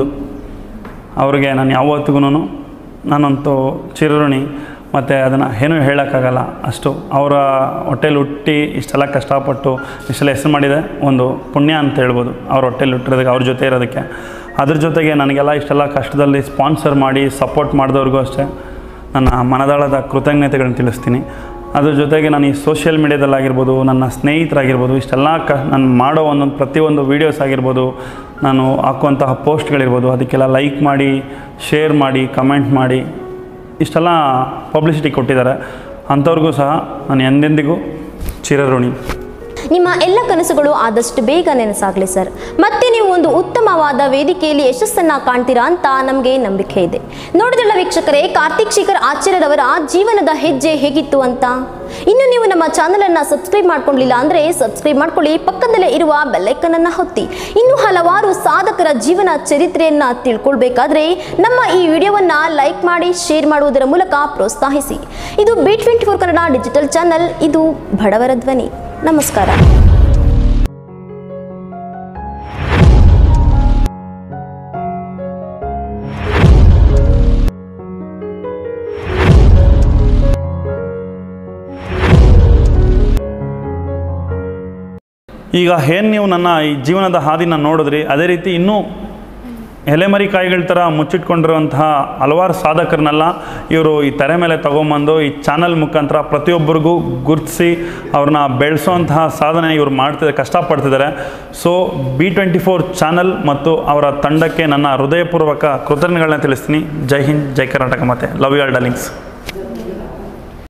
ಅವ್ರಿಗೆ ನಾನು ಯಾವತ್ತಿಗೂ ನಾನಂತೂ ಚಿರಋಣಿ ಮತ್ತು ಅದನ್ನು ಏನೂ ಹೇಳೋಕ್ಕಾಗಲ್ಲ ಅಷ್ಟು ಅವರ ಹೊಟ್ಟೆಲಿ ಹುಟ್ಟಿ ಇಷ್ಟೆಲ್ಲ ಕಷ್ಟಪಟ್ಟು ಇಷ್ಟೆಲ್ಲ ಹೆಸರು ಮಾಡಿದೆ ಒಂದು ಪುಣ್ಯ ಅಂತ ಹೇಳ್ಬೋದು ಅವ್ರ ಹೊಟ್ಟೆಲಿ ಹುಟ್ಟಿರೋದಕ್ಕೆ ಅವ್ರ ಜೊತೆ ಇರೋದಕ್ಕೆ ಅದ್ರ ಜೊತೆಗೆ ನನಗೆಲ್ಲ ಇಷ್ಟೆಲ್ಲ ಕಷ್ಟದಲ್ಲಿ ಸ್ಪಾನ್ಸರ್ ಮಾಡಿ ಸಪೋರ್ಟ್ ಮಾಡಿದವ್ರಿಗೂ ಅಷ್ಟೇ ನನ್ನ ಮನದಾಳದ ಕೃತಜ್ಞತೆಗಳನ್ನ ತಿಳಿಸ್ತೀನಿ ಅದ್ರ ಜೊತೆಗೆ ನಾನು ಈ ಸೋಷಿಯಲ್ ಮೀಡ್ಯಾದಲ್ಲಾಗಿರ್ಬೋದು ನನ್ನ ಸ್ನೇಹಿತರಾಗಿರ್ಬೋದು ಇಷ್ಟೆಲ್ಲ ಕ ನಾನು ಮಾಡೋ ಒಂದೊಂದು ಪ್ರತಿಯೊಂದು ವೀಡಿಯೋಸ್ ಆಗಿರ್ಬೋದು ನಾನು ಹಾಕುವಂತಹ ಪೋಸ್ಟ್ಗಳಿರ್ಬೋದು ಅದಕ್ಕೆಲ್ಲ ಲೈಕ್ ಮಾಡಿ ಶೇರ್ ಮಾಡಿ ಕಮೆಂಟ್ ಮಾಡಿ ಇಷ್ಟೆಲ್ಲ ಪಬ್ಲಿಸಿಟಿ ಕೊಟ್ಟಿದ್ದಾರೆ ಅಂಥವ್ರಿಗೂ ಸಹ ನಾನು ಎಂದೆಂದಿಗೂ ಚಿರಋಣಿ ನಿಮ್ಮ ಎಲ್ಲ ಕನಸುಗಳು ಆದಷ್ಟು ಬೇಗ ನೆನಸಾಗಲಿ ಸರ್ ಮತ್ತೆ ನೀವು ಒಂದು ಉತ್ತಮವಾದ ವೇದಿಕೆಯಲ್ಲಿ ಯಶಸ್ಸನ್ನ ಕಾಣ್ತೀರಾ ಅಂತ ನಮಗೆ ನಂಬಿಕೆ ಇದೆ ನೋಡಿದ್ರಲ್ಲ ವೀಕ್ಷಕರೇ ಕಾರ್ತಿಕ್ ಶೇಖರ್ ಆಚಾರ್ಯರವರ ಜೀವನದ ಹೆಜ್ಜೆ ಹೇಗಿತ್ತು ಅಂತ ಇನ್ನು ನೀವು ನಮ್ಮ ಚಾನೆಲ್ ಅನ್ನ ಸಬ್ಸ್ಕ್ರೈಬ್ ಮಾಡ್ಕೊಂಡಿಲ್ಲ ಅಂದ್ರೆ ಸಬ್ಸ್ಕ್ರೈಬ್ ಮಾಡ್ಕೊಳ್ಳಿ ಪಕ್ಕದಲ್ಲೇ ಇರುವ ಬೆಲ್ಲೈಕನ್ ಅನ್ನ ಹೊತ್ತಿ ಇನ್ನು ಹಲವಾರು ಸಾಧಕರ ಜೀವನ ಚರಿತ್ರೆಯನ್ನ ತಿಳ್ಕೊಳ್ಬೇಕಾದ್ರೆ ನಮ್ಮ ಈ ವಿಡಿಯೋವನ್ನ ಲೈಕ್ ಮಾಡಿ ಶೇರ್ ಮಾಡುವುದರ ಮೂಲಕ ಪ್ರೋತ್ಸಾಹಿಸಿ ಇದು B twenty four Kannada digital channel ಇದು ಬಡವರ ಧ್ವನಿ ನಮಸ್ಕಾರ ಈಗ ಏನು ನೀವು ನನ್ನ ಈ ಜೀವನದ ಹಾದಿನ ನೋಡಿದ್ರಿ ಅದೇ ರೀತಿ ಇನ್ನೂ ಎಲೆಮರಿ ಕಾಯಿಗಳ ಥರ ಮುಚ್ಚಿಟ್ಕೊಂಡಿರುವಂತಹ ಹಲವಾರು ಸಾಧಕರನ್ನೆಲ್ಲ ಇವರು ಈ ತೆರೆ ಮೇಲೆ ತೊಗೊಂಬಂದು ಈ ಚಾನಲ್ ಮುಖಾಂತರ ಪ್ರತಿಯೊಬ್ಬರಿಗೂ ಗುರುತಿಸಿ ಅವ್ರನ್ನ ಬೆಳೆಸೋಂತಹ ಸಾಧನೆ ಇವರು ಮಾಡ್ತಿದ್ದಾರೆ ಕಷ್ಟಪಡ್ತಿದ್ದಾರೆ so B twenty four channel ಮತ್ತು ಅವರ ತಂಡಕ್ಕೆ ನನ್ನ ಹೃದಯಪೂರ್ವಕ ಕೃತಜ್ಞತೆಗಳನ್ನ ತಿಳಿಸ್ತೀನಿ ಜೈ ಹಿಂದ್ ಜೈ ಕರ್ನಾಟಕ ಮತ್ತೆ ಲವ್ ಯು ಆಲ್ ಡಾರ್ಲಿಂಗ್ಸ್